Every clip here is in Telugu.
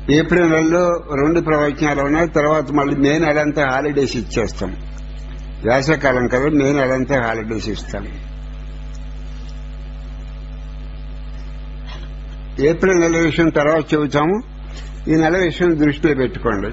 ఏప్రిల్ నెలలో రెండు ప్రవచనాలు ఉన్నాయి తర్వాత మళ్ళీ మే నెలంతా హాలిడేస్ ఇచ్చేస్తాం వేసవకాలం కదా మే నెలంతా హాలిడేస్ ఇస్తాం ఏప్రిల్ నెల విషయం తర్వాత చెబుతాము ఈ నెల విషయం దృష్టిలో పెట్టుకోండి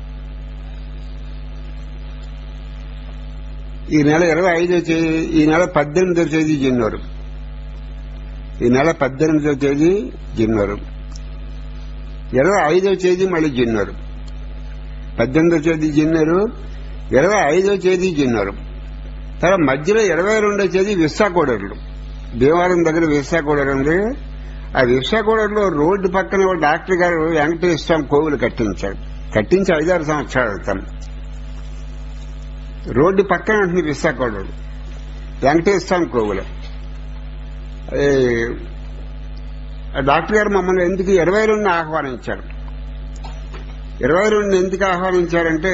ఈ నెల ఇరవై ఐదో తేదీ ఈ నెల పద్దెనిమిదో తేదీ జిన్నోరు ఈ నెల పద్దెనిమిదో తేదీ జిన్నోరు ఇరవై ఐదో తేదీ మళ్ళీ జిన్నోరు పద్దెనిమిదో తేదీ జిన్నోరు ఇరవై ఐదో తేదీ జిన్నోరు తర్వాత మధ్యలో ఇరవై రెండో తేదీ విశాఖోడర్లు దేవాలయం దగ్గర విశాఖోడర్ ఉంది ఆ విశాఖోడర్లో రోడ్డు పక్కన ఒక డాక్టర్ గారు వెంకటేశ్వర స్వామి కోవిలు కట్టించాడు కట్టించి ఐదారు సంవత్సరాలు అవుతాం రోడ్డు పక్కన ఉంటుంది విశాఖోడర్ వెంకటేశ్వర స్వామి కోవిలు అది ఆ డాక్టర్ గారు మమ్మల్ని ఎందుకు ఇరవై రెండు ఆహ్వానించారు ఇరవై రెండు ఎందుకు ఆహ్వానించారంటే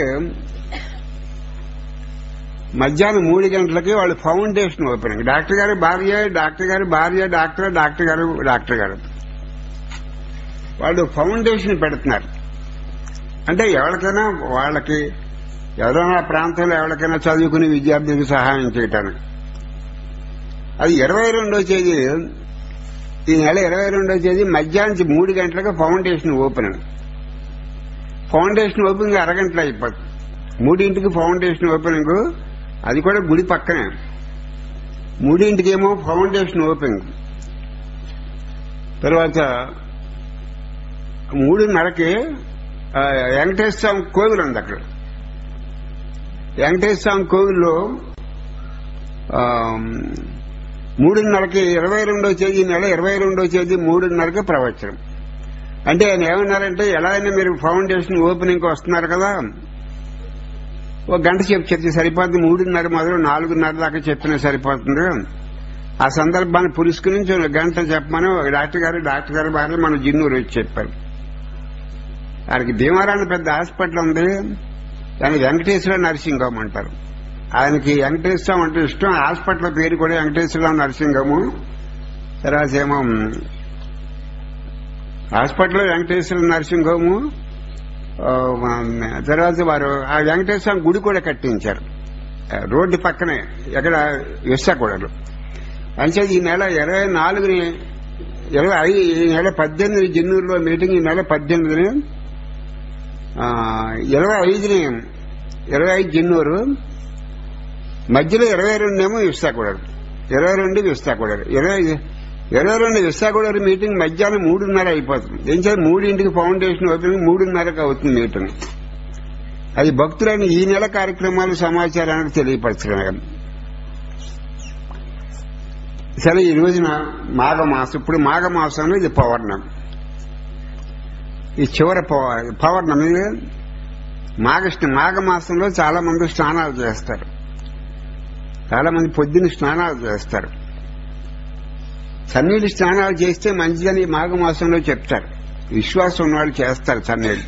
మధ్యాహ్నం మూడు గంటలకి వాళ్ళు ఫౌండేషన్ ఓపెనింగ్ డాక్టర్ గారి భార్య డాక్టర్ గారి భార్య డాక్టర్ డాక్టర్ గారు డాక్టర్ గారు వాళ్ళు ఫౌండేషన్ పెడుతున్నారు అంటే ఎవరికైనా వాళ్ళకి ఎవరైనా ప్రాంతంలో ఎవరికైనా చదువుకునే విద్యార్థులకు సహాయం చేయటానికి అది ఇరవై రెండో తేదీ ఈ నెల ఇరవై రెండో తేదీ మధ్యాహ్నం మూడు గంటలకు ఫౌండేషన్ ఓపెనింగ్ ఫౌండేషన్ ఓపెనింగ్ అరగంటలో అయిపోతుంది మూడింటికి ఫౌండేషన్ ఓపెనింగ్ అది కూడా గుడి పక్కనే మూడింటికేమో ఫౌండేషన్ ఓపెనింగ్ తర్వాత మూడున్నరకి ఆ, వెంకటేశ్వర స్వామి కోవిల్ ఉంది అక్కడ వెంకటేశ్వర స్వామి కోవిల్లో ఆ, మూడున్నరకి ఇరవై రెండో తేదీ నెల ఇరవై రెండో తేదీ మూడున్నరకి ప్రవచనం అంటే ఆయన ఏమన్నారంటే ఎలా అయినా మీరు ఫౌండేషన్ ఓపెనింగ్ వస్తున్నారు కదా ఒక గంట చెప్పి చెప్తే సరిపోతుంది మూడున్నర మొదలు నాలుగున్నర దాకా చెప్పినా సరిపోతుంది ఆ సందర్భాన్ని పురుస్కరించి ఒక గంట చెప్పమని ఒక డాక్టర్ గారు డాక్టర్ గారి భార్య మన జిన్నూరు వచ్చి చెప్పారు ఆయనకి భీమారాన్ని పెద్ద హాస్పిటల్ ఉంది దాన్ని వెంకటేశ్వర నర్సింగ్ హోమ్ అంటారు ఆయనకి వెంకటేశ్వరం అంటే ఇష్టం హాస్పిటల్ పేరు కూడా వెంకటేశ్వర నర్సింగ్ హోమ్ తర్వాత ఏమో హాస్పిటల్ వెంకటేశ్వర నర్సింగ్ హోము ఆ, తర్వాత వారు ఆ వెంకటేశ్వర గుడి కూడా కట్టించారు ఆ, రోడ్డు పక్కనే ఎక్కడ విశాఖలో అంచేది ఈ నెల ఇరవై నాలుగుని ఇరవై ఐదు ఈ నెల పద్దెనిమిది జన్నూరులో మీటింగ్ ఈ నెల పద్దెనిమిదిని ఆ, ఇరవై ఐదుని ఇరవై ఐదు జన్నూరు మధ్యలో ఇరవై రెండేమో విశాఖపడారు ఇరవై రెండు విశాఖపడారు ఇరవై ఇరవై రెండు విశాఖపడారు మీటింగ్ మధ్యాహ్నం మూడున్నర అయిపోతుంది ఏం చేయాలి మూడింటికి ఫౌండేషన్ ఓపెనింగ్ మూడున్నరకు అవుతుంది మీటింగ్ అది భక్తులైన ఈ నెల కార్యక్రమాలు సమాచారానికి తెలియపరచడం సరే ఈ రోజున మాఘమాసం ఇప్పుడు మాఘమాసంలో ఇది పౌర్ణమి ఈ చివరి పౌ- పౌర్ణమి మాఘ మాఘమాసంలో చాలా మంది స్నానాలు చేస్తారు చాలా మంది పొద్దున్న స్నానాలు చేస్తారు చన్నీళ్ళు స్నానాలు చేస్తే మంచిదని మాఘమాసంలో చెప్తారు విశ్వాసం ఉన్నవాళ్ళు చేస్తారు చన్నీళ్ళు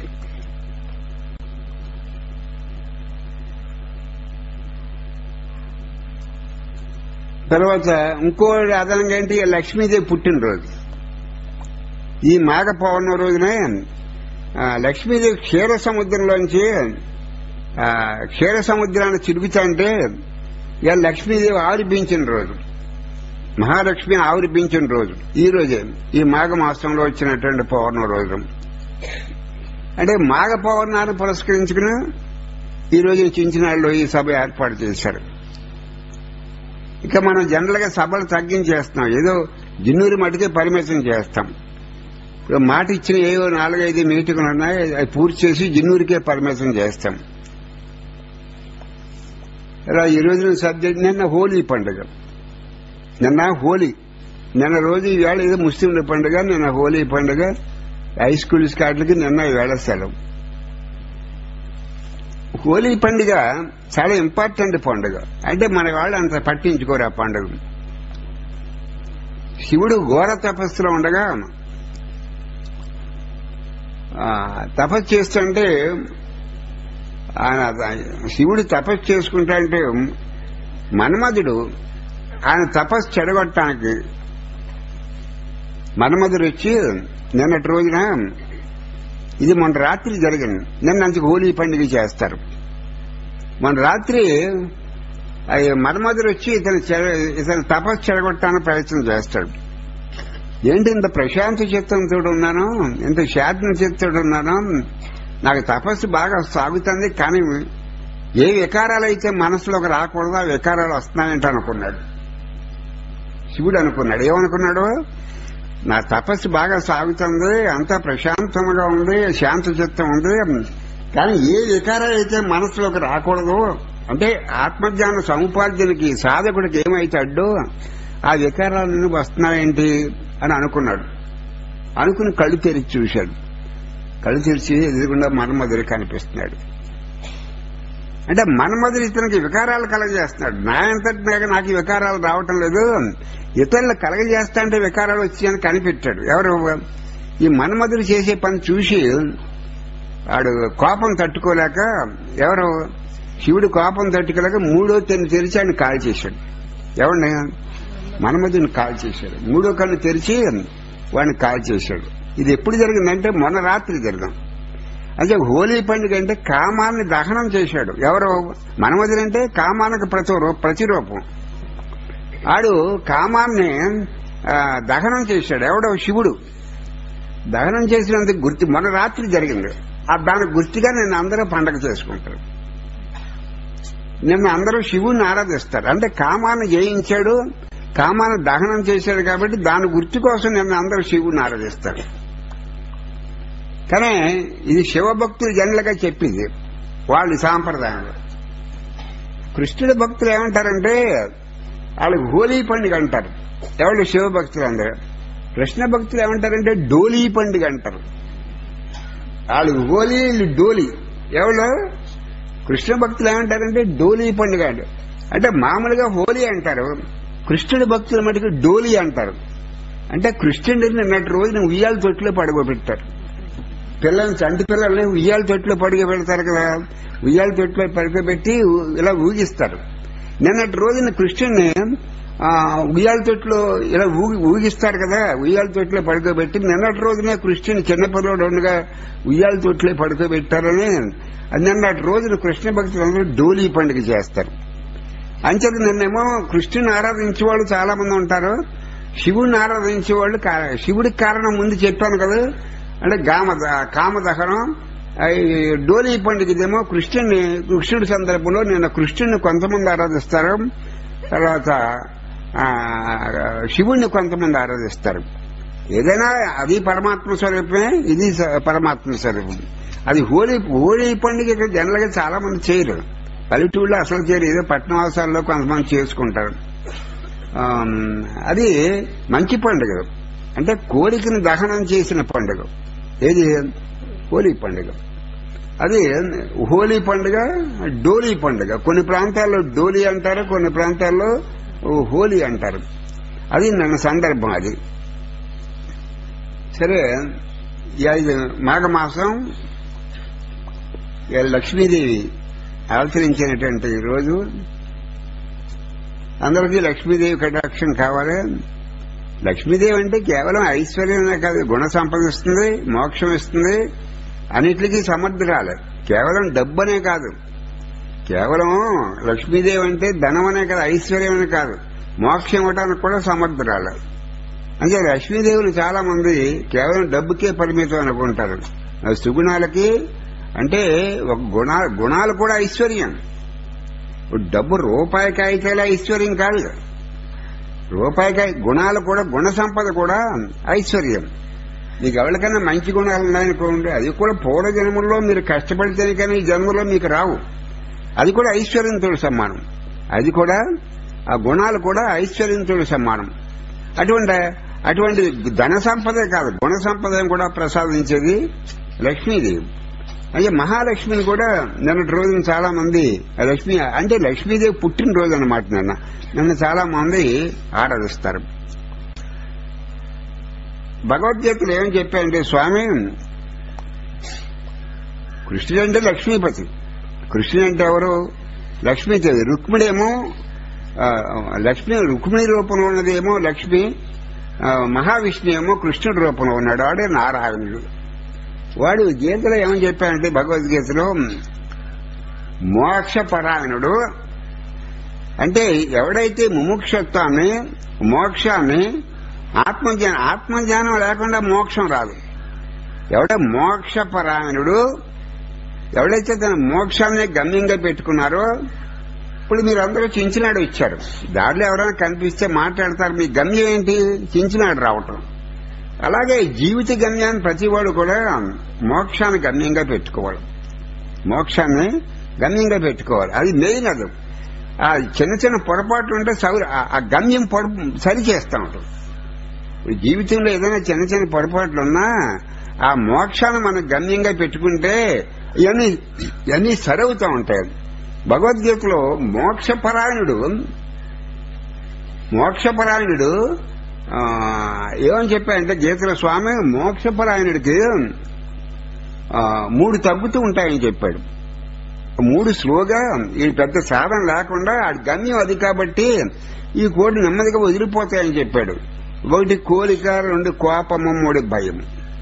తర్వాత ఇంకో అదనంగా ఏంటి లక్ష్మీదేవి పుట్టినరోజు ఈ మాఘ పౌర్ణమి రోజునే ఆ, లక్ష్మీదేవి క్షీర సముద్రంలోంచి ఆ, క్షీర సముద్రాన్ని చిరుగుతుంటే ఇక లక్ష్మీదేవి ఆవిర్భించిన రోజు మహాలక్ష్మి ఆవిర్భించిన రోజు ఈ రోజే ఈ మాఘ మాసంలో వచ్చినటువంటి పౌర్ణమి రోజు అంటే మాఘ పౌర్ణాన్ని పురస్కరించుకుని ఈ రోజు చించినాళ్ళు ఈ సభ ఏర్పాటు చేశారు ఇక మనం జనరల్ గా సభలు తగ్గించేస్తున్నాం ఏదో జిన్నూరు మటుకే పరిమితం చేస్తాం ఇప్పుడు మాట ఇచ్చిన ఏవో నాలుగైదు మీటింగులు ఉన్నాయి అవి పూర్తి చేసి జిన్నూరికే పరిమితం చేస్తాం ఇలా ఈ రోజున సబ్జెక్ట్ నిన్న హోలీ పండుగ నిన్న హోలీ నిన్న రోజు ఈవేళ ఏదో ముస్లింల పండుగ నిన్న హోలీ పండుగ హై స్కూల్ స్కాట్లకి నిన్న ఈవేళ సెలవు హోలీ పండుగ చాలా ఇంపార్టెంట్ పండుగ అంటే మన వాళ్ళు అంత పట్టించుకోరు ఆ పండుగ శివుడు ఘోర తపస్సులో ఉండగా ఆ, తపస్సు చేస్తుంటే ఆయన శివుడు తపస్సు చేసుకుంటా అంటే మన్మధుడు ఆయన తపస్సు చెడగొట్టడానికి మన్మధుడు వచ్చి నిన్నటి రోజున ఇది మొన్న రాత్రి జరిగింది నిన్న నుంచి హోలీ పండుగ చేస్తారు మొన్న రాత్రి ఆ మన్మధుడు వచ్చి ఇతను చెర- ఇతను తపస్సు చెడగొట్టడానికి ప్రయత్నం చేస్తాడు ఏంటి ఇంత ప్రశాంత చిత్తంతో ఉన్నాను ఇంత శాంతి చిత్తుడు ఉన్నాను నాకు తపస్సు బాగా సాగుతుంది కానీ ఏ వికారాలు అయితే మనసులోకి రాకూడదు ఆ వికారాలు వస్తున్నాయంట అనుకున్నాడు శివుడు అనుకున్నాడు ఏమనుకున్నాడు నా తపస్సు బాగా సాగుతుంది అంతా ప్రశాంతంగా ఉంది శాంత చిత్తం ఉంది కానీ ఏ వికారాలు అయితే మనసులోకి రాకూడదు అంటే ఆత్మజ్ఞాన సముపార్జనకి సాధకుడికి ఏమైతే అడ్డు ఆ వికారాలన్నీ వస్తున్నాయేంటి అని అనుకున్నాడు అనుకుని కళ్ళు తెరిచి చూశాడు కళ్ళు తెరిచి ఎదురుగుండా మన్మధుడు కనిపిస్తున్నాడు అంటే మన్మధుడు ఇతనికి వికారాలు కలగజేస్తున్నాడు నా అంతటి నాకు నాకు ఈ వికారాలు రావటం లేదు ఇతరులు కలగజేస్తా అంటే వికారాలు వచ్చాయని కనిపెట్టాడు ఎవరు ఈ మన్మధుడు చేసే పని చూసి వాడు కోపం తట్టుకోలేక ఎవరు శివుడు కోపం తట్టుకోలేక మూడో తెన్ను తెరిచి ఆయన కాల్ చేశాడు ఎవరిని మన్మధుని కాల్ చేశాడు మూడో కన్ను తెరిచి వాడిని కాల్ చేశాడు ఇది ఎప్పుడు జరిగిందంటే మొన్న రాత్రి జరిగింది అంటే హోలీ పండుగ అంటే కామాన్ని దహనం చేశాడు ఎవరు మన్మధుడు అంటే కామానికి ప్రతి ప్రతిరూపం ఆడు కామాన్ని ఆ, దహనం చేశాడు ఎవడో శివుడు దహనం చేసినందుకు గుర్తు మొన్న రాత్రి జరిగింది ఆ దానికి గుర్తుగా నేను అందరూ పండగ చేసుకుంటారు నిన్న అందరూ శివుణ్ణి ఆరాధిస్తారు అంటే కామాన్ని జయించాడు కామాన్ని దహనం చేశాడు కాబట్టి దాని గుర్తు కోసం నిన్న అందరూ శివుణ్ణి ఆరాధిస్తారు కానీ ఇది శివభక్తులు జనులుగా చెప్పింది వాళ్ళు సాంప్రదాయంలో కృష్ణుడి భక్తులు ఏమంటారంటే వాళ్ళకి హోలీ పండుగ అంటారు ఎవరు శివభక్తులు అందరూ కృష్ణ భక్తులు ఏమంటారంటే డోలీ పండుగ అంటారు వాళ్ళు హోలీ వీళ్ళు డోలీ ఎవరు కృష్ణ భక్తులు ఏమంటారంటే డోలీ పండుగ అంటారు అంటే మామూలుగా హోలీ అంటారు కృష్ణుడి భక్తుల మటుకు డోలీ అంటారు అంటే కృష్ణుడిని నిన్నటి రోజున ఉయ్యాల తొట్టులో పడగొపెడతారు పిల్లల్ని చంటి పిల్లల్ని ఉయ్యాల తొట్టులో పడుగ పెడతారు కదా ఉయ్యాల తొట్టులో పడుకోబెట్టి ఊ- ఇలా ఊగిస్తారు నిన్నటి రోజున కృష్ణుడిని ఆ, ఉయ్యాల తొట్టులో ఇలా ఊగి ఊగిస్తారు కదా ఉయ్యాల తొట్టులో పడుకోబెట్టి నిన్నటి రోజునే కృష్ణుని చిన్నపిల్లడు ఉండగా ఉయ్యాల తొట్టులో పడుకోబెట్టారని అది నిన్నటి రోజున కృష్ణ భక్తులందరూ డోలీ పండుగ చేస్తారు అంచేత నిన్నేమో కృష్ణుని ఆరాధించే వాళ్ళు చాలా మంది ఉంటారు శివుడిని ఆరాధించే వాళ్ళు కా- శివుడికి కారణం ముందు చెప్పాను కదా అంటే గామ కామదహనం ఈ డోలీ పండుగదేమో కృష్ణుని కృష్ణుడి సందర్భంలో నిన్న కృష్ణుడిని కొంతమంది ఆరాధిస్తారు తర్వాత ఆ, శివుణ్ణి కొంతమంది ఆరాధిస్తారు ఏదైనా అది పరమాత్మ స్వరూపమే ఇది స- పరమాత్మ స్వరూపం అది హోలీ హోలీ పండుగ ఇక్కడ జనరల్ గా చాలా మంది చేయరు పల్లెటూళ్ళలో అసలు చేయరు ఏదో పట్టణవాసాల్లో కొంతమంది చేసుకుంటారు ఆమ్, అది మంచి పండుగ అంటే కోరికను దహనం చేసిన పండుగ ఏది హోలీ పండుగ అది హోలీ పండుగ డోలీ పండుగ కొన్ని ప్రాంతాల్లో డోలీ అంటారు కొన్ని ప్రాంతాల్లో హోలీ అంటారు అది నన్న సందర్భం అది సరే ఈ ఐదు మాఘమాసం ఈ లక్ష్మీదేవి ఆచరించినటువంటి ఈ రోజు అందరికీ లక్ష్మీదేవి కటాక్షం కావాలి లక్ష్మీదేవి అంటే కేవలం ఐశ్వర్యమే కాదు గుణ సంపద ఇస్తుంది మోక్షం ఇస్తుంది అన్నిటికీ సమర్థురాలే కేవలం డబ్బనే కాదు కేవలం లక్ష్మీదేవి అంటే ధనం అనే కాదు ఐశ్వర్యం అనే కాదు మోక్షం ఇవ్వడానికి కూడా సమర్థురాలే అంటే లక్ష్మీదేవులు చాలా మంది కేవలం డబ్బుకే పరిమితం అనుకుంటారు ఆ సుగుణాలకి అంటే ఒక గుణ గుణాలు కూడా ఐశ్వర్యం డబ్బు రూపాయికి అయితే ఐశ్వర్యం కాదు రూపాయికి గుణాలు కూడా గుణ సంపద కూడా ఐశ్వర్యం మీకు ఎవరికైనా మంచి గుణాలు ఉన్నాయనుకోండి అది కూడా పూర్వ జన్మల్లో మీరు కష్టపడితేనే కానీ ఈ జన్మలో మీకు రావు అది కూడా ఐశ్వర్యంతో సమానం అది కూడా ఆ గుణాలు కూడా ఐశ్వర్యంతో సమానం అటువంటి అటువంటి ధన సంపదే కాదు గుణ సంపదను కూడా ప్రసాదించేది లక్ష్మీదేవి అయితే మహాలక్ష్మిని కూడా నిన్నటి రోజున చాలా మంది ఆ లక్ష్మి అంటే లక్ష్మీదేవి పుట్టినరోజు అనమాట నిన్న నిన్న చాలా మంది ఆరాధిస్తారు భగవద్గీతలు ఏమని చెప్పారంటే స్వామి కృష్ణుడు అంటే లక్ష్మీపతి కృష్ణుడు అంటే ఎవరు లక్ష్మీదేవి రుక్మిడేమో ఆ, లక్ష్మి రుక్మిణి రూపంలో ఉన్నదేమో లక్ష్మి ఆ, మహావిష్ణు ఏమో కృష్ణుడి రూపంలో ఉన్నాడు ఆడే నారాయణుడు వాడు గీతలో ఏమని చెప్పాడంటే భగవద్గీతలో మోక్షపరాయణుడు అంటే ఎవడైతే ముముక్షత్వాన్ని మోక్షాన్ని ఆత్మజ్ఞానం ఆత్మజ్ఞానం లేకుండా మోక్షం రాదు ఎవడ మోక్షపరాయణుడు ఎవడైతే తన మోక్షాన్ని గమ్యంగా పెట్టుకున్నారో ఇప్పుడు మీరందరూ చించినాడు ఇచ్చారు దారిలో ఎవరైనా కనిపిస్తే మాట్లాడతారు మీ గమ్యం ఏంటి చించినాడు రావటం అలాగే జీవిత గమ్యాన్ని ప్రతివాడు కూడా మోక్షాన్ని గమ్యంగా పెట్టుకోవాలి మోక్షాన్ని గమ్యంగా పెట్టుకోవాలి అది మెయిన్ అది ఆ చిన్న చిన్న పొరపాట్లు ఉంటే సౌర ఆ గమ్యం పొర సరి చేస్తూ ఉంటాం ఇప్పుడు జీవితంలో ఏదైనా చిన్న చిన్న పొరపాట్లు ఉన్నా ఆ మోక్షాన్ని మనం గమ్యంగా పెట్టుకుంటే ఇవన్నీ ఇవన్నీ సరవుతూ ఉంటాయి భగవద్గీతలో మోక్షపరాయణుడు మోక్షపరాయణుడు ఆ, ఏమని చెప్పాయంటే గీతల స్వామి మోక్షపరాయణుడికి ఆ, మూడు తగ్గుతూ ఉంటాయని చెప్పాడు మూడు స్లోగా ఈ పెద్ద సాధన లేకుండా ఆ గమ్యం అది కాబట్టి ఈ కోడి నెమ్మదిగా వదిలిపోతాయని చెప్పాడు ఒకటి కోరిక రెండు కోపము మూడు భయం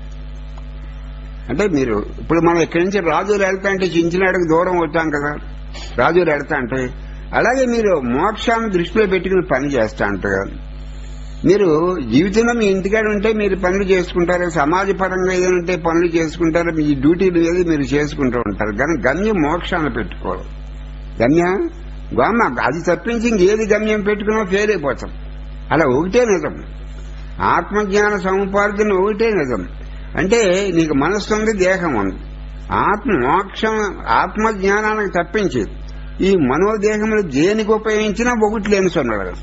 అంటే మీరు ఇప్పుడు మనం ఇక్కడి నుంచి రాజులు వెళ్తా అంటే చించినాడికి దూరం వచ్చాం కదా రాజులు వెళ్తా అంటే అలాగే మీరు మోక్షాన్ని దృష్టిలో పెట్టుకుని పని చేస్తా ఉంటారు మీరు జీవితంలో మీ ఇంటికాడ ఉంటే మీరు పనులు చేసుకుంటారు సమాజ పరంగా ఏదైనా ఉంటే పనులు చేసుకుంటారు మీ డ్యూటీలు ఏది మీరు చేసుకుంటూ ఉంటారు కానీ గమ్యం మోక్షాన్ని పెట్టుకోవాలి గమ్యం గమ్మ అది తప్పించి ఇంకేది గమ్యం పెట్టుకున్నా ఫెయిల్ అయిపోతాం అలా ఒకటే నిజం ఆత్మజ్ఞాన సముపార్జన ఒకటే నిజం అంటే నీకు మనస్సు ఉంది దేహం ఉంది ఆత్మ మోక్షం ఆత్మజ్ఞానానికి తప్పించి ఈ మనోదేహములు దేనికి ఉపయోగించినా ఒకటి లేని సొన్నాడు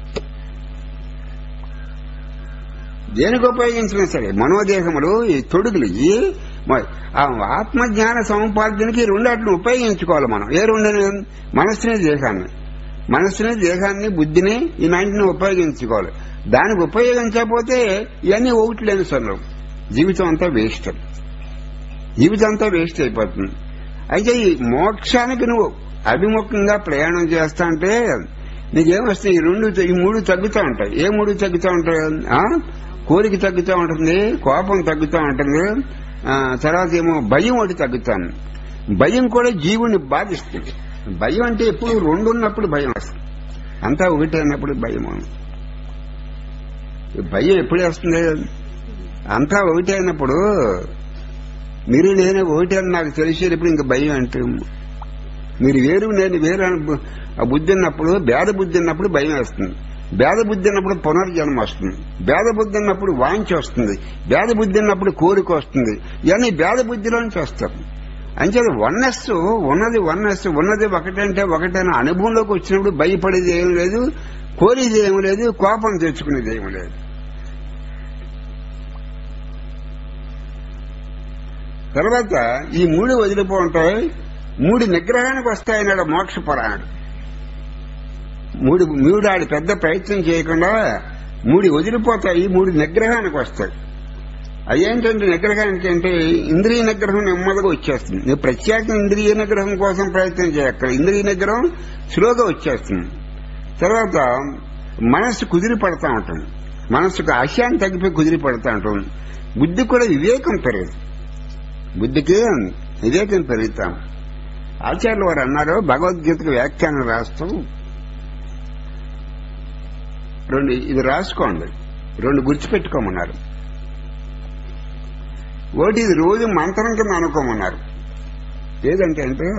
దేనికి ఉపయోగించినా సరే మనోదేహములు ఈ తొడుగులు ఈ మ- ఆ ఆత్మజ్ఞాన సముపార్జనకి ఈ రెండాటిని ఉపయోగించుకోవాలి మనం ఏ రెండు మనస్సుని దేహాన్ని మనస్సుని దేహాన్ని బుద్ధిని ఈ నాటిని ఉపయోగించుకోవాలి దానికి ఉపయోగించకపోతే ఇవన్నీ ఒకటి లేని సొన్నం జీవితం అంతా వేస్ట్ జీవితం అంతా వేస్ట్ అయిపోతుంది అయితే ఈ మోక్షానికి నువ్వు అభిముఖంగా ప్రయాణం చేస్తా అంటే నీకేమొస్తాయి ఈ రెండు ఈ మూడు తగ్గుతూ ఉంటాయి ఏ మూడు తగ్గుతూ ఉంటాయి ఆ? కోరిక తగ్గుతూ ఉంటుంది కోపం తగ్గుతూ ఉంటుంది ఆ, తర్వాత ఏమో భయం ఒకటి తగ్గుతాను భయం కూడా జీవుని బాధిస్తుంది భయం అంటే ఎప్పుడు రెండు ఉన్నప్పుడు భయం వస్తుంది అంతా ఒకటి అన్నప్పుడు భయం ఈ భయం ఎప్పుడు వస్తుంది అంతా ఒకటి అయినప్పుడు మీరు నేను ఒకటి అని నాకు తెలిసేటప్పుడు ఇంక భయం అంటే మీరు వేరు నేను వేరు అని బు- ఆ బుద్ధి ఉన్నప్పుడు భేద బుద్ధి ఉన్నప్పుడు భయం వేస్తుంది భేద బుద్ధి ఉన్నప్పుడు పునర్జన్మ వస్తుంది భేద బుద్ధి ఉన్నప్పుడు వాంఛ వస్తుంది భేద బుద్ధి ఉన్నప్పుడు కోరిక వస్తుంది ఇవన్నీ భేద బుద్ధిలోంచి వస్తాయి అంచేది వన్నెస్ ఉన్నది వన్నెస్ ఉన్నది ఒకటంటే ఒకటైన అనుభవంలోకి వచ్చినప్పుడు భయపడేది ఏం లేదు కోరేది ఏం లేదు కోపం తెచ్చుకునేది ఏం లేదు తర్వాత ఈ మూడు వదిలిపోతాయి మూడు నిగ్రహానికి వస్తాయన్నాడు మోక్షపరాయణుడు మూడు మూడు ఆడి పెద్ద ప్రయత్నం చేయకుండా మూడు వదిలిపోతాయి మూడు నిగ్రహానికి వస్తాయి అదేంటంటే నిగ్రహానికి అంటే ఇంద్రియ నిగ్రహం నెమ్మదిగా వచ్చేస్తుంది నువ్వు ప్రత్యేక ఇంద్రియ నిగ్రహం కోసం ప్రయత్నం చేయక్కడ ఇంద్రియ నిగ్రహం స్లోగా వచ్చేస్తుంది తర్వాత మనస్సు కుదిరి పడతా ఉంటుంది మనస్సుకు ఆశయాన్ని తగ్గిపోయి కుదిరి పడతా ఉంటుంది బుద్ధి కూడా వివేకం పెరగదు బుద్ధికి వివేకం పెరుగుతాం ఆచార్యులు వారు అన్నారు భగవద్గీతకు వ్యాఖ్యానం రాస్తూ రెండు ఇది రాసుకోండి రెండు గుర్తుపెట్టుకోమన్నారు ఒకటి ఇది రోజు మంత్రం కింద అనుకోమన్నారు ఏదంటే అంటే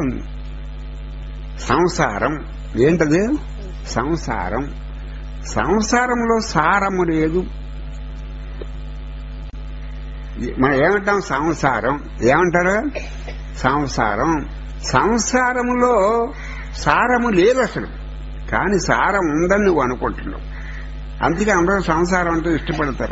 సంసారం ఏంటది సంసారం సంసారంలో సారము లేదు మనం ఏమంటాం సంసారం ఏమంటారు సంసారం సంసారములో సారము లేదు అసలు కానీ సారం ఉందని నువ్వు అనుకుంటున్నావు అందుకే అందరూ సంసారం అంటే ఇష్టపడతారు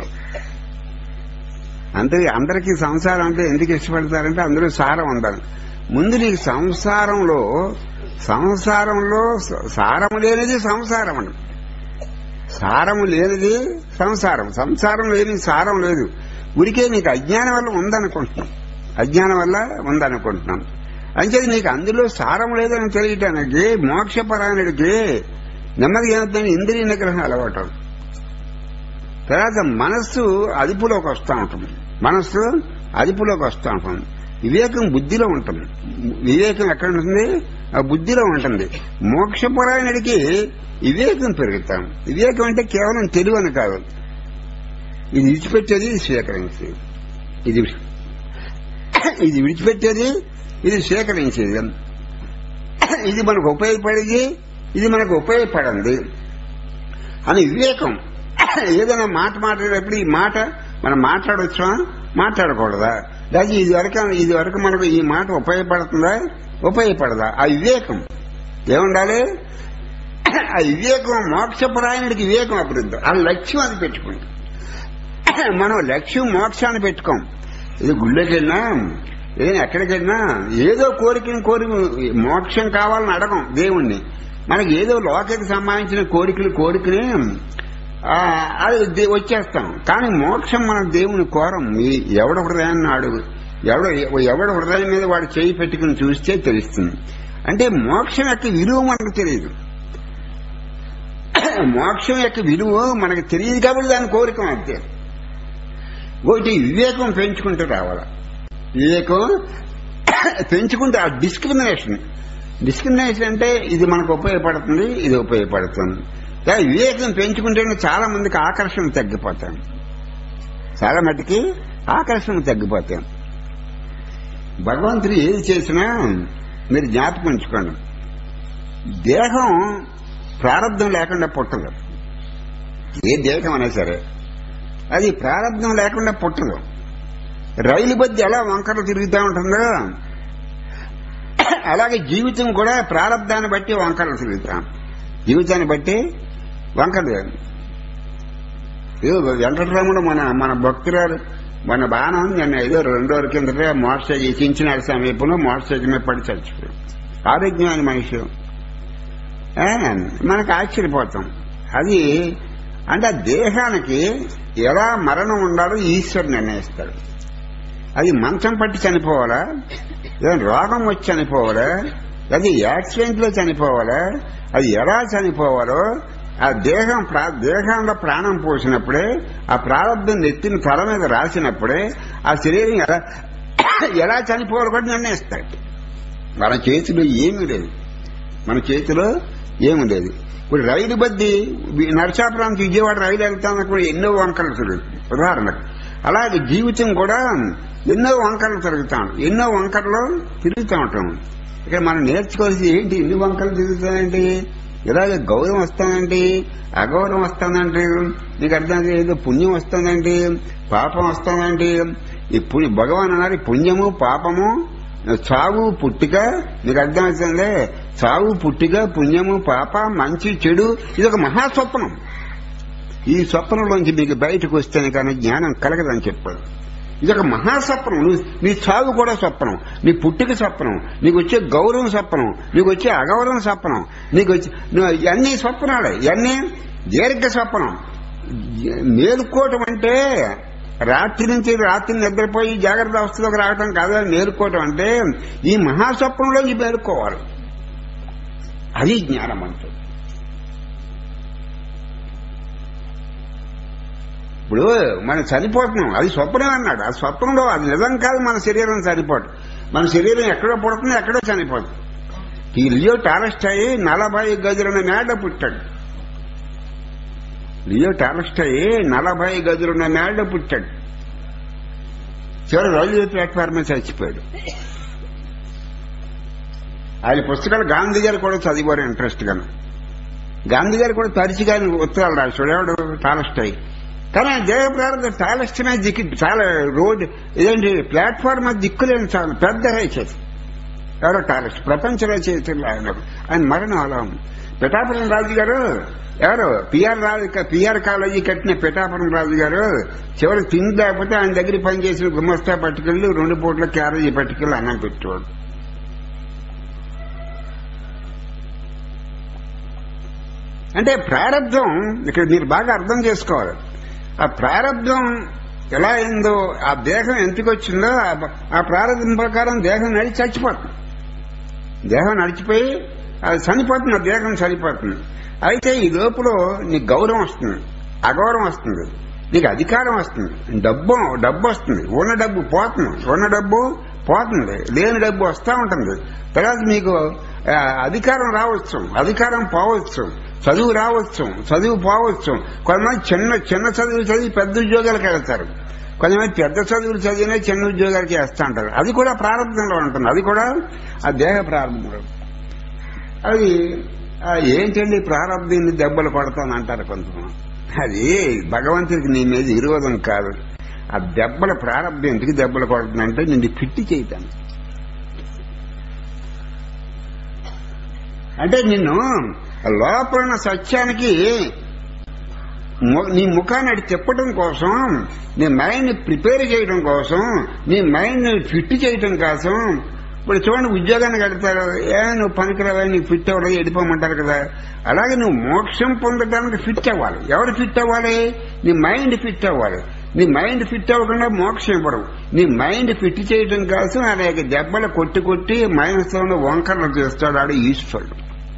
అంతే అందరికీ సంసారం అంటే ఎందుకు ఇష్టపడతారంటే అందరూ సారం ఉండాలి ముందు నీకు సంసారంలో సంసారంలో స- సారము లేనిది సంసారం అని సారము లేనిది సంసారం సంసారం లేని సారం లేదు ఉరికే నీకు అజ్ఞానం వల్ల ఉందనుకుంటున్నాం అజ్ఞానం వల్ల ఉందనుకుంటున్నాం అంచేది నీకు అందులో సారం లేదని తెలియటానికి మోక్షపరాయణుడికి నెమ్మది ఏమవుతుంది ఇంద్రియ నిగ్రహం అలవాటు అవుతుంది. తర్వాత మనస్సు అదుపులోకి వస్తూ ఉంటుంది మనస్సు అదుపులోకి వస్తూ ఉంటుంది వివేకం బుద్ధిలో ఉంటుంది వివేకం ఎక్కడ ఉంటుంది ఆ బుద్ధిలో ఉంటుంది మోక్షపరాయణుడికి వివేకం పెరుగుతాం వివేకం అంటే కేవలం తెలివి అని కాదు ఇది విడిచిపెట్టేది ఇది స్వీకరించేది ఇది ఇది విడిచిపెట్టేది ఇది స్వీకరించేది ఇది మనకు ఉపయోగపడేది ఇది మనకు ఉపయోగపడింది అని వివేకం ఏదైనా మాట మాట్లాడేటప్పుడు ఈ మాట మనం మాట్లాడవచ్చా మాట్లాడకూడదా దానికి ఇది వరకు ఇది వరకు మనకు ఈ మాట ఉపయోగపడుతుందా ఉపయోగపడదా ఆ వివేకం ఏముండాలి ఆ వివేకం మోక్షపరాయణుడికి వివేకం అభివృద్ధి ఆ లక్ష్యం అది పెట్టుకుంది మనం లక్ష్యం మోక్షాన్ని పెట్టుకోం ఇది గుళ్ళకి వెళ్ళినా ఏదైనా ఎక్కడికి వెళ్ళినా ఏదో కోరికని కోరి మోక్షం కావాలని అడగం దేవుణ్ణి మనకి ఏదో లోకకి సంబంధించిన కోరికలు కోరికని ఆ, అది దే- వచ్చేస్తాం కానీ మోక్షం మన దేవుని కోరం ఈ ఎవడ హృదయాన్ని అడుగు ఎవడ ఎవడ హృదయం మీద వాడు చేయి పెట్టుకుని చూస్తే తెలుస్తుంది అంటే మోక్షం యొక్క విలువ మనకు తెలియదు మోక్షం యొక్క విలువ మనకు తెలియదు కాబట్టి దాని కోరిక అంతే ఒకటి వివేకం పెంచుకుంటూ రావాలి వివేకం పెంచుకుంటే ఆ డిస్క్రిమినేషన్ డిస్క్రిమినేషన్ అంటే ఇది మనకు ఉపయోగపడుతుంది ఇది ఉపయోగపడుతుంది కానీ వివేకం పెంచుకుంటేనే చాలా మందికి ఆకర్షణ తగ్గిపోతాం చాలా మటుకి ఆకర్షణ తగ్గిపోతాం భగవంతుడు ఏది చేసినా మీరు జ్ఞాపకం ఉంచుకోండి దేహం ప్రారంధం లేకుండా పుట్టదు ఏ దేహం అయినా సరే అది ప్రారంధం లేకుండా పుట్టదు రైలు బద్ది ఎలా వంకరలు తిరుగుతూ ఉంటుందో అలాగే జీవితం కూడా ప్రారంధాన్ని బట్టి వంకరలు తిరుగుతాం జీవితాన్ని బట్టి వంకరలు ఏదో వెంకటరాముడు మన మన భక్తురాలు మన బాణం నిన్న ఏదో రెండు రోజుల కిందట మోటార్ సైకిల్ చించినాడు సమీపంలో మోటార్ సైకిల్ మీద పడి చచ్చిపోయాడు ఆరోగ్యమైన మనిషి ఆ, మనకు ఆశ్చర్యపోతాం అది అంటే ఆ దేహానికి ఎలా మరణం ఉండాలో ఈశ్వరుడు నిర్ణయిస్తాడు అది మంచం పట్టి చనిపోవాలా లేదా రోగం వచ్చి చనిపోవాలా లేదా యాక్సిడెంట్ లో చనిపోవాలా అది ఎలా చనిపోవాలో ఆ దేహం ప్రా- దేహంలో ప్రాణం పోసినప్పుడే ఆ ప్రారంభం నెత్తిన తల మీద రాసినప్పుడే ఆ శరీరం ఎలా ఎలా చనిపోవాలో కూడా నిర్ణయిస్తాడు మన చేతిలో ఏమీ లేదు మన చేతిలో ఏమి లేదు ఇప్పుడు రైలు బద్ది వి- నరసాపురం నుంచి విజయవాడ రైలు వెళ్తానప్పుడు ఎన్నో వంకరలు తిరుగుతుంది ఉదాహరణకు అలాగే జీవితం కూడా ఎన్నో వంకరలు తిరుగుతాం ఎన్నో వంకరలు తిరుగుతూ ఉంటాం ఇక్కడ మనం నేర్చుకోవాల్సి ఏంటి ఎన్ని వంకరలు తిరుగుతాయంటే ఇలాగే గౌరవం వస్తానంటే అగౌరవం వస్తానంటే నీకు అర్థం కాదు, ఏదో పుణ్యం వస్తుందంటే పాపం వస్తుందంటే ఈ పుణ్య భగవాన్ అన్నారు ఈ పుణ్యము పాపము చావు పుట్టిక నీకు అర్థమవుతుంది చావు పుట్టిక పుణ్యము పాప మంచి చెడు ఇది ఒక మహాస్వప్నం ఈ స్వప్నంలోంచి మీకు బయటకు వస్తేనే కానీ జ్ఞానం కలగదని చెప్పాడు ఇది ఒక మహాస్వప్నం నువ్వు నీ చావు కూడా స్వప్నం నీ పుట్టిక స్వప్నం నీకు వచ్చే గౌరవం స్వప్నం నీకు వచ్చే అగౌరవం స్వప్నం నీకు వచ్చే నువ్వు ఇవన్నీ స్వప్నాలే ఇవన్నీ దీర్ఘ స్వప్నం మేలుకోవటం అంటే రాత్రి నుంచి రాత్రి నిద్రపోయి జాగ్రత్త అవస్థలోకి రావటం కాదు మేలుకోవటం అంటే ఈ మహాస్వప్నంలో ఈ మేలుకోవాలి అది జ్ఞానం అంటే ఇప్పుడు మనం చనిపోతున్నాం అది స్వప్నం అన్నాడు ఆ స్వప్నంలో అది నిజం కాదు మన శరీరం చనిపోవటం మన శరీరం ఎక్కడో పుడుతుంది ఎక్కడో చనిపోతుంది ఈ లియో టాలస్టాయి నలభై గదులున్న మేడ పుట్టాడు లియో టాలస్టాయి నలభై గదులున్న మేడ పుట్టాడు చివరి రైల్వే ప్లాట్ఫామ్ మీద చచ్చిపోయాడు ఆయన పుస్తకాలు గాంధీ గారు కూడా చదివారు ఇంట్రెస్ట్ గాను గాంధీ గారు కూడా తరచుగా ఆయన ఉత్తరాలు రాశాడు ఎవడు టాలస్టాయి కానీ ఆయన దేవ ప్రారంభ టాలెస్ట్నే దిక్కు చాలా రోడ్ ఇదేంటి ప్లాట్ఫామ్ మీద దిక్కులేని చాలా పెద్ద రచయిత ఎవరో టాలెస్ట్ ప్రపంచ రచయితలు ఆయన ఆయన మరణం అలా ఉంది పిఠాపురం రాజు గారు ఎవరు పిఆర్ రాజు పిఆర్ కాలేజీ కట్టిన పిఠాపురం రాజు గారు చివరి తిండి లేకపోతే ఆయన దగ్గర పనిచేసిన గుమస్తా పట్టుకెళ్ళి రెండు పూట్ల క్యారేజీ పట్టుకెళ్ళి అన్నం పెట్టేవాడు అంటే ప్రారంధం ఇక్కడ మీరు బాగా అర్థం చేసుకోవాలి ఆ ప్రారంధం ఎలా అయిందో ఆ దేహం ఎందుకు వచ్చిందో ఆ- ఆ ప్రారంభం ప్రకారం దేహం నడిచి చచ్చిపోతుంది దేహం నడిచిపోయి అది చనిపోతుంది ఆ దేహం చనిపోతుంది అయితే ఈ లోపల నీకు గౌరవం వస్తుంది అగౌరవం వస్తుంది నీకు అధికారం వస్తుంది డబ్బు డబ్బు వస్తుంది ఉన్న డబ్బు పోతుంది ఉన్న డబ్బు పోతుంది లేని డబ్బు వస్తూ ఉంటుంది తర్వాత మీకు ఆ, అధికారం రావచ్చు అధికారం పోవచ్చు చదువు రావచ్చు చదువు పోవచ్చు కొంతమంది చిన్న చిన్న చదువులు చదివి పెద్ద ఉద్యోగాలకు వెళ్తారు కొంతమంది పెద్ద చదువులు చదివినా చిన్న ఉద్యోగాలకి వేస్తూ ఉంటారు అది కూడా ప్రారంభంలో ఉంటుంది అది కూడా ఆ దేహ ప్రారంభంలో అది ఆ, ఏంటండి ప్రారంభాన్ని దెబ్బలు కొడతానంటారు కొంతమంది అది భగవంతుడికి నీ మీద విరోధం కాదు ఆ దెబ్బల ప్రారంభం ఎందుకు దెబ్బలు కొడుతుందంటే నిన్ను ఫిట్టి చేయటాను అంటే నిన్ను లోపల ఉన్న సత్యానికి ము- నీ ముఖాన్ని అడి తిప్పడం కోసం నీ మైండ్ ప్రిపేర్ చేయడం కోసం నీ మైండ్ ఫిట్ చేయడం కోసం ఇప్పుడు చూడండి ఉద్యోగానికి వెళ్తారు ఏ నువ్వు పనికిరావా నీకు ఫిట్ అవ్వలేదు వెళ్ళిపోమంటారు కదా అలాగే నువ్వు మోక్షం పొందడానికి ఫిట్ అవ్వాలి ఎవరు ఫిట్ అవ్వాలి నీ మైండ్ ఫిట్ అవ్వాలి నీ మైండ్ ఫిట్ అవ్వకుండా మోక్షం ఇవ్వడం నీ మైండ్ ఫిట్ చేయడం కోసం అనేక దెబ్బలు కొట్టి కొట్టి మైనస్లో వంకరలు చేస్తాడు ఆడు ఈశ్వరుడు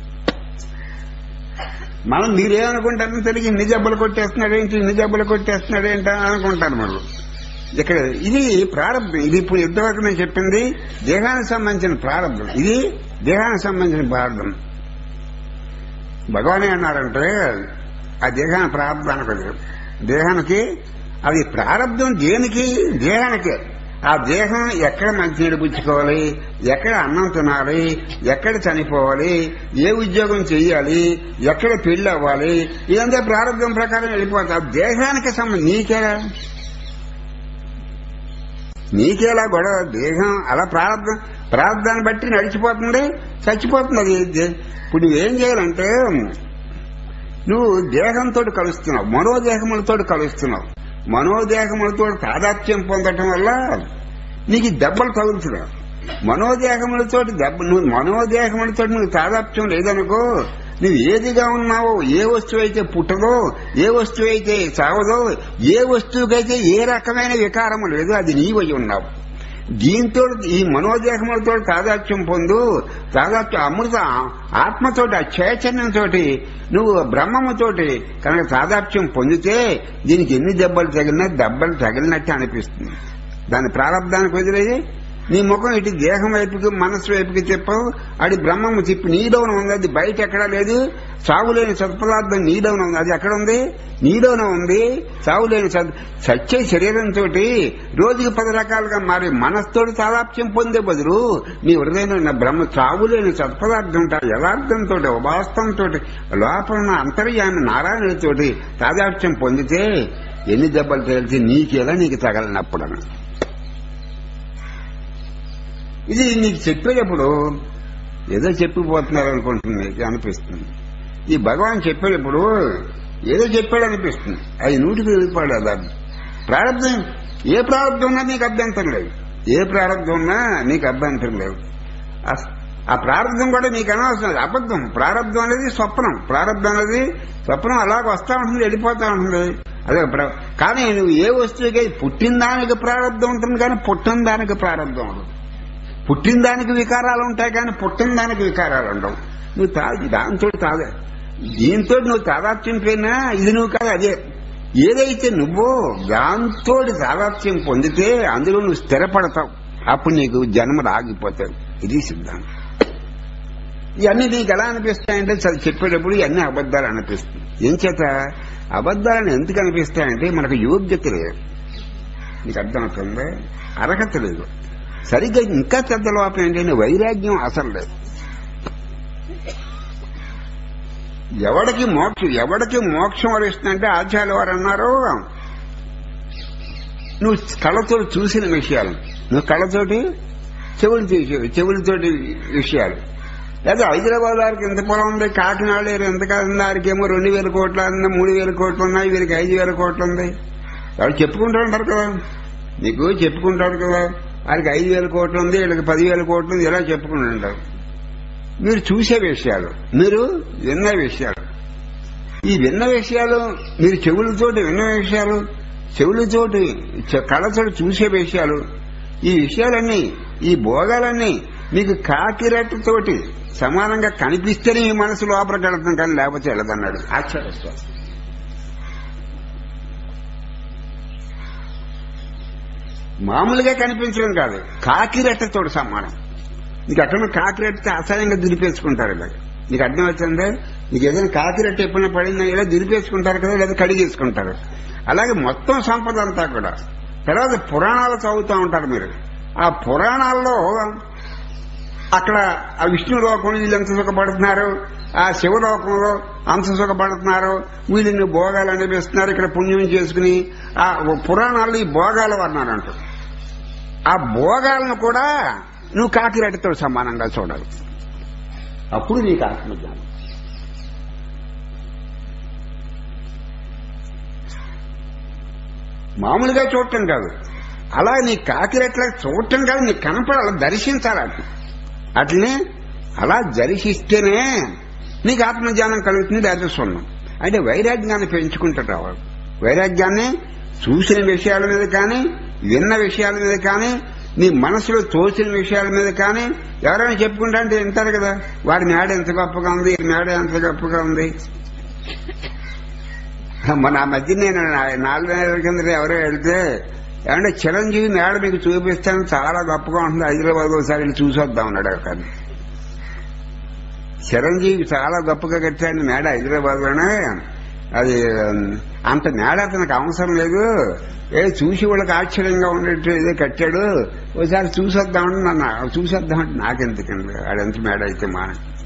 మనం మీరేమనుకుంటారని తెలిసి ఇన్ని జబ్బలు కొట్టేస్తున్నాడేంటి ఇన్ని జబ్బలు కొట్టేస్తున్నాడేంటి అని అనుకుంటారు మనం ఇక్కడ ఇది ప్రారంభం ఇది ఇప్పుడు ఇంతవరకు నేను చెప్పింది దేహానికి సంబంధించిన ప్రారంభం ఇది దేహానికి సంబంధించిన ప్రారంభం భగవాన్ అన్నారంటే ఆ దేహాన్ని ప్రారంభానికి వదిలేరు. దేహానికి అది ప్రారంభం దేనికి దేహానికి ఆ దేహం ఎక్కడ మంచినీడు పుచ్చుకోవాలి ఎక్కడ అన్నం తినాలి ఎక్కడ చనిపోవాలి ఏ ఉద్యోగం చెయ్యాలి ఎక్కడ పెళ్లి అవ్వాలి ఇదంతా ప్రారంభం ప్రకారం వెళ్ళిపోతుంది ఆ దేహానికి సంబంధం నీకేలా నీకేలా గొడవ దేహం అలా ప్రారంభం ప్రారంభాన్ని బట్టి నడిచిపోతుంది చచ్చిపోతుంది అది దే- ఇప్పుడు నువ్వేం చేయాలంటే నువ్వు దేహంతో కలుస్తున్నావు మనోదేహములతో కలుస్తున్నావు మనోదేహములతో తాదాత్యం పొందటం వల్ల నీకు ఈ దెబ్బలు తగులుతున్నావు మనోదేహములతో దెబ్బ నువ్వు మనోదేహములతో నువ్వు తాదాత్యం లేదనుకో నువ్వు ఏదిగా ఉన్నావో ఏ వస్తువు అయితే పుట్టదో ఏ వస్తువు అయితే చావదో ఏ వస్తువుకైతే ఏ రకమైన వికారము లేదు అది నీవై ఉన్నావు దీంతో ఈ మనోదేహములతో తాదాత్యం పొందు తాదాత్యం అమృత ఆత్మతోటి ఆ చైతన్యంతో నువ్వు బ్రహ్మముతోటి కనుక తాదాత్యం పొందితే దీనికి ఎన్ని దెబ్బలు తగిలినా దెబ్బలు తగిలినట్టే అనిపిస్తుంది దాని ప్రారంభానికి వదిలేది నీ ముఖం ఇటు దేహం వైపుకి మనస్సు వైపుకి తిప్పవు అది బ్రహ్మము తిప్పి నీలోనే ఉంది అది బయట ఎక్కడా లేదు సాగులేని సత్పదార్థం నీలోనే ఉంది అది ఎక్కడ ఉంది నీలోనే ఉంది సాగులేని సత్ సత్య శరీరంతో రోజుకి పది రకాలుగా మారి మనస్తోటి తాదాప్యం పొందే బదులు నీ హృదయంలో ఉన్న బ్రహ్మ సాగులేని సత్పదార్థం యథార్థంతో వాస్తవంతో లోపల ఉన్న అంతర్యామి నారాయణుడితోటి తాదాప్యం పొందితే ఎన్ని దెబ్బలు తగిలితే నీకేలా నీకు తగలనప్పుడు అని ఇది నీకు చెప్పేటప్పుడు ఏదో చెప్పిపోతున్నారు అనుకుంటుంది నీకు అనిపిస్తుంది ఈ భగవాన్ చెప్పేటప్పుడు ఏదో చెప్పాడు అనిపిస్తుంది అది నూటికి వెళ్ళిపోయాడు అది ప్రారంభం ఏ ప్రారంభం ఉన్నా నీకు అభ్యంతరం లేదు ఏ ప్రారంభం ఉన్నా నీకు అభ్యంతరం లేదు ఆ- ఆ ప్రారంభం కూడా నీకు అనవసరం లేదు. అబద్ధం ప్రారంభం అనేది స్వప్నం ప్రారంభం అనేది స్వప్నం అలాగ వస్తా ఉంటుంది వెళ్ళిపోతా ఉంటుంది అదే ప్ర- కానీ నువ్వు ఏ వస్తువుకి పుట్టిన దానికి ప్రారంభం ఉంటుంది కానీ పుట్టిన దానికి ప్రారంభం ఉండదు పుట్టిన దానికి వికారాలు ఉంటాయి కానీ పుట్టిన దానికి వికారాలు ఉండవు నువ్వు తా దాంతో తాదే దీంతో నువ్వు తాదాత్యం పోయినా ఇది నువ్వు కాదు అదే ఏదైతే నువ్వో దాంతో తాదాత్యం పొందితే అందులో నువ్వు స్థిరపడతావు అప్పుడు నీకు జన్మలు ఆగిపోతావు ఇది సిద్ధాంతం ఇవన్నీ నీకు ఎలా అనిపిస్తాయంటే చ- చెప్పేటప్పుడు ఇవన్నీ అబద్ధాలు అనిపిస్తుంది ఏం చేత అబద్ధాలను ఎందుకు అనిపిస్తాయంటే మనకు యోగ్యత లేదు నీకు అర్థమవుతుందా అర్హత లేదు సరిగ్గా ఇంకా పెద్ద లోపం ఏంటంటే వైరాగ్యం అసలు లేదు ఎవడికి మోక్షం ఎవడికి మోక్షం వరిస్తుందంటే ఆచార్య వారు అన్నారు నువ్వు కళ్ళతో చూసిన విషయాలు నువ్వు కళ్ళతోటి చెవులు చూసి చెవులతోటి విషయాలు లేదా హైదరాబాద్ వారికి ఎంత పొలం ఉంది కాకినాడ ఎంత కాదు వారికేమో రెండు వేల కోట్లు ఉంది మూడు వేల కోట్లు ఉన్నాయి వీరికి ఐదు వేల కోట్లు ఉంది వాళ్ళు చెప్పుకుంటూ ఉంటారు కదా నీకు చెప్పుకుంటారు కదా వారికి ఐదు వేల కోట్లు ఉంది వీళ్ళకి పదివేల కోట్లు ఉంది ఇలా చెప్పుకుంటూ ఉంటారు మీరు చూసే విషయాలు మీరు విన్న విషయాలు ఈ విన్న విషయాలు మీరు చెవులతోటి విన్న విషయాలు చెవులతోటి చె- కళ్ళతోటి చూసే విషయాలు ఈ విషయాలన్నీ ఈ భోగాలన్నీ మీకు కాకిరెట్టతోటి సమానంగా కనిపిస్తేనే మీ మనసు లోపలికి వెళతాం కానీ లేకపోతే వెళ్ళదన్నాడు ఆచార్య స్వామి మామూలుగా కనిపించడం కాదు కాకిరెట్టతో సమానం నీకు అట్లా కాకిరెట్టితే అసహ్యంగా దురిపేసుకుంటారు ఇలా నీకు అర్థం వచ్చిందా నీకు ఏదైనా కాకిరెట్ట ఎప్పుడైనా పడిందా ఇలా దురిపేసుకుంటారు కదా లేదా కడిగేసుకుంటారు అలాగే మొత్తం సంపద అంతా కూడా తర్వాత పురాణాలు చదువుతూ ఉంటారు మీరు ఆ పురాణాల్లో అక్కడ ఆ విష్ణు లోకం వీళ్ళు ఎంత సుఖపడుతున్నారు ఆ శివలోకంలో అంత సుఖపడుతున్నారు వీళ్ళని భోగాలు అనిపిస్తున్నారు ఇక్కడ పుణ్యం చేసుకుని ఆ పురాణాల్లో ఈ భోగాలు అన్నారంట ఆ భోగాలను కూడా నువ్వు కాకిరెట్టతో సమానంగా చూడాలి అప్పుడు నీకు ఆత్మజ్ఞానం మామూలుగా చూడటం కాదు అలా నీ కాకిరెట్లా చూడటం కాదు నీకు కనపడాలి దర్శించాలి అట్లా అట్లనే అలా దర్శిస్తేనే నీకు ఆత్మజ్ఞానం కలుగుతుంది లేదా సున్నం అంటే వైరాగ్యాన్ని పెంచుకుంటూ రావాలి వైరాగ్యాన్ని చూసిన విషయాల మీద కానీ విన్న విషయాల మీద కానీ నీ మనసులో తోచిన విషయాల మీద కానీ ఎవరైనా చెప్పుకుంటా అంటే వింటారు కదా వాడి మేడ ఎంత గొప్పగా ఉంది ఈ మేడ ఎంత గొప్పగా ఉంది మన ఆ మధ్య నేను నా- నాలుగు నెలల కింద ఎవరో వెళ్తే ఏమంటే చిరంజీవి మేడ మీకు చూపిస్తాను చాలా గొప్పగా ఉంటుంది హైదరాబాద్ ఒకసారి వెళ్ళి చూసొద్దాం అన్నాడు ఒక ఆయన. చిరంజీవి చాలా గొప్పగా కట్టాడు మేడ హైదరాబాద్ లోనే అది ఉమ్, అంత మేడ అతనికి అవసరం లేదు ఏ చూసి వాళ్ళకి ఆశ్చర్యంగా ఉండేట్టు ఏదో కట్టాడు ఒకసారి చూసొద్దామని నన్ను చూసొద్దామంటే నాకెందుకండి ఆడెంత మేడ అయితే మా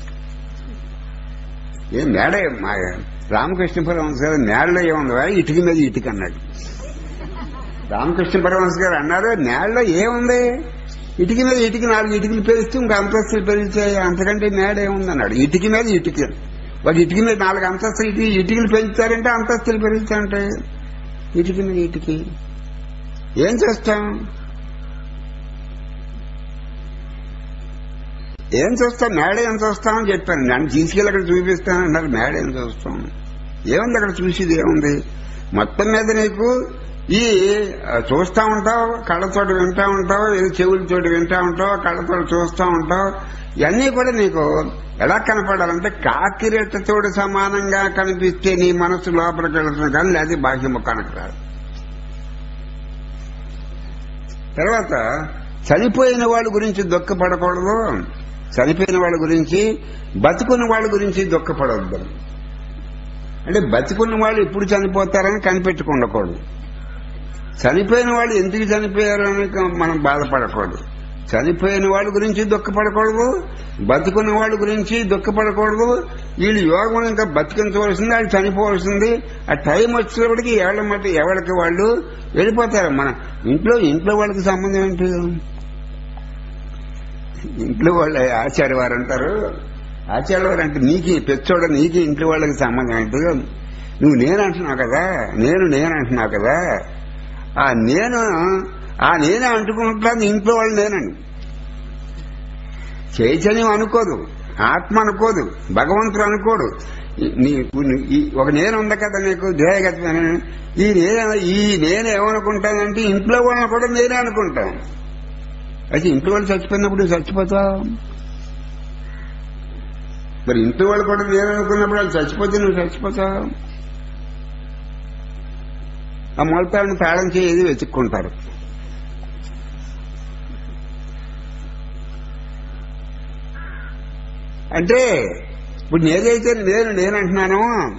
ఏ మేడ మా రామకృష్ణ పరమహంస గారు మేడలో ఏముంది ఇటుక మీద ఇటుక అన్నాడు రామకృష్ణ పరమహంస గారు అన్నారు నేలలో ఏముంది ఇటుక మీద ఇటుక నాలుగు ఇటుకలు పెరిస్తే ఇంకా అంతస్తులు పెరిగితే అంతకంటే మేడ ఏముంది అన్నాడు ఇటుక మీద ఇటుక ఒక ఇటుక మీద నాలుగు అంతస్తులు ఇటుక ఇటుకలు పెంచుతారంటే అంతస్తులు పెరుగుతాయంటాయి ఇటుక మీద ఇటుక ఏం చేస్తాం ఏం చూస్తాం మేడ ఏం చూస్తామని చెప్పాను నన్ను తీసుకెళ్ళి అక్కడ చూపిస్తానన్నారు మేడ ఏం చూస్తాం ఏముంది అక్కడ చూసేది ఏముంది మొత్తం మీద నీకు ఈ ఆ, చూస్తా ఉంటావు కళ్ళతోటి వింటా ఉంటావు ఇది చెవులతోటి వింటా ఉంటావు కళ్ళతోటి చూస్తా ఉంటావు ఇవన్నీ కూడా నీకు ఎలా కనపడాలంటే కాకిరెట్టతోటి సమానంగా కనిపిస్తే నీ మనసు లోపలికి వెళ్తుంది కానీ లేదా బాహ్య ముఖానికి రాదు తర్వాత చనిపోయిన వాళ్ళ గురించి దుఃఖపడకూడదు చనిపోయిన వాళ్ళ గురించి బతుకున్న వాళ్ళ గురించి దుఃఖపడవద్దు అంటే బతుకున్న వాళ్ళు ఎప్పుడు చనిపోతారని కనిపెట్టుకుండకూడదు చనిపోయిన వాళ్ళు ఎందుకు చనిపోయారు అని మనం బాధపడకూడదు చనిపోయిన వాళ్ళ గురించి దుఃఖపడకూడదు బతుకున్న వాళ్ళ గురించి దుఃఖపడకూడదు వీళ్ళు యోగం ఇంకా బతికించవలసింది వాళ్ళు చనిపోవలసింది ఆ టైం వచ్చేటప్పటికి ఎవరి మట్టి ఎవరికి వాళ్ళు వెళ్ళిపోతారు మన ఇంట్లో ఇంట్లో వాళ్ళకి సంబంధం ఏంటి ఇంట్లో వాళ్ళు ఆచార్యవారు అంటారు ఆచార్యవారు అంటే నీకు పెచ్చోడ నీకు ఇంట్లో వాళ్ళకి సంబంధం ఏంటి నువ్వు నేను అంటున్నావు కదా నేను నేను అంటున్నావు కదా ఆ నేను ఆ నేనే అంటుకుంటున్నాను ఇంట్లో వాళ్ళు నేనండి చైతన్యం అనుకోదు ఆత్మ అనుకోదు భగవంతుడు అనుకోడు ఈ- నీకు నీ- ఈ ఒక నేను ఉంది కదా నీకు దేహగతమైన ఈ నేను ఈ నేను ఏమనుకుంటానంటే ఇంట్లో వాళ్ళని కూడా నేనే అనుకుంటాను అయితే ఇంట్లో వాళ్ళు చచ్చిపోయినప్పుడు చచ్చిపోతావు మరి ఇంట్లో వాళ్ళు కూడా నేను అనుకున్నప్పుడు వాళ్ళు చచ్చిపోతే నువ్వు చచ్చిపోతావు ఆ మొలతాడిని తాళం చేయది వెతుక్కుంటారు అంటే ఇప్పుడు ఏదైతే నేను నేను అంటున్నానో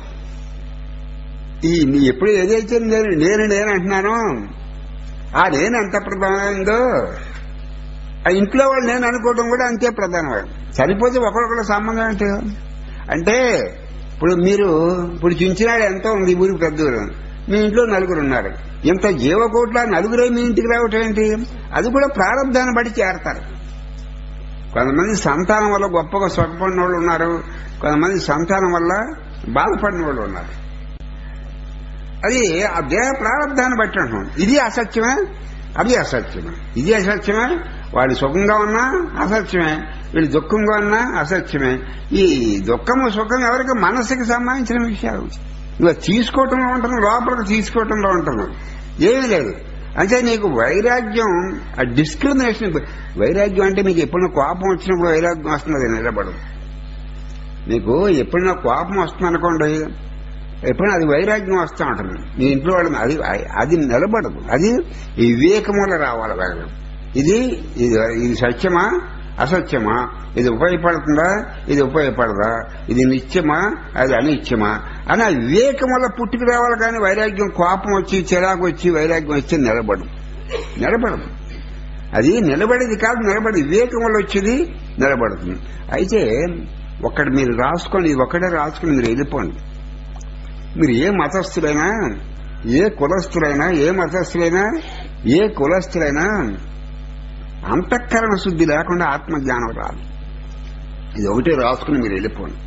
ఈ నీ ఎప్పుడు ఏదైతే నేను నేను నేను అంటున్నానో ఆ నేను ఎంత ప్రధానమైందో ఆ ఇంట్లో వాళ్ళు నేను అనుకోవడం కూడా అంతే ప్రధానమైంది చనిపోతే ఒకరికొకరు సంబంధం అంటే అంటే ఇప్పుడు మీరు ఇప్పుడు చించినాడు ఎంతో ఉంది ఈ ఊరికి పెద్ద ఊరు మీ ఇంట్లో నలుగురు ఉన్నారు ఇంత జీవకోట్ల నలుగురే మీ ఇంటికి రావటం ఏంటి అది కూడా ప్రారంధాన్ని బట్టి చేరతారు కొంతమంది సంతానం వల్ల గొప్పగా సుఖపడిన వాళ్ళు ఉన్నారు కొంతమంది సంతానం వల్ల బాధపడిన వాళ్ళు ఉన్నారు అది ఆ దేహ ప్రారంధాన్ని బట్టి అంటున్నాం ఇది అసత్యమే అది అసత్యమే ఇది అసత్యమే వాడు సుఖంగా ఉన్నా అసత్యమే వీడు దుఃఖంగా ఉన్నా అసత్యమే ఈ దుఃఖము సుఖం ఎవరికి మనసుకి సంబంధించిన విషయాలు ఇక తీసుకోవటంలో ఉంటున్నాం లోపలికి తీసుకోవటంలో ఉంటున్నాం ఏమీ లేదు అంటే నీకు వైరాగ్యం ఆ డిస్క్రిమినేషన్ వైరాగ్యం అంటే మీకు ఎప్పుడైనా కోపం వచ్చినప్పుడు వైరాగ్యం వస్తుంది అది నిలబడదు మీకు ఎప్పుడైనా కోపం వస్తుంది అనుకోండి ఎప్పుడైనా అది వైరాగ్యం వస్తూ ఉంటుంది మీ ఇంట్లో వాళ్ళు అది అది నిలబడదు అది ఈ వివేకం వల్ల రావాలి వైరాగ్యం ఇది ఇది ఇది సత్యమా అసత్యమా ఇది ఉపయోగపడుతుందా ఇది ఉపయోగపడదా ఇది నిత్యమా అది అనిత్యమా అని ఆ వివేకం వల్ల పుట్టుకు రావాలి కానీ వైరాగ్యం కోపం వచ్చి చిరాకు వచ్చి వైరాగ్యం వచ్చి నిలబడు నిలబడదు అది నిలబడేది కాదు నిలబడి వివేకం వల్ల వచ్చేది నిలబడుతుంది అయితే ఒక్కటి మీరు రాసుకొని ఇది ఒక్కటే రాసుకొని మీరు వెళ్ళిపోండి మీరు ఏ మతస్థులైనా ఏ కులస్థులైనా ఏ మతస్థులైనా ఏ కులస్థులైనా అంతఃకరణ శుద్ధి లేకుండా ఆత్మజ్ఞానం రాదు ఇది ఒకటే రాసుకుని మీరు వెళ్ళిపోండి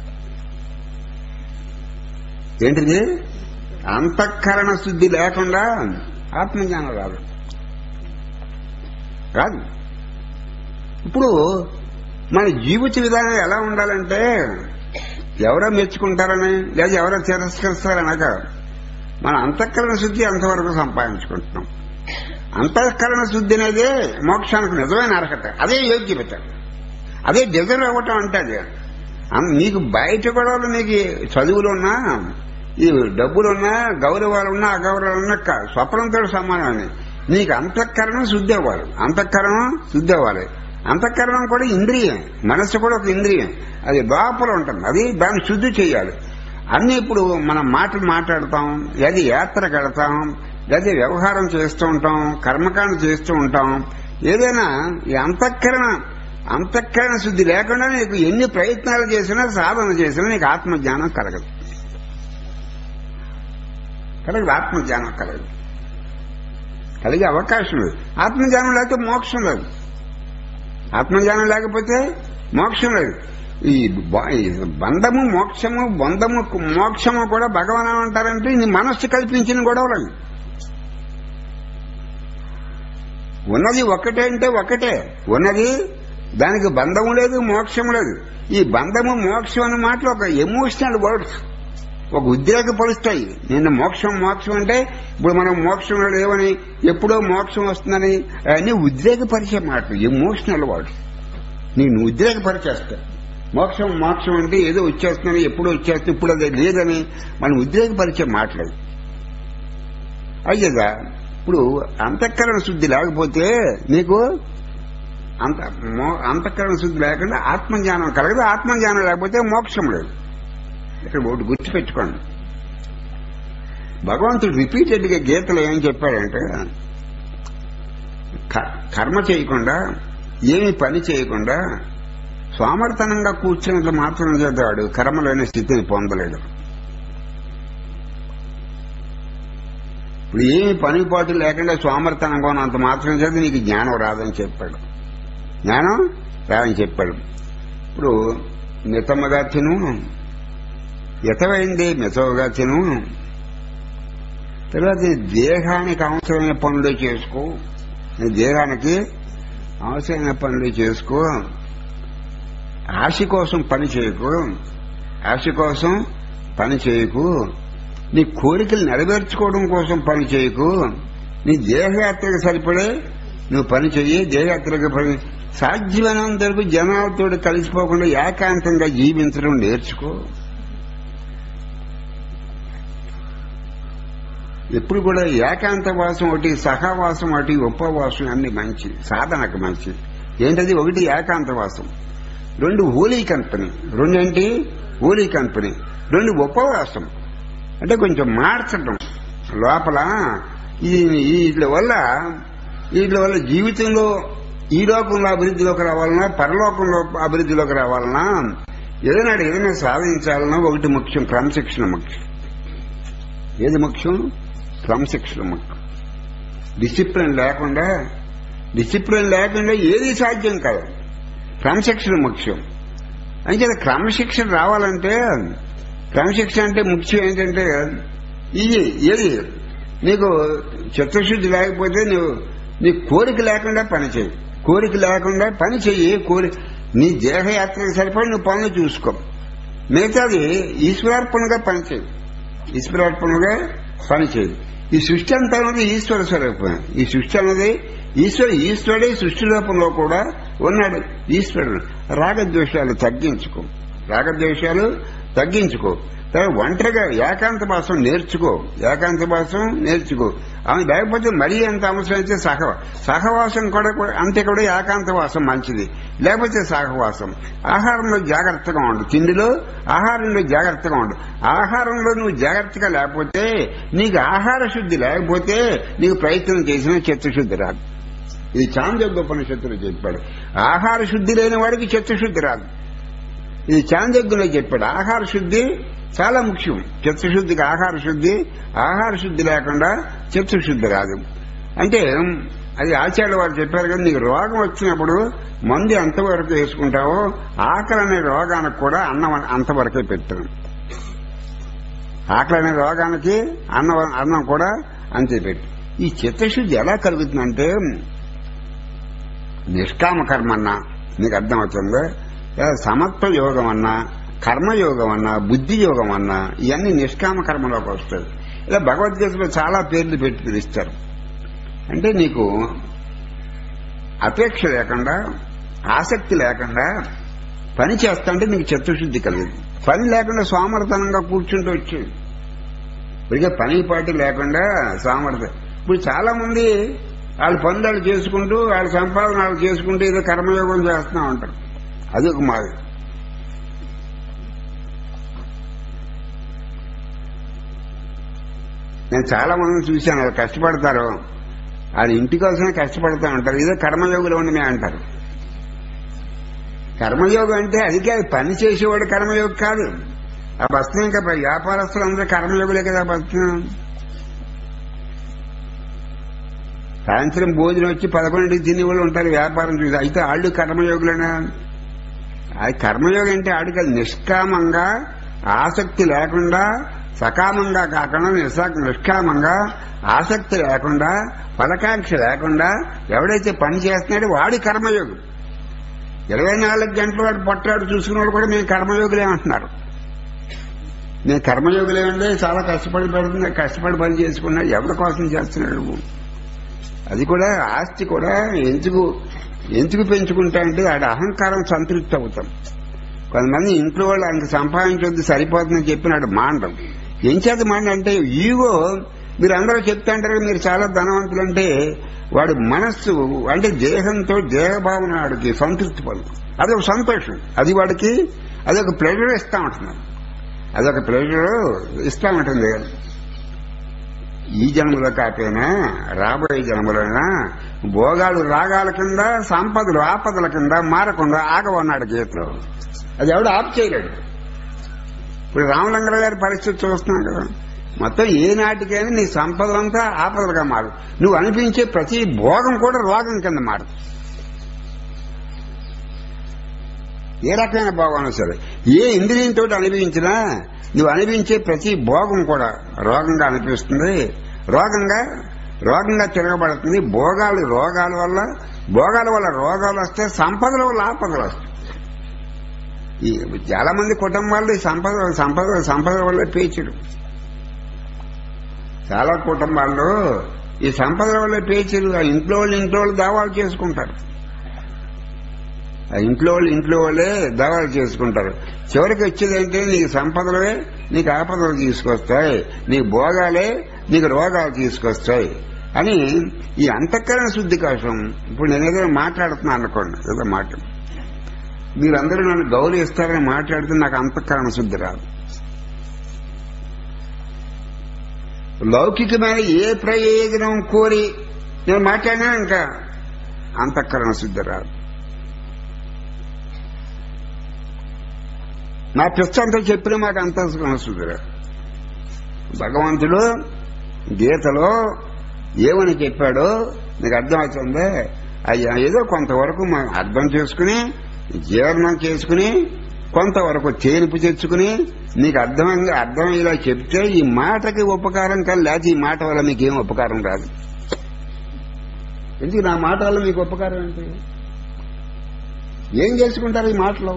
ఏంటిది అంతఃకరణ శుద్ధి లేకుండా ఆత్మజ్ఞానం రాదు రాదు ఇప్పుడు మన జీవిత విధానం ఎలా ఉండాలంటే ఎవరో మెచ్చుకుంటారని లేదా ఎవరో తిరస్కరిస్తారని కాదు మన అంతఃకరణ శుద్ధి అంతవరకు సంపాదించుకుంటున్నాం అంతఃకరణ శుద్ధి అనేదే మోక్షానికి నిజమైన అర్హత అదే యోగ్యత అదే డిజర్వ్ అవ్వటం అంటే అది అం- నీకు బయట గొడవలు నీకు చదువులున్నా ఈ డబ్బులున్నా గౌరవాలున్నా అగౌరవాలున్నా క- స్వప్నంతో సమానమని నీకు అంతఃకరణం శుద్ధి అవ్వాలి అంతఃకరణం శుద్ధి అవ్వాలి అంతఃకరణం కూడా ఇంద్రియం మనస్సు కూడా ఒక ఇంద్రియం అది లోపల ఉంటుంది అది దాన్ని శుద్ధి చేయాలి అన్ని ఇప్పుడు మనం మాటలు మాట్లాడతాం లేదా యాత్రకు వెళతాం లేదా వ్యవహారం చేస్తూ ఉంటాం కర్మకాండ చేస్తూ ఉంటాం ఏదైనా ఈ అంతఃకరణ అంతఃకరణ శుద్ధి లేకుండా నీకు ఎన్ని ప్రయత్నాలు చేసినా సాధన చేసినా నీకు ఆత్మజ్ఞానం కలగదు కలగదు ఆత్మజ్ఞానం కలగదు కలిగే అవకాశం లేదు ఆత్మజ్ఞానం లేకపోతే మోక్షం లేదు ఆత్మజ్ఞానం లేకపోతే మోక్షం లేదు ఈ బ- ఈ బంధము మోక్షము బంధము మోక్షము కూడా భగవాన్ అంటారంటే నీ మనస్సు కల్పించిన గొడవలు ఉన్నది ఒకటే అంటే ఒకటే ఉన్నది దానికి బంధము లేదు మోక్షము లేదు ఈ బంధము మోక్షం అనే మాటలు ఒక ఎమోషనల్ వర్డ్స్ ఒక ఉద్రేకపరుస్తాయి నిన్న మోక్షం మోక్షం అంటే ఇప్పుడు మనం మోక్షంలో లేవని ఎప్పుడో మోక్షం వస్తుందని అన్ని ఉద్రేకపరిచే మాటలు ఎమోషనల్ వర్డ్స్ నేను ఉద్రేకపరిచేస్తా మోక్షం మోక్షం అంటే ఏదో వచ్చేస్తుందని ఎప్పుడో వచ్చేస్తే ఇప్పుడు అది లేదని మనం ఉద్రేకపరిచే మాటలు అయ్యేదా ఇప్పుడు అంతఃకరణ శుద్ధి లేకపోతే నీకు అంత మో- అంతఃకరణ శుద్ధి లేకుండా ఆత్మజ్ఞానం కలగదు ఆత్మజ్ఞానం లేకపోతే మోక్షం లేదు ఇక్కడ ఒకటి గుర్తుపెట్టుకోండి భగవంతుడు రిపీటెడ్ గా గీతలో ఏం చెప్పాడంటే క- కర్మ చేయకుండా ఏమి పని చేయకుండా సోమర్తనంగా కూర్చున్నట్లు మాత్రం చేద్దాడు కర్మలోని స్థితిని పొందలేడు ఇప్పుడు ఏమి పని పాటు లేకుండా సోమర్తనంగా ఉన్నంత మాత్రం చేత నీకు జ్ఞానం రాదని చెప్పాడు జ్ఞానం రాదని చెప్పాడు ఇప్పుడు మితముగా తిను ఎతవైంది మెతవుగా తిను తర్వాత నీ దేహానికి అవసరమైన పనులు చేసుకో నీ దేహానికి అవసరమైన పనులు చేసుకో ఆశ కోసం పని చేయకు ఆశ కోసం పని చేయకు నీ కోరికలు నెరవేర్చుకోవడం కోసం పని చేయకు నీ దేహయాత్రకు సరిపడే నువ్వు పని చెయ్యి దేహయాత్రకు పని సాధ్యమైనంత వరకు జనాలతో కలిసిపోకుండా ఏకాంతంగా జీవించడం నేర్చుకో ఎప్పుడు కూడా ఏకాంత వాసం ఒకటి సహవాసం ఒకటి ఉపవాసం అన్ని మంచి సాధనకు మంచి ఏంటది ఒకటి ఏకాంత వాసం రెండు హోలీ కంపెనీ రెండేంటి హోలీ కంపెనీ రెండు ఉపవాసం అంటే కొంచెం మార్చడం లోపల ఈ వీటి వల్ల వీటి వల్ల జీవితంలో ఈ లోకంలో అభివృద్ధిలోకి రావాలన్నా పరలోకంలో అభివృద్ధిలోకి రావాలన్నా ఏదైనా ఏదైనా సాధించాలన్నా ఒకటి ముఖ్యం క్రమశిక్షణ ముఖ్యం ఏది ముఖ్యం క్రమశిక్షణ ముఖ్యం డిసిప్లిన్ లేకుండా డిసిప్లిన్ లేకుండా ఏది సాధ్యం కాదు క్రమశిక్షణ ముఖ్యం అంటే క్రమశిక్షణ రావాలంటే క్రమశిక్షణ అంటే ముఖ్యం ఏంటంటే ఇది ఏది నీకు చిత్తశుద్ధి లేకపోతే నువ్వు నీ కోరిక లేకుండా పని చేయి కోరిక లేకుండా పని చెయ్యి కోరి నీ దేహయాత్రకు సరిపడి నువ్వు పనులు చూసుకో మిగతాది ఈశ్వరార్పణగా పని చేయి ఈశ్వరార్పణగా పని చేయి ఈ సృష్టి అంతా ఉన్నది ఈశ్వర స్వరూపం ఈ సృష్టి అన్నది ఈశ్వరు ఈశ్వరుడే సృష్టి రూపంలో కూడా ఉన్నాడు ఈశ్వరుడు రాగద్వేషాలు తగ్గించుకో రాగద్వేషాలు తగ్గించుకో తర్వాత ఒంటరిగా ఏకాంత భాషం నేర్చుకో ఏకాంత భాషం నేర్చుకో ఆమె లేకపోతే మరీ ఎంత అవసరం అయితే సహ సహవాసం కూడా అంతే కూడా ఏకాంత వాసం మంచిది లేకపోతే సహవాసం ఆహారంలో జాగ్రత్తగా ఉండు తిండిలో ఆహారంలో జాగ్రత్తగా ఉండు ఆహారంలో నువ్వు జాగ్రత్తగా లేకపోతే నీకు ఆహార శుద్ధి లేకపోతే నీకు ప్రయత్నం చేసినా చిత్తశుద్ధి రాదు ఇది చాంద్యోపనిషత్తులు చెప్పాడు ఆహార శుద్ధి లేని వాడికి చిత్తశుద్ధి రాదు ఇది చాంద్యోగ్యంలో చెప్పాడు ఆహార శుద్ధి చాలా ముఖ్యం చిత్తశుద్ధికి ఆహార శుద్ధి ఆహార శుద్ధి లేకుండా చిత్తశుద్ధి రాదు అంటే అది ఆచార్య వారు చెప్పారు కదా నీకు రోగం వచ్చినప్పుడు మందు ఎంతవరకు వేసుకుంటావో ఆకలి అనే రోగానికి కూడా అన్నం అంతవరకే పెట్టాను ఆకలి అనే రోగానికి అన్నం అన్నం కూడా అంతే పెట్టు ఈ చిత్తశుద్ధి ఎలా కలుగుతుందంటే నిష్కామ కర్మ అన్నా నీకు అర్థమవుతుందో లేదా సమత్వ యోగం అన్నా కర్మయోగం అన్నా బుద్ధి యోగం అన్నా ఇవన్నీ నిష్కామ కర్మలోకి వస్తాయి ఇలా భగవద్గీతలో చాలా పేర్లు పెట్టి పిలుస్తారు అంటే నీకు అపేక్ష లేకుండా ఆసక్తి లేకుండా పని చేస్తాంటే నీకు చిత్తశుద్ధి కలిగింది పని లేకుండా సోమరతనంగా కూర్చుంటూ వచ్చేది ఇక పని పాటి లేకుండా సామర్థ్యం ఇప్పుడు చాలా మంది వాళ్ళ పనులు వాళ్ళు చేసుకుంటూ వాళ్ళ సంపాదన వాళ్ళు చేసుకుంటూ ఏదో కర్మయోగం చేస్తూ ఉంటారు అది ఒక మాది నేను చాలా మందిని చూశాను వాళ్ళు కష్టపడతారు వాళ్ళ ఇంటి కోసమే కష్టపడతా ఉంటారు ఏదో కర్మయోగులు ఉండమే అంటారు కర్మయోగం అంటే అది కాదు పని చేసేవాడు కర్మయోగి కాదు ఆ బస్తం ఇంకా వ్యాపారస్తులు అందరూ కర్మయోగులే కదా బస్తం సాయంత్రం భోజనం వచ్చి పదకొండింటికి తిని వాళ్ళు ఉంటారు వ్యాపారం చూసి అయితే వాళ్ళు కర్మయోగులేనా అది కర్మయోగం అంటే ఆడు కాదు నిష్కామంగా ఆసక్తి లేకుండా సకామంగా కాకుండా నిశా- నిష్కామంగా ఆసక్తి లేకుండా పదకాంక్ష లేకుండా ఎవడైతే పని చేస్తున్నాడో వాడి కర్మయోగి ఇరవై నాలుగు గంటల వాడు పొట్టాడు చూసుకున్నవాడు కూడా మేము కర్మయోగులే అంటున్నారు నేను కర్మయోగులేమంటే చాలా కష్టపడి పెడుతున్నా కష్టపడి పని చేసుకున్నాడు ఎవరి కోసం చేస్తున్నాడు అది కూడా ఆస్తి కూడా ఎందుకు ఎందుకు పెంచుకుంటా అంటే ఆడ అహంకారం సంతృప్తి అవుతాం కొంతమంది ఇంట్లో వాళ్ళు ఆయనకి సంపాదించొద్దు సరిపోతుందని చెప్పినాడు మాండం ఏం చేత మాండం అంటే ఈగో మీరు అందరూ చెప్తా అంటారు మీరు చాలా ధనవంతులు అంటే వాడి మనస్సు అంటే దేహంతో దేహభావన వాడికి సంతృప్తి పడదు అదొక సంతోషం అది వాడికి అదొక ప్లెజర్ ఇస్తా ఉంటుంది అదొక ప్లెజర్ ఇస్తా ఉంటుంది ఈ జన్మలో కాకపోయినా రాబోయే జన్మలోనా భోగాలు రాగాల కింద సంపదలు ఆపదల కింద మారకుండా ఆగవన్నాడు గీతలో అది ఎవడు ఆపు చేయలేడు ఇప్పుడు రామలింగర గారి పరిస్థితి చూస్తున్నాం కదా మొత్తం ఏ నాటికైనా నీ సంపదలంతా ఆపదలుగా మారు నువ్వు అనిపించే ప్రతి భోగం కూడా రోగం కింద మారు ఏ రకమైన భోగం సరే ఏ ఇంద్రియంతో అనుభవించినా నువ్వు అనిపించే ప్రతి భోగం కూడా రోగంగా అనిపిస్తుంది రోగంగా రోగంగా తిరగబడుతుంది భోగాలు రోగాల వల్ల భోగాల వల్ల రోగాలు వస్తాయి సంపదల వల్ల ఆపదలు వస్తాయి ఈ చాలా మంది కుటుంబాల్లో ఈ సంపద సంపద సంపద వల్ల పేచుడు చాలా కుటుంబాల్లో ఈ సంపదల వల్ల పేచుడు ఆ ఇంట్లో వాళ్ళు ఇంట్లో వాళ్ళు దావాలు చేసుకుంటారు ఆ ఇంట్లో వాళ్ళు ఇంట్లో వాళ్ళే దావాలు చేసుకుంటారు చివరికి వచ్చేదంటే నీకు సంపదలే నీకు ఆపదలు తీసుకొస్తాయి నీ భోగాలే నీకు రోగాలు తీసుకొస్తాయి అని ఈ అంతఃకరణ శుద్ధి కోసం ఇప్పుడు నేను ఏదో మాట్లాడుతున్నాను అనుకోండి ఏదో మాట మీరందరూ నన్ను గౌరవిస్తారని మాట్లాడితే నాకు అంతఃకరణ శుద్ధి రాదు లౌకికమైన ఏ ప్రయోజనం కోరి నేను మాట్లాడినా ఇంకా అంతఃకరణ శుద్ధి రాదు నా పిచ్చంతా చెప్పిన మాకు అంతఃకరణ శుద్ధి రాదు భగవంతుడు గీతలో ఏమని చెప్పాడో నీకు అర్థమవుతుందే అయ్యా ఏదో కొంతవరకు మనం అర్థం చేసుకుని జీవనం చేసుకుని కొంతవరకు తేనిపు తెచ్చుకుని నీకు అర్థంగా అర్థమయ్యేలా చెప్తే ఈ మాటకి ఉపకారం కానీ లేకపోతే ఈ మాట వల్ల మీకేం ఉపకారం రాదు ఎందుకు నా మాట వల్ల మీకు ఉపకారం ఏంటి ఏం చేసుకుంటారు ఈ మాటలో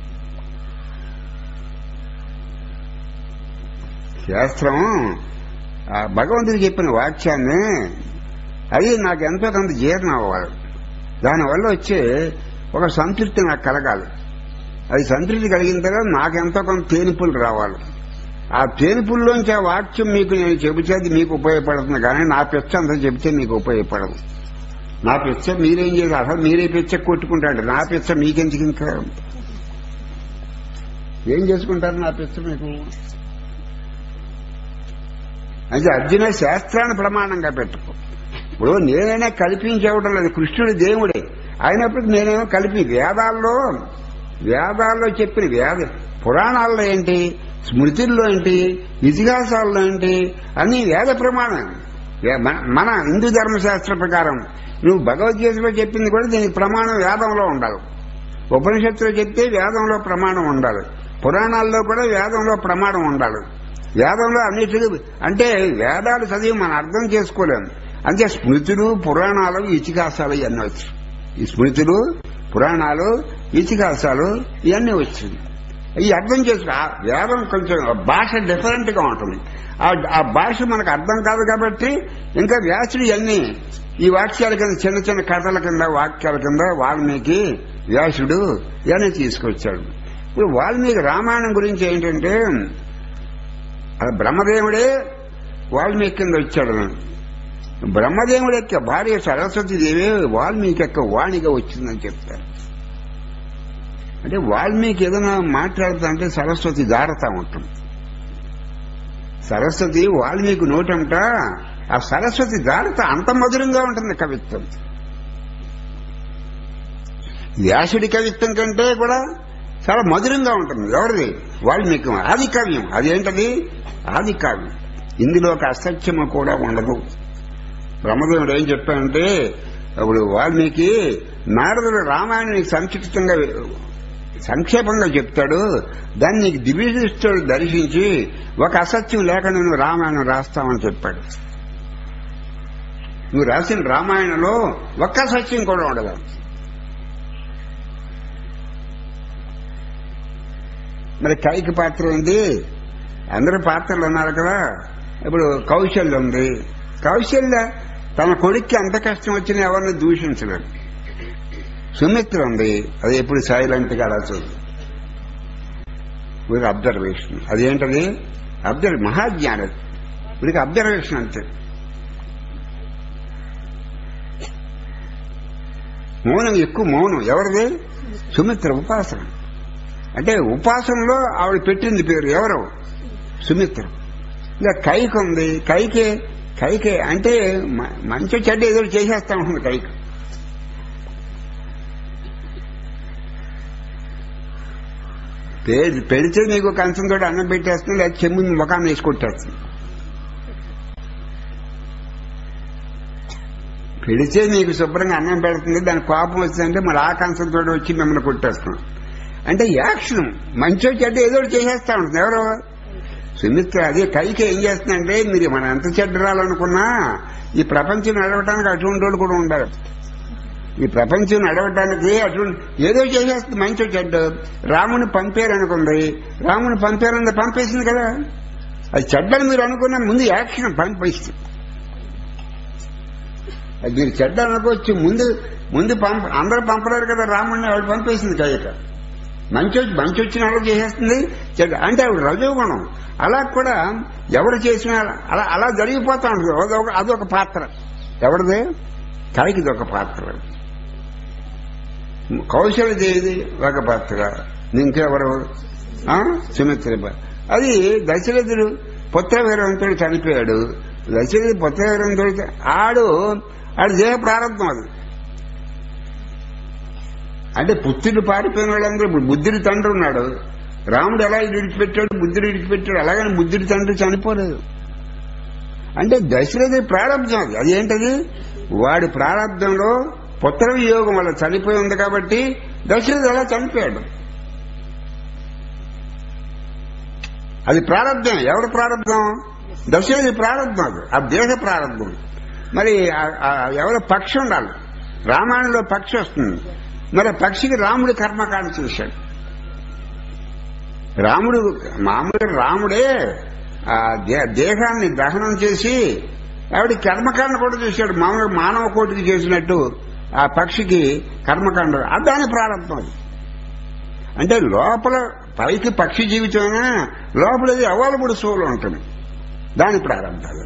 శాస్త్రం ఆ భగవంతుడు చెప్పిన వాక్యాన్ని అది నాకు ఎంతో కొంత జీర్ణం అవ్వాలి దానివల్ల వచ్చే ఒక సంతృప్తి నాకు కలగాలి అది సంతృప్తి కలిగిన తర్వాత నాకెంతో కొంత తేనిపులు రావాలి ఆ తేనిపుల్లోంచి ఆ వాక్యం మీకు నేను చెబితే మీకు ఉపయోగపడుతుంది కానీ నా పిచ్చ అంత చెబితే మీకు ఉపయోగపడదు నా పిచ్చ మీరేం చేయాలి అసలు మీరే పిచ్చ కొట్టుకుంటాడు నా పిచ్చ మీకెందుకు ఇంకా ఏం చేసుకుంటారు నా పిచ్చ మీకు అయితే అర్జున శాస్త్రాన్ని ప్రమాణంగా పెట్టుకో ఇప్పుడు నేనైనా కల్పించేవడం లేదు కృష్ణుడు దేవుడే అయినప్పటికీ నేనేమో కలిపి వేదాల్లో వేదాల్లో చెప్పిన వేద పురాణాల్లో ఏంటి స్మృతుల్లో ఏంటి ఇతిహాసాల్లో ఏంటి అన్ని వేద ప్రమాణం వే- మన- మన హిందూ ధర్మశాస్త్ర ప్రకారం నువ్వు భగవద్గీతలో చెప్పింది కూడా దీనికి ప్రమాణం వేదంలో ఉండాలి ఉపనిషత్తులో చెప్తే వేదంలో ప్రమాణం ఉండాలి పురాణాల్లో కూడా వేదంలో ప్రమాణం ఉండాలి వేదంలో అన్నిటికీ అంటే వేదాలు చదివి మనం అర్థం చేసుకోలేం అంటే స్మృతులు పురాణాలు ఇతిహాసాలు ఇవన్నీ వచ్చు ఈ స్మృతులు పురాణాలు ఇతిహాసాలు ఇవన్నీ వచ్చింది ఈ అర్థం చేసుకో ఆ వేదం కొంచెం భాష డిఫరెంట్ గా ఉంటుంది ఆ- ఆ భాష మనకు అర్థం కాదు కాబట్టి ఇంకా వ్యాసుడు ఇవన్నీ ఈ వాక్యాల కింద చిన్న చిన్న కథల కింద వాక్యాల కింద వాల్మీకి వ్యాసుడు ఇవన్నీ తీసుకొచ్చాడు ఇప్పుడు వాల్మీకి రామాయణం గురించి ఏంటంటే అది బ్రహ్మదేవుడే వాల్మీకి కింద వచ్చాడు బ్రహ్మదేవుడి యొక్క భార్య సరస్వతి దేవి వాల్మీకి యొక్క వాణిగా వచ్చిందని చెప్తారు అంటే వాల్మీకి ఏదైనా మాట్లాడుతుంటే సరస్వతి జారతా ఉంటుంది సరస్వతి వాల్మీకి నోటంట ఆ సరస్వతి జారత అంత మధురంగా ఉంటుంది కవిత్వం వ్యాసుడి కవిత్వం కంటే కూడా చాలా మధురంగా ఉంటుంది ఎవరిది వాల్మీకి ఆది కావ్యం అదేంటది ఆది కావ్యం ఇందులో ఒక అసత్యము కూడా ఉండదు బ్రహ్మదేవుడు ఏం చెప్పాడంటే అప్పుడు వాల్మీకి నారదుడు రామాయణానికి సంక్షిప్తంగా సంక్షేపంగా చెప్తాడు దాన్ని నీకు దివ్యదృష్టితో దర్శించి ఒక అసత్యం లేకుండా నువ్వు రామాయణం రాస్తావని చెప్పాడు నువ్వు రాసిన రామాయణంలో ఒక్క సత్యం కూడా ఉండదు మరి కైకి పాత్ర ఉంది అందరూ పాత్రలు ఉన్నారు కదా ఇప్పుడు కౌశల్య ఉంది కౌశల్య తన కొడుక్కి అంత కష్టం వచ్చినా ఎవరిని దూషించలేదు సుమిత్ర ఉంది అది ఎప్పుడు సైలెంట్ గా అలా చూడు వీడికి అబ్జర్వేషన్ అదేంటది అబ్జర్వ్ మహాజ్ఞానం వీడికి అబ్జర్వేషన్ అంతే మౌనం ఎక్కువ మౌనం ఎవరిది సుమిత్ర ఉపాసన అంటే ఉపాసనలో ఆవిడ పెట్టింది పేరు ఎవరు సుమిత్ర ఇంకా కైకి ఉంది కైకే కైకే అంటే మ- మంచి చెడ్డ ఏదో చేసేస్తా ఉంటుంది కైకి పే- పెడితే నీకు కంచంతో అన్నం పెట్టేస్తుంది లేదా చెమ్ము ముఖాన్ని వేసి కొట్టేస్తుంది పెడితే నీకు శుభ్రంగా అన్నం పెడుతుంది దాని కోపం వచ్చిందంటే మరి ఆ కంచంతో వచ్చి మిమ్మల్ని కొట్టేస్తాం అంటే యాక్షన్ మంచో చెడ్డ ఏదో ఒకటి చేసేస్తా ఉంటుంది ఎవరు సుమిత్ర అదే కైకి ఏం చేస్తుందంటే మీరు మనం ఎంత చెడ్డరాలనుకున్నా ఈ ప్రపంచం నడవటానికి అటువంటి వాళ్ళు కూడా ఉండాలి ఈ ప్రపంచం నడవటానికి అటువంటి ఏదో చేసేస్తుంది మంచి చెడ్డ రాముని పంపారు అనుకుంది రాముని పంపారన్నది పంపేసింది కదా అది చెడ్డని మీరు అనుకున్న ముందు యాక్షన్ పంపేస్తుంది అది మీరు చెడ్డ అనుకోవచ్చు ముందు ముందు పంప అందరూ పంపలేరు కదా రాముడిని ఆవిడ పంపేసింది కయ్యక మంచి వచ్చి- మంచి వచ్చిన వాళ్ళు చేసేస్తుంది చెడ్డ అంటే ఆవిడ రజోగుణం అలా కూడా ఎవరు చేసినా అలా అలా జరిగిపోతా ఉంటుంది అదొక అదొక పాత్ర ఎవరిది కైకిది ఒక పాత్ర కౌశలదేవిది ఒక పాత్ర ఇంకెవరు ఆ? సుమిత్ర పా- అది దశరథుడు పుత్రవీరంతుడు చనిపోయాడు దశరథుడు పుత్రవీరంతుడు చ- ఆడు ఆడు దేహ ప్రారంభం అది అంటే పుత్రుడు పారిపోయిన వాళ్ళందరూ ఇప్పుడు బుద్ధుడి తండ్రి ఉన్నాడు రాముడు ఎలా విడిచిపెట్టాడు బుద్ధుడు విడిచిపెట్టాడు అలాగని బుద్ధుడి తండ్రి చనిపోలేదు అంటే దశరథుడి ప్రారంభం అది అదేంటది వాడి ప్రారంభంలో పుత్ర వియోగం వల్ల చనిపోయి ఉంది కాబట్టి దశరథుడు అలా చనిపోయాడు అది ప్రారంభం ఎవరి ప్రారంభం దశరథి ప్రారంభం అది ఆ దేహ ప్రారంభం మరి ఆ- ఆ ఎవరో పక్షి ఉండాలి రామాయణంలో పక్షి వస్తుంది మరి ఆ పక్షికి రాముడు కర్మకాండ చేశాడు రాముడు మామూలు రాముడే ఆ దే- దేహాన్ని దహనం చేసి ఆవిడ కర్మకాండ కూడా చేశాడు మామూలు మానవ కోటికి చేసినట్టు ఆ పక్షికి కర్మకాండ అది దాని ప్రారంభం అది అంటే లోపల పైకి పక్షి జీవితమైనా లోపల అవైలబుల్ సోల్ ఉంటుంది దాని ప్రారంభాలు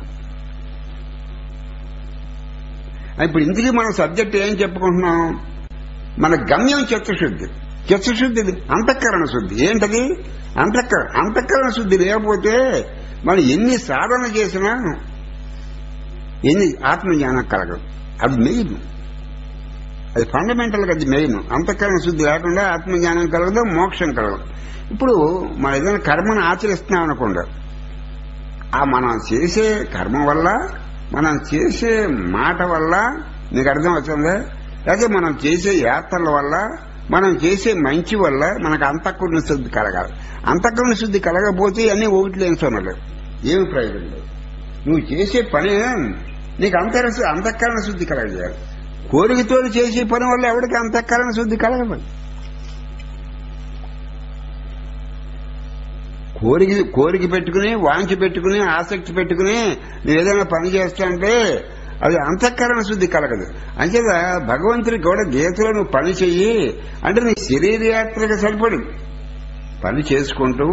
ఇప్పుడు ఇందుకు మన సబ్జెక్ట్ ఏం చెప్పుకుంటున్నాం మన గమ్యం చిత్తశుద్ధి చిత్తశుద్ధి అంతఃకరణ శుద్ధి ఏంటది అంతఃకరణ అంతఃకరణ శుద్ధి లేకపోతే మనం ఎన్ని సాధన చేసినా ఎన్ని ఆత్మజ్ఞానం కలగదు అది మెయిన్ అది ఫండమెంటల్ గా అది మెయిన్ అంతఃకరణ శుద్ధి లేకుండా ఆత్మజ్ఞానం కలగదు మోక్షం కలగదు ఇప్పుడు మనం ఏదైనా కర్మను ఆచరిస్తున్నాం అనుకోండి ఆ మనం చేసే కర్మ వల్ల మనం చేసే మాట వల్ల నీకు అర్థం అవుతుందా లేకపోతే మనం చేసే యాత్రల వల్ల మనం చేసే మంచి వల్ల మనకు అంతఃకరణ శుద్ధి కలగాలి అంతఃకరణ శుద్ధి కలగకపోతే అన్ని ఒకటి లేని సొనలు ఏమి ప్రయోజనం లేదు నువ్వు చేసే పని నీకు అంతర అంతఃకరణ శుద్ధి కలగజేయాలి కోరికతో చేసే పని వల్ల ఎవరికి అంతఃకరణ శుద్ధి కలగదు కోరిక కోరిక పెట్టుకుని వాంఛ పెట్టుకుని ఆసక్తి పెట్టుకుని నువ్వు ఏదైనా పని చేస్తాంటే అది అంతఃకరణ శుద్ధి కలగదు అంచేత భగవంతుడికి కూడా గీతలో నువ్వు పని చెయ్యి అంటే నీ శరీరయాత్రకు సరిపడు పని చేసుకుంటూ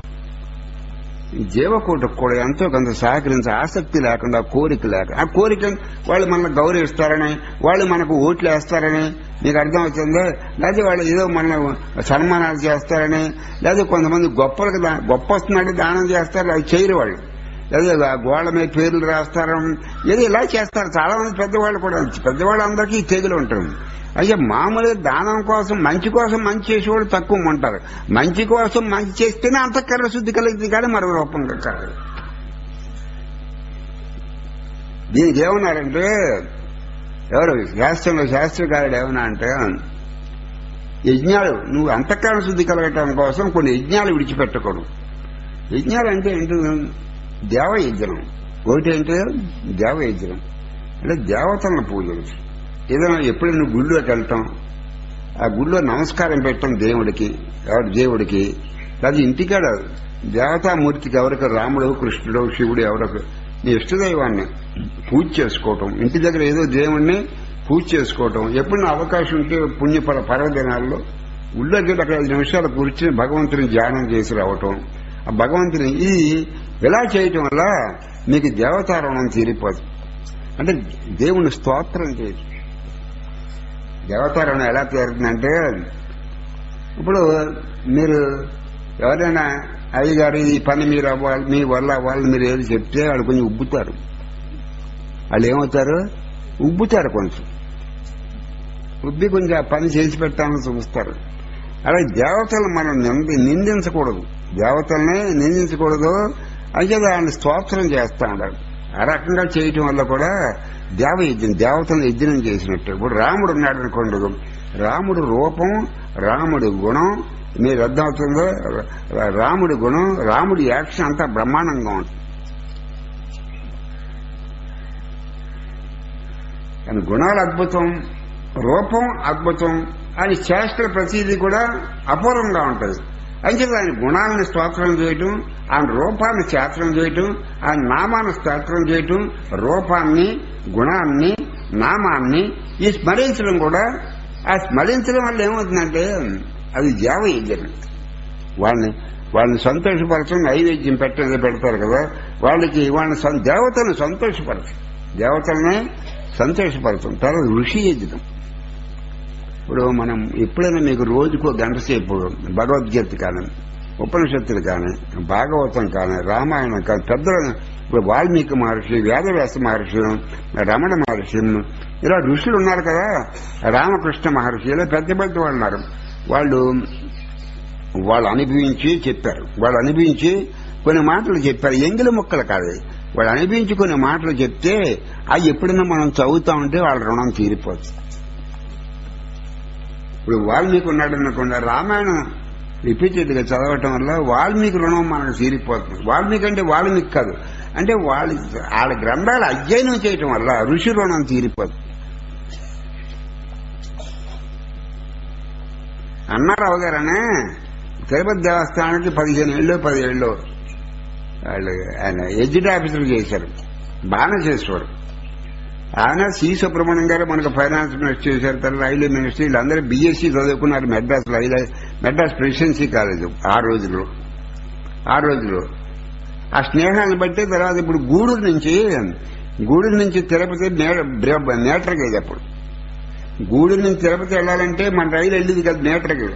జీవకోటకు కూడా ఎంతో కొంత సహకరించే ఆసక్తి లేకుండా కోరిక లేక ఆ కోరిక వాళ్ళు మనల్ని గౌరవిస్తారని వాళ్ళు మనకు ఓట్లు వేస్తారని నీకు అర్థమవుతుందా లేదా వాళ్ళు ఏదో మన సన్మానాలు చేస్తారని లేదా కొంతమంది గొప్పలకు దా- గొప్ప వస్తున్నాడు దానం చేస్తారు అది చేయరు వాళ్ళు లేదా గోడ మీద పేర్లు రాస్తారు ఏదో ఇలా చేస్తారు చాలా మంది పెద్దవాళ్ళు కూడా పెద్దవాళ్ళు అందరికీ ఈ తెగులు ఉంటుంది అయితే మామూలుగా దానం కోసం మంచి కోసం మంచి చేసేవాళ్ళు తక్కువ ఉంటారు మంచి కోసం మంచి చేస్తేనే అంతఃకరణ శుద్ధి కలిగింది కానీ మరో రూపంగా కాదు దీనికి ఏమన్నారంటే ఎవరు శాస్త్రంలో శాస్త్రకారుడు ఏమన్నా అంటే యజ్ఞాలు నువ్వు అంతఃకరణ శుద్ధి కలగటం కోసం కొన్ని యజ్ఞాలు విడిచిపెట్టకూడదు యజ్ఞాలు అంటే ఏంటి దేవయజ్ఞం ఒకటి ఏంటి దేవయజ్ఞం అంటే దేవతలను పూజలు ఏదైనా ఎప్పుడైనా నువ్వు గుళ్ళోకి వెళ్తాం ఆ గుళ్ళో నమస్కారం పెట్టడం దేవుడికి ఎవరి దేవుడికి అది ఇంటికాడ దేవతామూర్తికి ఎవరికి రాముడు కృష్ణుడు శివుడు ఎవరికి నీ ఇష్టదైవాన్ని పూజ చేసుకోవటం ఇంటి దగ్గర ఏదో దేవుణ్ణి పూజ చేసుకోవటం ఎప్పుడైనా అవకాశం ఉంటే పుణ్యపర పర్వదినాల్లో గుళ్ళోకి వెళ్ళి అక్కడ ఐదు నిమిషాలు కూర్చుని భగవంతుని ధ్యానం చేసి రావటం ఆ భగవంతుని ఇది ఇలా చేయటం వల్ల మీకు దేవతారణం తీరిపోదు అంటే దేవుని స్తోత్రం చేయటం దేవతారణం ఎలా తీరుతుందంటే ఇప్పుడు మీరు ఎవరైనా అయ్యగారు ఈ పని మీరు అవ్వాలి మీ వల్ల అవ్వాలి మీరు ఏది చెప్తే వాళ్ళు కొంచెం ఉబ్బుతారు వాళ్ళు ఏమవుతారు ఉబ్బుతారు కొంచెం ఉబ్బి కొంచెం ఆ పని చేసి పెట్టాలని చూస్తారు అలాగే దేవతలు మనం నింది నిందించకూడదు దేవతల్ని నిందించకూడదు అయితే ఆయన స్తోత్రం చేస్తా ఉండాలి ఆ రకంగా చేయటం వల్ల కూడా దేవ యజ్ఞం దేవతలను యజ్ఞం చేసినట్టు ఇప్పుడు రాముడు ఉన్నాడు అనుకోండి రాముడు రూపం రాముడి గుణం మీరు అర్థమవుతుందో రా- రాముడి గుణం రాముడి యాక్షన్ అంతా బ్రహ్మాండంగా ఉంటుంది కానీ గుణాలు అద్భుతం రూపం అద్భుతం ఆయన చేష్టల ప్రతిదీ కూడా అపూర్వంగా ఉంటుంది అంచేత ఆయన గుణాలను స్తోత్రం చేయటం ఆయన రూపాన్ని స్తోత్రం చేయటం ఆయన నామాన్ని స్తోత్రం చేయటం రూపాన్ని గుణాన్ని నామాన్ని ఈ స్మరించడం కూడా ఆ స్మరించడం వల్ల ఏమవుతుందంటే అది జావ యజ్ఞం వాళ్ళని వాళ్ళని సంతోషపరచడం నైవేద్యం పెట్టడం పెడతారు కదా వాళ్ళకి వాళ్ళని సం- దేవతలను సంతోషపరచం దేవతలనే సంతోషపరచం తర్వాత ఋషి యజ్ఞం ఇప్పుడు మనం ఎప్పుడైనా మీకు రోజుకో గంట సేపు భగవద్గీత కానీ ఉపనిషత్తులు కానీ భాగవతం కానీ రామాయణం కానీ పెద్ద ఇప్పుడు వాల్మీకి మహర్షి వేదవ్యాస మహర్షి రమణ మహర్షి ఇలా ఋషులు ఉన్నారు కదా రామకృష్ణ మహర్షి ఇలా పెద్ద పెద్ద వాళ్ళు ఉన్నారు వాళ్ళు వాళ్ళు అనుభవించి చెప్పారు వాళ్ళు అనుభవించి కొన్ని మాటలు చెప్పారు ఎంగిలి ముక్కలు కాదు వాళ్ళు అనుభవించి కొన్ని మాటలు చెప్తే అవి ఎప్పుడైనా మనం చదువుతా ఉంటే వాళ్ళ రుణం తీరిపోతుంది ఇప్పుడు వాల్మీకి ఉన్నాడు అనుకోండి రామాయణం రిపీటెడ్ గా చదవటం వల్ల వాల్మీకి రుణం మనకు తీరిపోతుంది వాల్మీకి అంటే వాల్మీకి కాదు అంటే వాళ్ళ వాళ్ళ గ్రంథాలు అధ్యయనం చేయటం వల్ల ఋషి రుణం తీరిపోతుంది అన్నారావు గారనే తిరుపతి దేవస్థానానికి పదిహేను ఏళ్ళు పదిహేళ్ళు వాళ్ళు ఆయన ఎడ్జిట్ ఆఫీసర్ చేశారు బాగానే చేసేవారు ఆయన సి సుబ్రహ్మణ్యం గారు మనకు ఫైనాన్స్ మినిస్టర్ చేశారు తర్వాత రైల్వే మినిస్టర్ వీళ్ళందరూ బీఎస్సీ చదువుకున్నారు Madras railway Madras presidency college ఆ రోజుల్లో ఆ రోజుల్లో ఆ స్నేహాన్ని బట్టి తర్వాత ఇప్పుడు గూడూరు నుంచి గూడూరు నుంచి తిరుపతి మీటర్ గేజ్ అప్పుడు గూడూరు నుంచి తిరుపతి వెళ్ళాలంటే మన రైలు వెళ్ళేది కదా మీటర్ గేజ్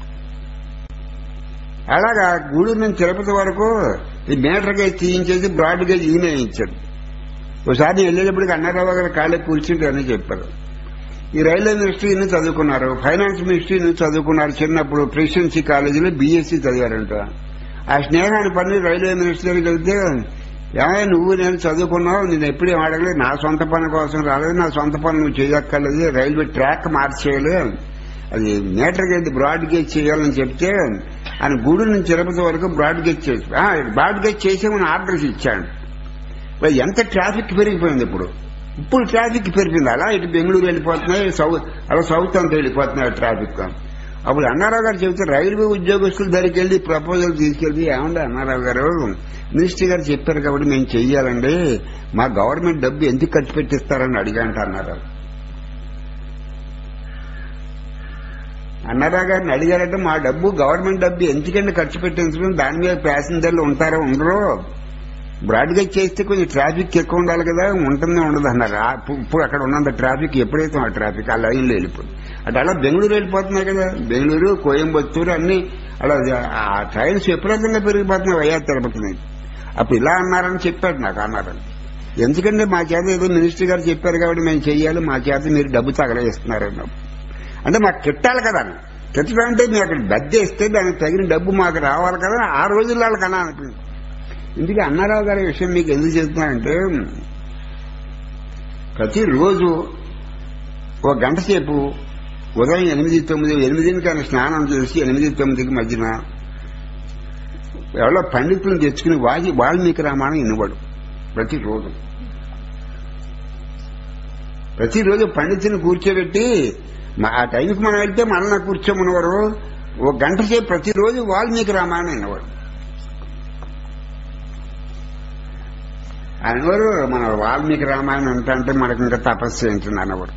అలాగా గూడూరు నుంచి తిరుపతి వరకు ఈ మీటర్ గేజ్ తీయించేసి బ్రాడ్ గేజ్ ఈయన ఇచ్చాడు ఒకసారి వెళ్ళేటప్పటికి అన్నారావు గారు కాళ్ళకి కూర్చుంటే అని చెప్పారు ఈ రైల్వే మినిస్ట్రీని చదువుకున్నారు ఫైనాన్స్ మినిస్ట్రీని చదువుకున్నారు చిన్నప్పుడు ప్రెసిడెన్సీ కాలేజీలో బీఎస్సీ చదివారంట ఆ స్నేహాన్ని పని రైల్వే మినిస్టర్ దగ్గరికి వెళ్తే ఏమయ్య నువ్వు నేను చదువుకున్నావు నేను ఎప్పుడేం అడగలేదు నా సొంత పని కోసం రాలేదు నా సొంత పని నువ్వు చేయక్కర్లేదు రైల్వే ట్రాక్ మార్చేయాలి అది మీటర్ గేజ్ బ్రాడ్ గేజ్ చేయాలని చెప్తే ఆయన గూడూరు నుంచి తిరుపతి వరకు బ్రాడ్ గేజ్ చేసి బ్రాడ్ గేజ్ చేసేమని ఆర్డర్స్ ఇచ్చాడు మరి ఎంత ట్రాఫిక్ పెరిగిపోయింది ఇప్పుడు ఇప్పుడు ట్రాఫిక్ పెరిగింది అలా ఇటు బెంగళూరు వెళ్ళిపోతున్నాయి సౌత్ అలా సౌత్ అంతా వెళ్ళిపోతున్నాయి ట్రాఫిక్ అప్పుడు అన్నారావు గారు చెబితే రైల్వే ఉద్యోగస్తుల దగ్గరికి వెళ్ళి ప్రపోజల్ తీసుకెళ్లి ఏమండి అన్నారావు గారు మినిస్టర్ గారు చెప్పారు కాబట్టి మేము చెయ్యాలండి మా గవర్నమెంట్ డబ్బు ఎందుకు ఖర్చు పెట్టిస్తారని అడిగంట అన్నారు అన్నారావు గారిని అడిగారంటే మా డబ్బు గవర్నమెంట్ డబ్బు ఎందుకంటే ఖర్చు పెట్టించడం దాని మీద ప్యాసింజర్లు ఉంటారో ఉండరు బ్రాడ్గేజ్ చేస్తే కొంచెం ట్రాఫిక్ ఎక్కువ ఉండాలి కదా ఉంటుందే ఉండదు అన్నారు ఆ పు- ఇప్పుడు అక్కడ ఉన్నంత ట్రాఫిక్ ఎప్పుడైతే ఆ ట్రాఫిక్ ఆ లైన్లో వెళ్ళిపోతుంది అటు అలా బెంగళూరు వెళ్ళిపోతున్నాయి కదా బెంగళూరు కోయంబత్తూరు అన్ని అలా ఆ ట్రైన్స్ విపరీతంగా పెరిగిపోతున్నాయి వైఆర్ తిరుపతి నుంచి అప్పుడు ఇలా అన్నారని చెప్పాడు నాకు అన్నారని ఎందుకంటే మా చేత ఏదో మినిస్టర్ గారు చెప్పారు కాబట్టి మేము చెయ్యాలి మా చేత మీరు డబ్బు తగలేస్తున్నారు అన్నప్పుడు అంటే మాకు కిట్టాలి కదా కిట్టడం అంటే మీరు అక్కడ బద్దేస్తే దానికి తగిన డబ్బు మాకు రావాలి కదా ఆ రోజుల్లో వాళ్ళకి అలా అనిపించింది ఇందుకే అన్నారావు గారి విషయం మీకు ఎందుకు చెప్తున్నానంటే ప్రతిరోజు ఒక గంట సేపు ఉదయం ఎనిమిది తొమ్మిది ఎనిమిదికి ఆయన స్నానం చేసి ఎనిమిది తొమ్మిదికి మధ్యన ఎవరో పండితులను తెచ్చుకుని వాజి వాల్మీకి రామాయణం వినబడు ప్రతిరోజు ప్రతిరోజు పండితుని కూర్చోబెట్టి మా- ఆ టైంకి మనం వెళ్తే మళ్ళా కూర్చోమన్నవారు ఒక గంట సేపు ప్రతిరోజు వాల్మీకి రామాయణం వినవాడు అనేవారు మన వాల్మీకి రామాయణం అంట అంటే మనకి ఇంకా తపస్సు ఏంటని అనేవారు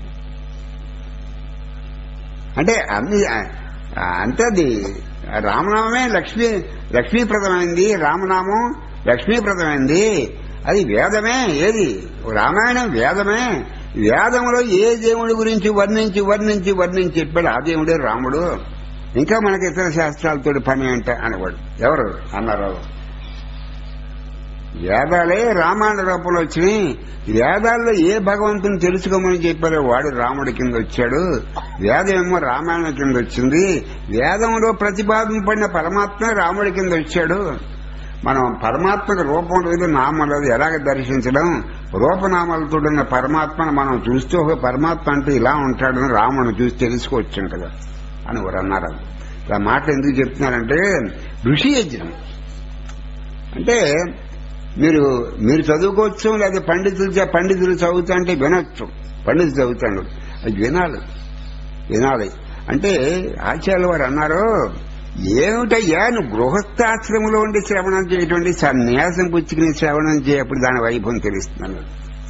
అంటే అన్ని ఆ, అంటే అది రామనామమే లక్ష్మీ లక్ష్మీప్రదమైంది రామనామం లక్ష్మీప్రదమైంది అది వేదమే ఏది రామాయణం వేదమే వేదంలో ఏ దేవుడి గురించి వర్ణించి వర్ణించి వర్ణించి చెప్పాడు ఆ దేవుడే రాముడు ఇంకా మనకి ఇతర శాస్త్రాలతో పని అంటే అనేవాడు ఎవరు అన్నారు వేదాలే రామాయణ రూపంలో వచ్చినాయి వేదాల్లో ఏ భగవంతుని తెలుసుకోమని చెప్పారో వాడు రాముడి కింద వచ్చాడు వేదమేమో రామాయణం కింద వచ్చింది వేదంలో ప్రతిపాదింపడిన పరమాత్మ రాముడి కింద వచ్చాడు మనం పరమాత్మకు రూపం లేదు నామం లేదు ఎలాగ దర్శించడం రూపనామాలతో ఉన్న పరమాత్మను మనం చూస్తే ఒక పరమాత్మ అంటే ఇలా ఉంటాడని రాముడిని చూసి తెలుసుకోవచ్చాం కదా అని వారు అన్నారు ఆ మాట ఎందుకు చెప్తున్నారంటే ఋషి యజ్ఞం అంటే మీరు మీరు చదువుకోవచ్చు లేదా పండితులు చే- పండితులు చదువుతా అంటే వినొచ్చు పండితులు చదువుతాడు అది వినాలి వినాలి అంటే ఆచార్య వారు అన్నారు ఏమిటయ్యా నువ్వు గృహస్థాశ్రమంలో ఉండి శ్రవణం చేయటువంటి సన్యాసం పుచ్చుకుని శ్రవణం చేయప్పుడు దాని వైభవం తెలుస్తున్నాను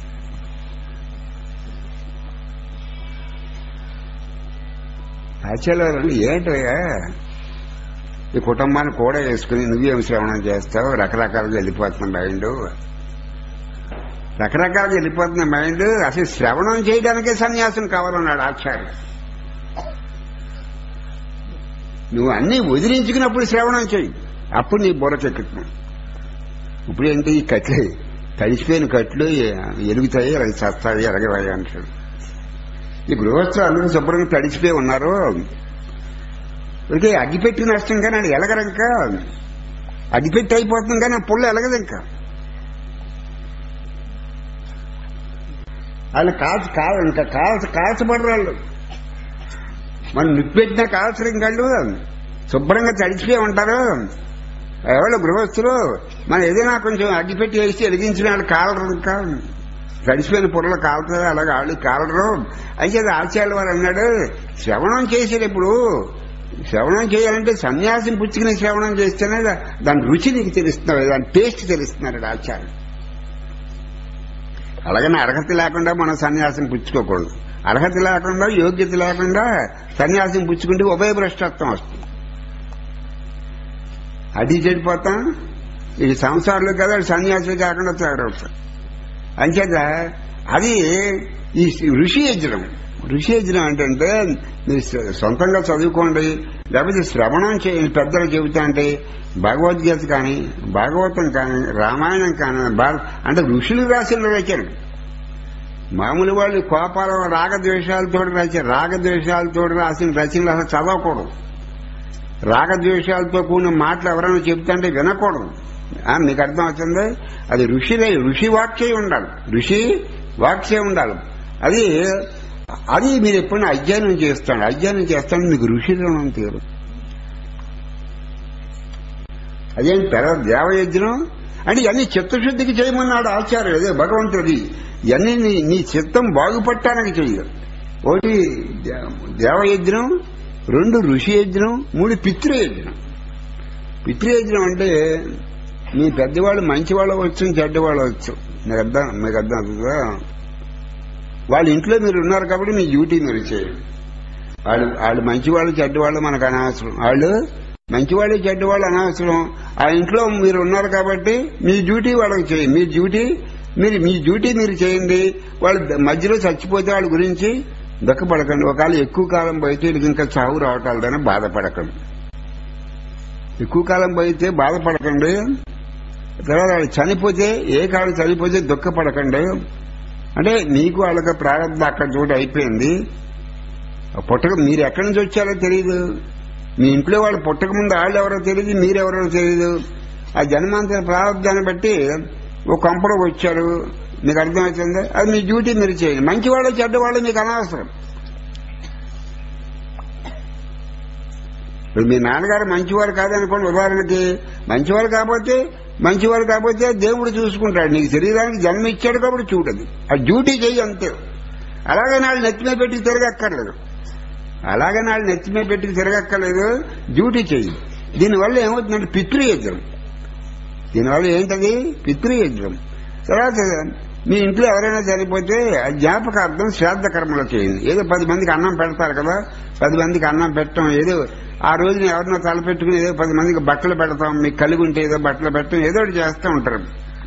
ఆచార్య వారు అన్నారు, ఏంటయ్యా ఈ కుటుంబాన్ని కూడా వేసుకుని నువ్వేం శ్రవణం చేస్తావు రకరకాలుగా వెళ్ళిపోతున్న మైండ్ రకరకాలుగా వెళ్ళిపోతున్న మైండ్ అసలు శ్రవణం చేయడానికే సన్యాసం కావాలన్నాడు ఆచార్య నువ్వు అన్ని వదిలించుకున్నప్పుడు శ్రవణం చెయ్యి అప్పుడు నీ బుర్రకెక్కుతుంది ఇప్పుడు ఏంటి ఈ కట్లు తడిసిపోయిన కట్లు ఎలుగుతాయి అవి చస్తాయి ఎరగవాయి అంటాడు ఈ గృహస్థులు అందరూ శుభ్రంగా తడిసిపోయి ఉన్నారు ఇక అగ్గిపెట్టి నష్టం కానీ అది ఎలగరు ఇంకా అగ్గిపెట్టి అయిపోతుంది కానీ ఆ పుల్ల ఎలగదు ఇంకా వాళ్ళు కాల్చి కాల్ ఇంకా కాల్చి కాల్చబడరు వాళ్ళు మనం నిప్పెట్టినా కాల్చరు ఇంకాళ్ళు శుభ్రంగా తడిచిపోయి ఉంటారు ఎవరు గృహస్థులు మనం ఏదైనా కొంచెం అగ్గిపెట్టి వేసి వెలిగించిన వాళ్ళు కాలరు ఇంకా తడిసిపోయిన పొరలు కాలుతారు అలాగే వాళ్ళు కాలరు అయితే ఆచార్య వారు అన్నాడు శ్రవణం చేసేటప్పుడు శ్రవణం చేయాలంటే సన్యాసం పుచ్చుకుని శ్రవణం చేస్తేనే దా- దాని రుచి నీకు తెలుస్తున్నారు దాని టేస్ట్ తెలుస్తున్నారు ఆచార్య అలాగని అర్హత లేకుండా మనం సన్యాసం పుచ్చుకోకూడదు అర్హత లేకుండా యోగ్యత లేకుండా సన్యాసం పుచ్చుకుంటే ఉభయ భ్రష్టత్వం వస్తుంది అది చెడిపోతాం ఈ సంసారంలో కదా సన్యాసులు కాకుండా తయారవుతాం అంచేత అది ఈ ఋషి యజ్ఞం ఋషి యజ్ఞం ఏంటంటే మీరు సొ- సొంతంగా చదువుకోండి లేకపోతే శ్రవణం చేయండి పెద్దలు చెబుతా అంటే భగవద్గీత కానీ భాగవతం కానీ రామాయణం కానీ భారత అంటే ఋషులు రాసిన రచన మామూలు వాళ్ళు కోపాల రాగద్వేషాలతో రాసిన రాగద్వేషాలతో రాసిన రచనలు అసలు చదవకూడదు రాగద్వేషాలతో కూడిన మాటలు ఎవరైనా చెబుతుంటే వినకూడదు ఆ, మీకు అర్థం అవుతుంది అది ఋషిదే ఋషి వాక్యే ఉండాలి ఋషి వాక్యే ఉండాలి అది అది మీరు ఎప్పుడైనా అధ్యయనం చేస్తాడు అధ్యయనం చేస్తాడు మీకు ఋషి రుణం తీరు అదేంటి తర్వాత దేవయజ్ఞం అంటే ఇవన్నీ చిత్తశుద్ధికి చేయమన్నాడు ఆచార్యుడు అదే భగవంతుడి ఇవన్నీ నీ నీ చిత్తం బాగుపడటానికి చెయ్యరు ఒకటి దే- దేవయజ్ఞం రెండు ఋషి యజ్ఞం మూడు పితృయజ్ఞం పితృయజ్ఞం అంటే మీ పెద్దవాళ్ళు మంచివాళ్ళు వచ్చు చెడ్డవాళ్ళు వచ్చు మీకు అర్థం మీకు అర్థం అవుతుందా వాళ్ళ ఇంట్లో మీరు ఉన్నారు కాబట్టి మీ డ్యూటీ మీరు చేయండి వాళ్ళు వాళ్ళు మంచివాళ్ళు చెడ్డవాళ్ళు మనకు అనవసరం వాళ్ళు మంచివాళ్ళు చెడ్డవాళ్ళు అనవసరం ఆ ఇంట్లో మీరు ఉన్నారు కాబట్టి మీ డ్యూటీ వాళ్ళకి చేయండి మీ డ్యూటీ మీరు మీ డ్యూటీ మీరు చేయండి వాళ్ళు ద- మధ్యలో చచ్చిపోతే వాళ్ళ గురించి దుఃఖపడకండి ఒకవేళ ఎక్కువ కాలం పోయితే వీళ్ళకి ఇంకా చావు రావటాలని బాధపడకండి ఎక్కువ కాలం పోయితే బాధపడకండి తర్వాత వాళ్ళు చనిపోతే ఏ కాలం చనిపోతే దుఃఖపడకండి అంటే మీకు వాళ్ళకి ప్రారంభం అక్కడ చోట అయిపోయింది ఆ పుట్టక మీరు ఎక్కడి నుంచి వచ్చారో తెలియదు మీ ఇంట్లో వాళ్ళు పుట్టక ముందు వాళ్ళు ఎవరో తెలియదు మీరెవరో తెలియదు ఆ జన్మాంతర ప్రారంభాన్ని బట్టి ఓ కంపలోకి వచ్చారు మీకు అర్థమవుతుంది అది మీ డ్యూటీ మీరు చేయండి మంచివాళ్ళు చెడ్డవాళ్ళు మీకు అనవసరం ఇప్పుడు మీ నాన్నగారు మంచివారు కాదనుకోండి ఉదాహరణకి మంచివారు కాకపోతే మంచివారు కాకపోతే దేవుడు చూసుకుంటాడు నీకు శరీరానికి జన్మ ఇచ్చాడు కాబట్టి చూడదు ఆ డ్యూటీ చెయ్యి అంతే అలాగే నాళ్ళు నెత్తిమే పెట్టి తిరగక్కర్లేదు అలాగే నాళ్ళు నెత్తిమే పెట్టి తిరగక్కర్లేదు డ్యూటీ చెయ్యి దీనివల్ల ఏమవుతుందంటే పితృయజ్ఞం దీనివల్ల ఏంటది పితృయజ్ఞం తర్వాత మీ ఇంట్లో ఎవరైనా చనిపోతే ఆ జ్ఞాపకార్థం శ్రాద్ధ కర్మలు చేయండి ఏదో పది మందికి అన్నం పెడతారు కదా పది మందికి అన్నం పెట్టడం ఏదో ఆ రోజున ఎవరినో తలపెట్టుకుని ఏదో పది మందికి బట్టలు పెడతాం మీకు కలిగి ఉంటే ఏదో బట్టలు పెట్టడం ఏదో ఒకటి చేస్తూ ఉంటారు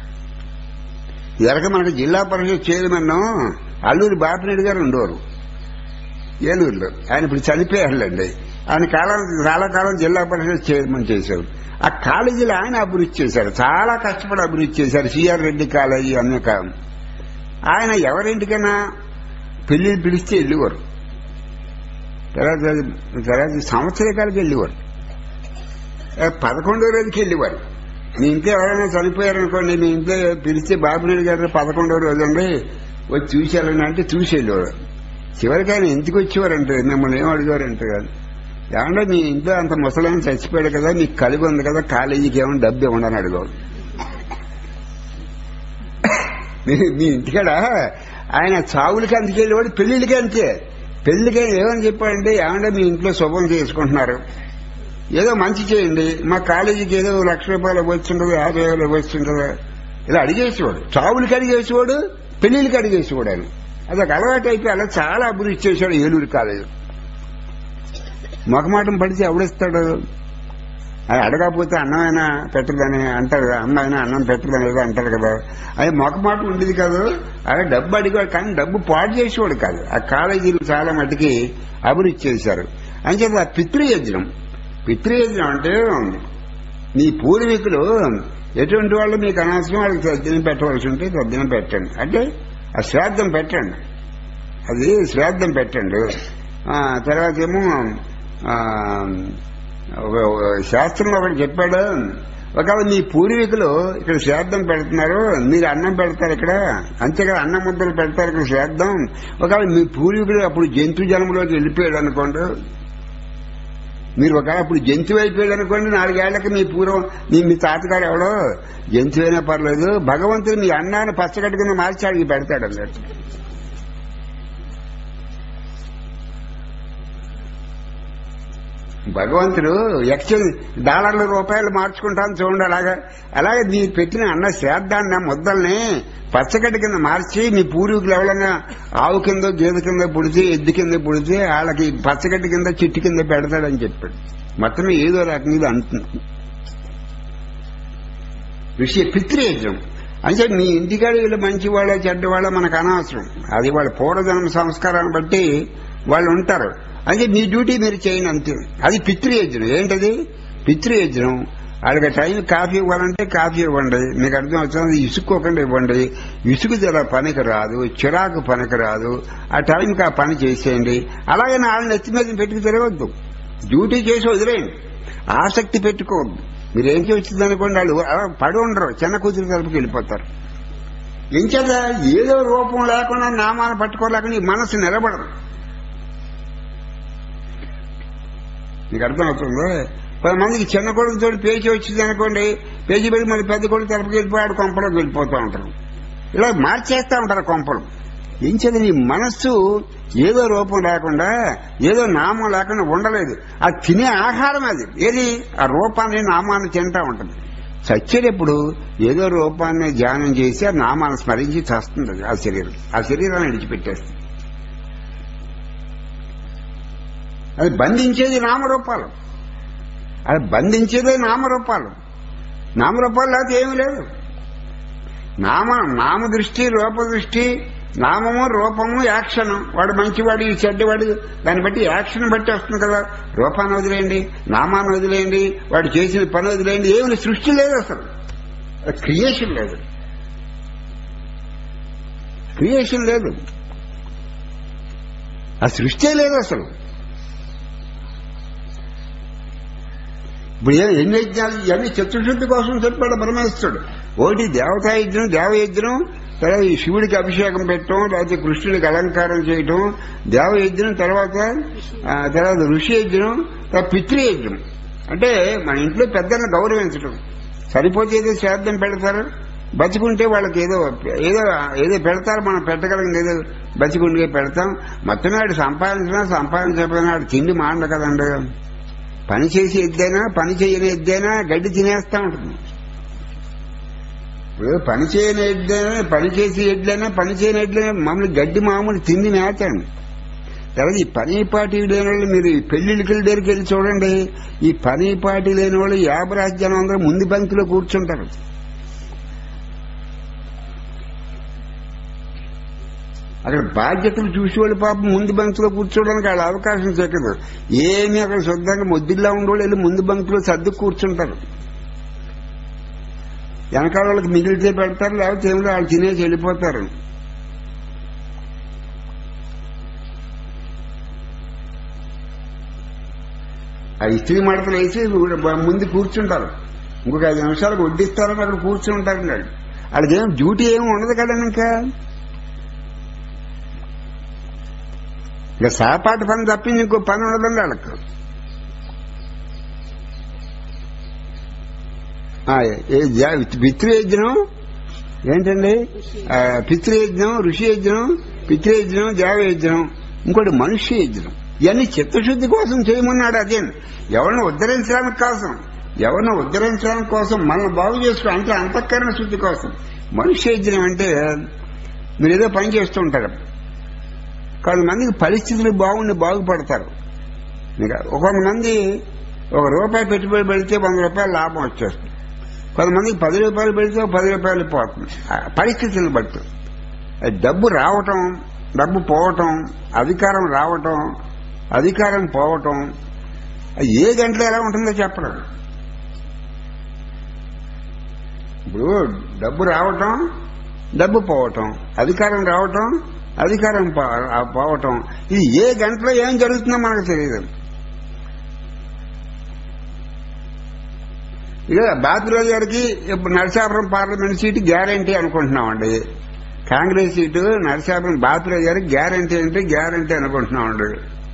ఇదరక మనకి జిల్లా పరిషత్ చైర్మన్ అల్లూరి బాపిరెడ్డి గారు ఉండేవారు ఏలూరులో ఆయన ఇప్పుడు చనిపోయారులేండి ఆయన కాలం చాలా కాలం జిల్లా పరిషత్ చైర్మన్ చేశారు ఆ కాలేజీలో ఆయన అభివృద్ధి చేశారు చాలా కష్టపడి అభివృద్ధి చేశారు సిఆర్ రెడ్డి కాలేజీ అనే కాలం ఆయన ఎవరింటికైనా పెళ్లి పిలిస్తే వెళ్ళేవారు తర్వాత తర్వాత సంవత్సరకాలకి వెళ్ళేవారు ఆ పదకొండో రోజుకి వెళ్ళేవారు మీ ఇంట్లో ఎవరైనా చనిపోయారనుకోండి మీ ఇంట్లో పిలిస్తే బాబునాయుడు గారు పదకొండో రోజు అండి వచ్చి చూశారని అంటే చూసి వెళ్ళేవారు చివరికి ఆయన ఎందుకు వచ్చేవారంటే మిమ్మల్ని ఏం అడిగారంటే కాదు ఏమన్నా మీ ఇంట్లో అంత ముసలాయన చచ్చిపోయాడు కదా మీకు కలిగి ఉంది కదా కాలేజీకి ఏమైనా డబ్బు ఇవ్వండి అడిగారు మీ మీ ఇంటికాడ ఆయన చావులకి అందుకు వెళ్ళేవాడు పెళ్లిళ్ళకి అంతే పెళ్లికి ఏమని చెప్పాడంటే ఏమంటే మీ ఇంట్లో శుభం చేసుకుంటున్నారు ఏదో మంచి చేయండి మా కాలేజీకి ఏదో లక్ష రూపాయలు వచ్చిండదు యాభై వేలు వచ్చిండదు ఇలా అడిగేసేవాడు చావులకి అడిగేసేవాడు పెళ్లిళ్ళకి అడిగేసేవాడు ఆయన అదొక అలవాటు అయిపోయి అలా చాలా అభివృద్ధి చేశాడు ఏలూరు కాలేజీ మొకమాటం పడితే ఎవడిస్తాడు అది అడగకపోతే అన్నమైనా పెట్టదని అంటారు కదా అమ్మాయినా అన్నం పెట్టదని ఏదో అంటారు కదా అది మొకమాటం ఉండేది కాదు అదే డబ్బు అడిగాడు కానీ డబ్బు పాడు చేసేవాడు కాదు ఆ కాలేజీలు చాలా మటుకి అభివృద్ధి చేశారు అంచేత ఆ పితృయజ్ఞం పితృయజ్ఞం అంటే మీ పూర్వీకులు ఎటువంటి వాళ్ళు మీకు అనవసరం వాళ్ళకి తద్దినం పెట్టవలసి ఉంటే తద్దినం పెట్టండి అంటే ఆ శ్రాద్ధం పెట్టండి అది శ్రాద్ధం పెట్టండి ఆ, తర్వాత ఏమో ఆ, ఒక- ఒక శాస్త్రంలో ఒకటి చెప్పాడు ఒకవేళ మీ పూర్వీకులు ఇక్కడ శ్రాద్ధం పెడుతున్నారు మీరు అన్నం పెడతారు ఇక్కడ అంతే కదా అన్నం ముద్దలు పెడతారు ఇక్కడ శ్రాద్ధం ఒకవేళ మీ పూర్వీకులు అప్పుడు జంతు జన్మలోకి వెళ్ళిపోయాడు అనుకోండి మీరు ఒకవేళ అప్పుడు జంతువు అయిపోయాడు అనుకోండి నాలుగేళ్లకి మీ పూర్వం మీ మీ తాతగారు ఎవడో జంతువు అయినా పర్లేదు భగవంతుడు మీ అన్నాన్ని పచ్చగట్టుకుని మార్చి అడిగి పెడతాడు అన్నట్టు భగవంతుడు ఎక్స్చేంజ్ డాలర్లు రూపాయలు మార్చుకుంటాను చూడండి అలాగా అలాగే మీరు పెట్టిన అన్న శ్రాద్ధాన్ని ముద్దల్ని పచ్చగడ్డి కింద మార్చి మీ పూర్వీకులు ఎవరైనా ఆవు కింద గేదె కింద పుడితే ఎద్దు కింద పుడితే వాళ్ళకి పచ్చగడ్డి కింద చెట్టు కింద పెడతాడని చెప్పాడు మొత్తం ఏదో రకంగా ఇది అంటుంది విషయ పిత్రియజ్ఞం అంటే మీ ఇంటికాడ వీళ్ళు మంచివాళ్ళ చెడ్డవాళ్ళ మనకు అనవసరం అది వాళ్ళ పూర్వజన్మ సంస్కారాన్ని బట్టి వాళ్ళు ఉంటారు అంటే మీ డ్యూటీ మీరు చేయని అంతే అది పితృయజ్ఞం ఏంటది పితృయజ్ఞం వాళ్ళకి టైం కాఫీ ఇవ్వాలంటే కాఫీ ఇవ్వండి మీకు అర్థం అవుతుంది ఇసుక్కోకుండా ఇవ్వండి ఇసుకు జర పనికి రాదు చిరాకు పనికి రాదు ఆ టైంకి ఆ పని చేసేయండి అలాగే వాళ్ళని ఎత్తి మీద పెట్టుకు తిరగద్దు డ్యూటీ చేసి వదిలేయండి ఆసక్తి పెట్టుకోవద్దు మీరు ఏం వచ్చింది అనుకోండి వాళ్ళు అలా పడి ఉండరు చిన్న కూతురు తరపుకి వెళ్ళిపోతారు ఎంచేత ఏదో రూపం లేకుండా నామాన్ని పట్టుకోలేకుండా ఈ మనసు నిలబడరు మీకు అర్థమవుతుందో కొంతమందికి చిన్న కొడుకుతో పేచి వచ్చింది అనుకోండి పేచి పెట్టి మళ్ళీ పెద్ద కొడుకు తరపుకి వెళ్ళిపోయాడు కొంపలోకి వెళ్ళిపోతూ ఉంటారు ఇలా మార్చేస్తూ ఉంటారు కొంపలు ఏం చేత నీ మనస్సు ఏదో రూపం లేకుండా ఏదో నామం లేకుండా ఉండలేదు అది తినే ఆహారం అది ఏది ఆ రూపాన్ని నామాన్ని తింటా ఉంటుంది చచ్చేటప్పుడు ఏదో రూపాన్ని ధ్యానం చేసి ఆ నామాన్ని స్మరించి చస్తుంది అది ఆ శరీరం ఆ శరీరాన్ని విడిచిపెట్టేస్తుంది అది బంధించేది నామరూపాలు అది బంధించేదే నామరూపాలు నామరూపాలు లేకపోతే ఏమీ లేదు నామ నామ దృష్టి రూప దృష్టి నామము రూపము యాక్షన్ వాడు మంచివాడు ఈ చెడ్డవాడు దాన్ని బట్టి యాక్షన్ బట్టి వస్తుంది కదా రూపాన్ని వదిలేయండి నామాన్ని వదిలేయండి వాడు చేసిన పని వదిలేయండి ఏమి సృష్టి లేదు అసలు క్రియేషన్ లేదు క్రియేషన్ లేదు ఆ సృష్టి లేదు అసలు ఇప్పుడు ఏ- ఎన్ని యజ్ఞాలు ఇవన్నీ చతుర్శుద్ధి కోసం చెప్పాడు పరమేశ్వరుడు ఒకటి దేవతా యజ్ఞం దేవయజ్ఞం తర్వాత ఈ శివుడికి అభిషేకం పెట్టడం లేకపోతే కృష్ణుడికి అలంకారం చేయటం దేవయజ్ఞం తర్వాత ఆ, తర్వాత ఋషి యజ్ఞం తర్వాత పితృయజ్ఞం అంటే మన ఇంట్లో పెద్దలను గౌరవించడం సరిపోతే ఏదో శ్రాద్ధం పెడతారు బతికుంటే వాళ్ళకి ఏదో ఏదో ఏదో పెడతారు మనం పెట్టగలిగింది ఏదో బతికుండే పెడతాం మొత్తం వాడు సంపాదించినా సంపాదించకపోయినా వాడు తిండి మాండ కదండి పని చేసి ఎద్దైనా పని చేయని ఎద్దైనా గడ్డి తినేస్తా ఉంటుంది ఇప్పుడు పని చేయని ఎద్దైనా పని చేసి ఎడ్లైనా పని చేయని ఎడ్లైనా మామూలు గడ్డి మామూలు తిండి మేతండి తర్వాత ఈ పని పాటి లేని వాళ్ళు మీరు ఈ పెళ్లిళ్ళకి దగ్గరికి వెళ్ళి చూడండి ఈ పని పాటి లేని వాళ్ళు యాభై రాజ్యాలు అందరూ ముందు బంతిలో కూర్చుంటారు అక్కడ బాధ్యతలు చూసేవాళ్ళు పాపం ముందు బంకులో కూర్చోవడానికి వాళ్ళ అవకాశం చెక్కదు ఏమీ అక్కడ శుద్ధంగా ముద్దుల్లా ఉండేవాళ్ళు వెళ్ళి ముందు బంకులో సర్దు కూర్చుంటారు వెనకాల వాళ్ళకి మిగిలితే పెడతారు లేకపోతే ఏమిటో వాళ్ళు తినేసి వెళ్ళిపోతారు ఆ ఇస్త్రీ మడతలు వేసి ముందు కూర్చుంటారు ఇంకొక ఐదు నిమిషాలకు వడ్డిస్తారని అక్కడ కూర్చుని ఉంటారు వాళ్ళు వాళ్ళకి ఏం డ్యూటీ ఏమి ఉండదు కదండి ఇంకా ఇక సాపాటి పని తప్పింది ఇంకో పని ఉండదండి వాళ్ళకి ఆ, ఏ జా- పితృయజ్ఞం ఏంటండి ఆ, పితృయజ్ఞం ఋషి యజ్ఞం పితృయజ్ఞం దేవయజ్ఞం ఇంకోటి మనుష్య యజ్ఞం ఇవన్నీ చిత్తశుద్ధి కోసం చేయమన్నాడు అదే ఎవరిని ఉద్ధరించడానికి కోసం ఎవరిని ఉద్ధరించడానికి కోసం మనం బాగు చేసుకో అంటే అంతఃకరణ శుద్ధి కోసం మనుష్య యజ్ఞం అంటే మీరు ఏదో పని చేస్తూ ఉంటారు కొంతమందికి పరిస్థితులు బాగుండి బాగుపడతారు ఇంకా కొంతమంది ఒక రూపాయి పెట్టుబడి పెడితే వంద రూపాయలు లాభం వచ్చేస్తుంది కొంతమందికి పది రూపాయలు పెడితే ఒక పది రూపాయలు పోతుంది ఆ పరిస్థితులను బట్టి ఆ డబ్బు రావటం డబ్బు పోవటం అధికారం రావటం అధికారం పోవటం అది ఏ గంటలో ఎలా ఉంటుందో చెప్పడం ఇప్పుడు డబ్బు రావటం డబ్బు పోవటం అధికారం రావటం అధికారం పో- ఆ పోవటం ఇది ఏ గంటలో ఏం జరుగుతుందో మనకు తెలియదు ఇక బాతురాజు గారికి ఇప్పుడు నరసాపురం పార్లమెంట్ సీటు గ్యారంటీ అనుకుంటున్నామండి కాంగ్రెస్ సీటు నరసాపురం బాతురాజు గారికి గ్యారంటీ అంటే గ్యారంటీ అనుకుంటున్నామండి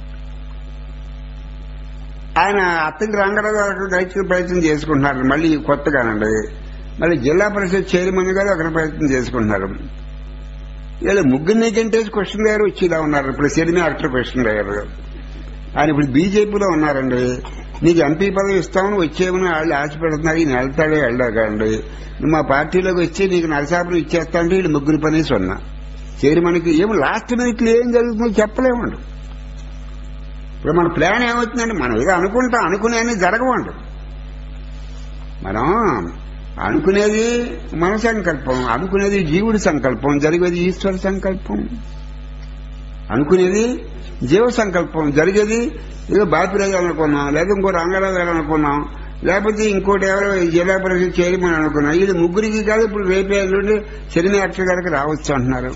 ఆయన అత్తకి రంగారావు గారు రైతుల ప్రయత్నం చేసుకుంటున్నారు మళ్ళీ కొత్తగానండి మళ్ళీ జిల్లా పరిషత్ చైర్మన్ గారు అక్కడ ప్రయత్నం చేసుకుంటున్నారు వీళ్ళు ముగ్గురు నీకంటే క్వశ్చన్ గారు వచ్చి ఇలా ఉన్నారు ఇప్పుడు సినిమా యాక్టర్ క్వశ్చన్ గారు ఆయన ఇప్పుడు బీజేపీలో ఉన్నారండి నీకు ఎంపీ పదవి ఇస్తామని వచ్చేమని వాళ్ళు ఆశ పెడుతున్నారు ఈయన వెళ్తాడే వెళ్ళకండి నువ్వు మా పార్టీలోకి వచ్చి నీకు నరసాపురం ఇచ్చేస్తా అంటే వీళ్ళు ముగ్గురు పని సున్నా చేరి మనకి ఏం లాస్ట్ మినిట్ లో ఏం జరుగుతుందో చెప్పలేమండి ఇప్పుడు మన ప్లాన్ ఏమవుతుందండి మనం ఏదో అనుకుంటాం అనుకునే జరగవండి మనం అనుకునేది మన సంకల్పం అనుకునేది జీవుడి సంకల్పం జరిగేది ఈశ్వర సంకల్పం అనుకునేది జీవ సంకల్పం జరిగేది ఏదో బాపిరాజు అనుకున్నాం లేదా ఇంకో రంగరాజు గారు అనుకున్నాం లేకపోతే ఇంకోటి ఎవరో జిల్లా పరిషత్ చైర్మన్ అనుకున్నాం ఇది ముగ్గురికి కాదు ఇప్పుడు రేపే నుండి శని అక్ష గారికి రావచ్చు అంటున్నారు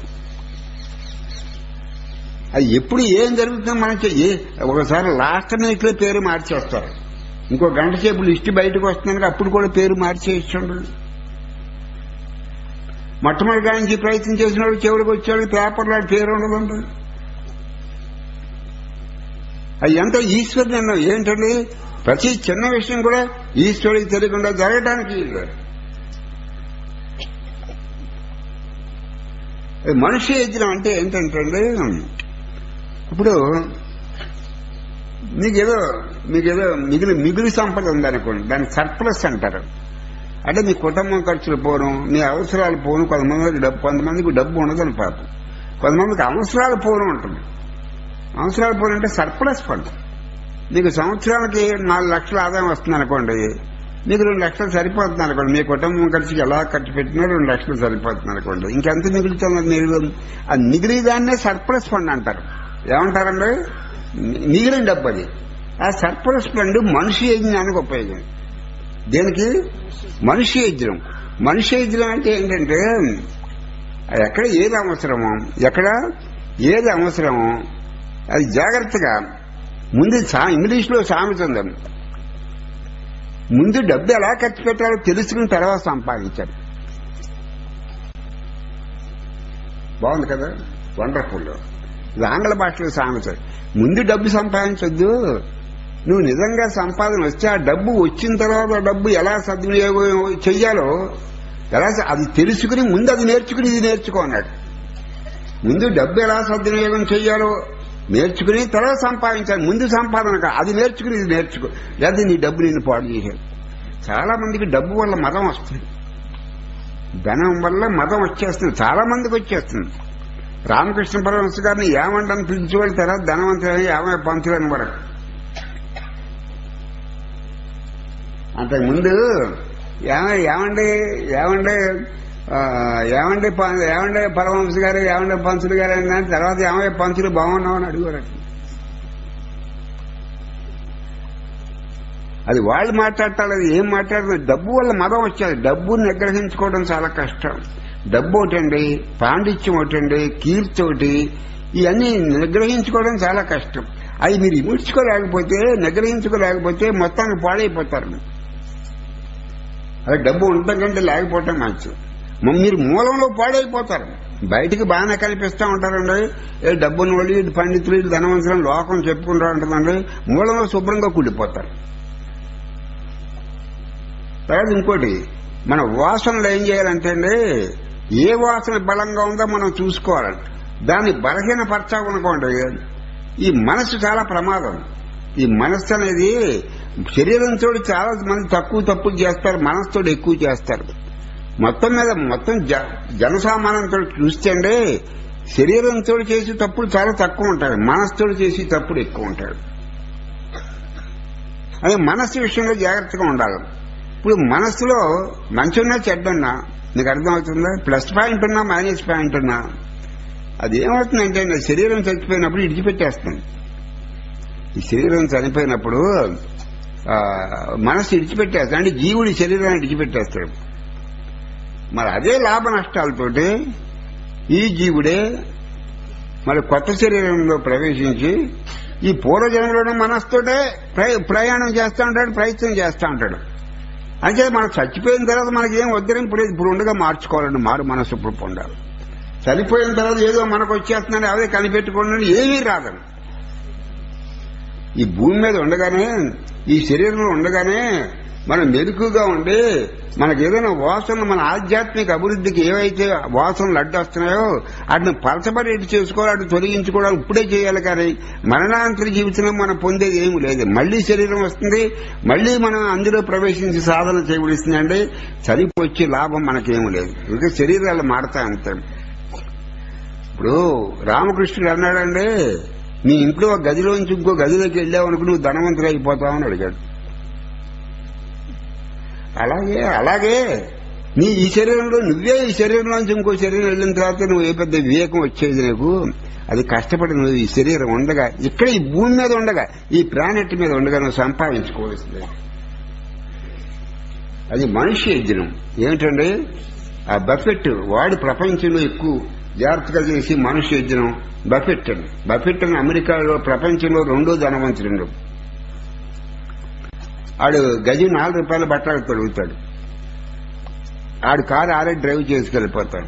అది ఎప్పుడు ఏం జరుగుతుందో మనకి ఏ- ఒకసారి లాస్ట్ మినిట్ లో పేరు మార్చేస్తారు ఇంకో గంట సేపు లిస్ట్ బయటకు వస్తున్నాక అప్పుడు కూడా పేరు మార్చేస్తుండ్రు మొట్టమొదటి నుంచి ప్రయత్నం చేసిన వాడు చివరికి వచ్చాడు పేపర్లో ఆ పేరు ఉండదండి అది ఎంత ఈశ్వరు నిర్ణయం ఏంటండి ప్రతి చిన్న విషయం కూడా ఈశ్వరుడికి తెలియకుండా జరగడానికి లేదు. అది మనిషి యజ్ఞం అంటే ఏంటంటే ఇప్పుడు మీకేదో మీకేదో మిగిలి మిగులు సంపద ఉందనుకోండి దాన్ని సర్ప్లస్ అంటారు అంటే మీ కుటుంబం ఖర్చులు పోను మీ అవసరాలు పోను కొంతమందికి డబ్బు కొంతమందికి డబ్బు ఉండదని పాపం కొంతమందికి అవసరాలు పోను ఉంటుంది అవసరాలు పోను అంటే సర్ప్లస్ ఫండ్ మీకు సంవత్సరానికి నాలుగు లక్షల ఆదాయం వస్తుంది అనుకోండి మీకు రెండు లక్షలు సరిపోతుంది అనుకోండి మీ కుటుంబం ఖర్చుకి ఎలా ఖర్చు పెట్టినా రెండు లక్షలు సరిపోతుంది అనుకోండి ఇంకెంత మిగులుతుంది మీరు ఆ మిగిలి దాన్నే సర్ప్లస్ ఫండ్ అంటారు ఏమంటారండి మి- మిగిలిన డబ్బు అది ఆ సర్ప్లస్ ఫండ్ మనిషి యజ్ఞానికి ఉపయోగం దేనికి మనిషి యజ్ఞం మనిషి యజ్ఞం అంటే ఏంటంటే అది ఎక్కడ ఏది అవసరమో ఎక్కడ ఏది అవసరమో అది జాగ్రత్తగా ముందు సా ఇంగ్లీష్లో సామెత ఉంది ముందు డబ్బు ఎలా ఖర్చు పెట్టాలో తెలుసుకుని తర్వాత సంపాదించారు బాగుంది కదా వండర్ఫుల్ ఇది ఆంగ్ల భాషలో సామెత ముందు డబ్బు సంపాదించొద్దు నువ్వు నిజంగా సంపాదన వస్తే ఆ డబ్బు వచ్చిన తర్వాత ఆ డబ్బు ఎలా సద్వినియోగం చెయ్యాలో ఎలా స- అది తెలుసుకుని ముందు అది నేర్చుకుని ఇది నేర్చుకో అన్నాడు ముందు డబ్బు ఎలా సద్వినియోగం చెయ్యాలో నేర్చుకుని తర్వాత సంపాదించాలి ముందు సంపాదన కాదు. అది నేర్చుకుని ఇది నేర్చుకో లేదా నీ డబ్బు నేను పాడు చేశాడు చాలా మందికి డబ్బు వల్ల మదం వస్తుంది ధనం వల్ల మదం వచ్చేస్తుంది చాలా మందికి వచ్చేస్తుంది రామకృష్ణ పరమహంస గారిని ఏమంటని పిలిచేవాళ్ళు తర్వాత ధనవంతులని ఏమై పంతులని వరకు అంతకుముందు ఏమ- ఏమండి ఏమండి ఆ, ఏమండి ప- ఏమండి పరమహంస గారు ఏమండి పంచులు గారు అన్నా తర్వాత ఏమై పంచులు బాగున్నావు అని అడిగారు అది వాళ్ళు మాట్లాడతారు అది ఏం మాట్లాడుతుంది డబ్బు వల్ల మదం వచ్చేది డబ్బుని నిగ్రహించుకోవడం చాలా కష్టం డబ్బు ఒకటండి పాండిత్యం ఒకటండి కీర్తి ఒకటి ఇవన్నీ నిగ్రహించుకోవడం చాలా కష్టం అవి మీరు ఇముడ్చుకోలేకపోతే నిగ్రహించుకోలేకపోతే మొత్తానికి పాడైపోతారు అది డబ్బు ఉండటం కంటే లేకపోవటం మంచిది మ- మీరు మూలంలో పాడైపోతారు బయటికి బాగానే కల్పిస్తూ ఉంటారండి ఏ డబ్బున్న వాళ్ళు ఇటు పండితులు ఇటు ధనవంతులను లోకం చెప్పుకుంటూ ఉంటుందండి మూలంలో శుభ్రంగా కుళ్ళిపోతారు తర్వాత ఇంకోటి మన వాసనలు ఏం చేయాలంటే అండి ఏ వాసన బలంగా ఉందో మనం చూసుకోవాలండి దాన్ని బలహీనపరచాలనుకోండి ఈ మనసు చాలా ప్రమాదం ఈ మనస్సు అనేది శరీరంతో చాలా మంది తక్కువ తప్పులు చేస్తారు మనసుతో ఎక్కువ చేస్తారు మొత్తం మీద మొత్తం జ- జనసామాన్యంతో చూస్తే అండి శరీరంతో చేసే తప్పులు చాలా తక్కువ ఉంటాయి మనసుతో చేసే తప్పులు ఎక్కువ ఉంటాయి అదే మనస్సు విషయంలో జాగ్రత్తగా ఉండాలి ఇప్పుడు మనస్సులో మంచి ఉన్నా చెడ్డున్నా నీకు అర్థమవుతుందా ప్లస్ పాయింట్ ఉన్నా మైనస్ పాయింట్ ఉన్నా అది ఏమవుతుందంటే నా శరీరం చచ్చిపోయినప్పుడు ఇడిచిపెట్టేస్తుంది ఈ శరీరం చనిపోయినప్పుడు ఆ, మనస్సు ఇడిచిపెట్టేస్తాడు అంటే జీవుడి శరీరాన్ని ఇడిచిపెట్టేస్తాడు మరి అదే లాభ నష్టాలతోటి ఈ జీవుడే మరి కొత్త శరీరంలో ప్రవేశించి ఈ పూర్వజన్మలోనే మనస్తోటే ప్రయ- ప్రయాణం చేస్తూ ఉంటాడు ప్రయత్నం చేస్తూ ఉంటాడు అంటే మనం చచ్చిపోయిన తర్వాత మనకి ఏం వద్దరం ఇప్పుడు ఇప్పుడు ఉండగా మార్చుకోవాలండి మారు మనసు ఇప్పుడు పొందాలి చనిపోయిన తర్వాత ఏదో మనకు వచ్చేస్తుందని అవే కనిపెట్టుకోండి ఏమీ రాదండి ఈ భూమి మీద ఉండగానే ఈ శరీరంలో ఉండగానే మనం మెరుకుగా ఉండి మనకి ఏదైనా వాసనలు మన ఆధ్యాత్మిక అభివృద్ధికి ఏవైతే వాసనలు అడ్డొస్తున్నాయో వాటిని పలచబడి చేసుకోవాలి వాటిని తొలగించుకోవడం ఇప్పుడే చేయాలి కానీ మరణాంతర జీవితంలో మనం పొందేది ఏమి లేదు మళ్ళీ శరీరం వస్తుంది మళ్ళీ మనం అందులో ప్రవేశించి సాధన చేయవలసిందండి చనిపోచ్చే లాభం మనకేమీ లేదు ఇంకా శరీరాలు మారతా అంతే ఇప్పుడు రామకృష్ణుడు అన్నాడండి నీ ఇంట్లో ఒక గదిలోంచి ఇంకో గదిలోకి వెళ్ళావు అనుకో నువ్వు ధనవంతుడు అయిపోతావు అని అడిగాడు అలాగే అలాగే నీ ఈ శరీరంలో నువ్వే ఈ శరీరంలోంచి ఇంకో శరీరం వెళ్ళిన తర్వాత నువ్వు ఏ పెద్ద వివేకం వచ్చేది నీకు అది కష్టపడి నువ్వు ఈ శరీరం ఉండగా ఇక్కడ ఈ భూమి మీద ఉండగా ఈ ప్లానెట్ మీద ఉండగా నువ్వు సంపాదించుకోవాల్సిందే అది మనిషి యజ్ఞం ఏమిటండి ఆ బఫెట్ వాడి ప్రపంచంలో ఎక్కువ జాగ్రత్తగా చేసి మనిషి యజ్ఞం బఫెట్ అని బఫెట్ అని అమెరికాలో ప్రపంచంలో రెండో ధనవంతుడు ఆడు గజి నాలుగు రూపాయల బట్టలు తొలుగుతాడు ఆడు కారు ఆరే డ్రైవ్ చేసుకెళ్ళిపోతాడు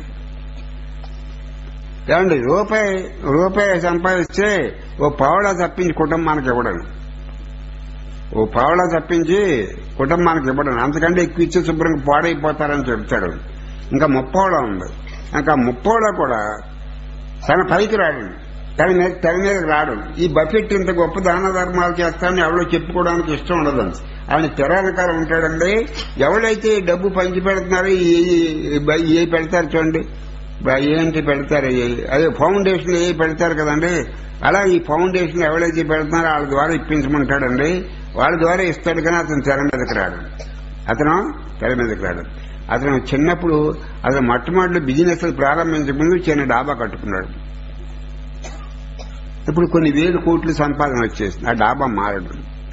ఏమండి రూపాయి రూపాయి సంపాదిస్తే ఓ పావడా తప్పించి కుటుంబానికి ఇవ్వడం ఓ పావడా తప్పించి కుటుంబానికి ఇవ్వడం అంతకంటే ఎక్కువ ఇచ్చే శుభ్రంగా పాడైపోతారని చెప్తాడు ఇంకా ముప్పావడా ఉంది ఇంకా ముప్పావడా కూడా తన పైకి రాడు తన మీద తన మీద రాడు ఈ బఫెట్ ఇంత గొప్ప దాన ధర్మాలు చేస్తానని ఎవరో చెప్పుకోవడానికి ఇష్టం ఉండదు ఆయన తెరానకాలం ఉంటాడండి ఎవరైతే ఈ డబ్బు పంచి పెడుతున్నారో ఏ పెడతారు చూడండి బ- ఏంటి పెడతారు ఏ- అదే ఫౌండేషన్ ఏ పెడతారు కదండి అలా ఈ ఫౌండేషన్ ఎవరైతే పెడుతున్నారో వాళ్ళ ద్వారా ఇప్పించమంటాడండి వాళ్ళ ద్వారా ఇస్తాడు కానీ అతను తెర మీదకి రాడు అతను తెర మీదకి రాడు అతను చిన్నప్పుడు అతను మొట్టమొదటి బిజినెస్ ప్రారంభించక ముందు చిన్న డాబా కట్టుకున్నాడు ఇప్పుడు కొన్ని వేల కోట్లు సంపాదన వచ్చేసింది ఆ డాబా మారడు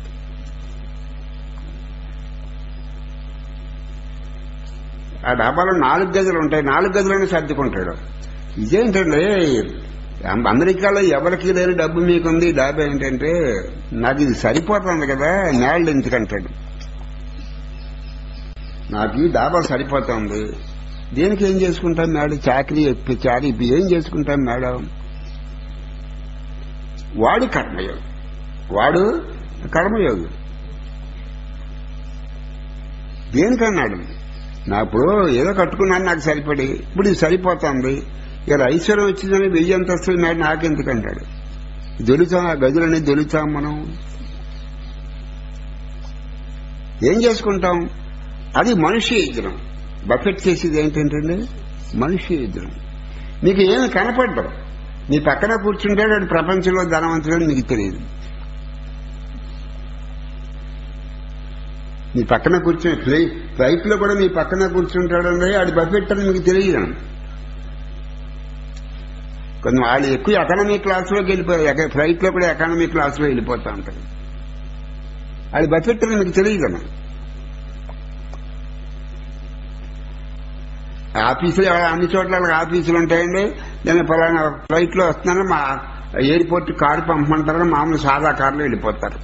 ఆ డాబాలో నాలుగు గదులు ఉంటాయి నాలుగు గదులను సర్దుకుంటాడు ఇదేంటండి అం- అమెరికాలో ఎవరికి లేని డబ్బు మీకుంది ఈ డాబా ఏంటంటే నాకు ఇది సరిపోతుంది కదా నేళ్ళు ఎందుకంటాడు నాకు ఈ డాబా సరిపోతుంది దేనికి ఏం చేసుకుంటాం మేడం చాకరీ ఎప్పి చారీ ఇప్పి ఏం చేసుకుంటాం మేడం వాడి కర్మయోగి వాడు కర్మయోగి దేనికన్నాడు నా ఇప్పుడు ఏదో కట్టుకున్నాను నాకు సరిపడి ఇప్పుడు ఇది సరిపోతుంది ఇక ఐశ్వర్యం వచ్చిందని వెయ్యి అంతస్తులు మేడ నాకెందుకంటాడు దొలుతాం ఆ గదులని దొలుతాం మనం ఏం చేసుకుంటాం అది మనిషి యజ్ఞం బఫెట్ చేసేది ఏంటంటే మనిషి యజ్ఞం మీకు ఏమి కనపడ్డం నీ పక్కన కూర్చుంటాడు వాడు ప్రపంచంలో ధనవంతుడు నీకు తెలియదు మీ పక్కన కూర్చుని ఫ్లై ఫ్లైట్ లో కూడా మీ పక్కన కూర్చుంటాడండి ఆడి బఫెట్ అని మీకు తెలియదు కొంచెం వాళ్ళు ఎక్కువ ఎకానమీ క్లాస్లోకి వెళ్ళిపోయారు ఫ్లైట్ లో కూడా ఎకానమీ క్లాస్ లో వెళ్ళిపోతా ఉంటారు అది బఫెట్ అని మీకు తెలియదు ఆఫీసులు ఎవరు అన్ని చోట్ల వాళ్ళకి ఆఫీసులు ఉంటాయండి నేను ఫలానా ఫ్లైట్ లో వస్తున్నాను మా ఎయిర్పోర్ట్ కారు పంపమంటారు మామూలు సాదా కారులో వెళ్ళిపోతారు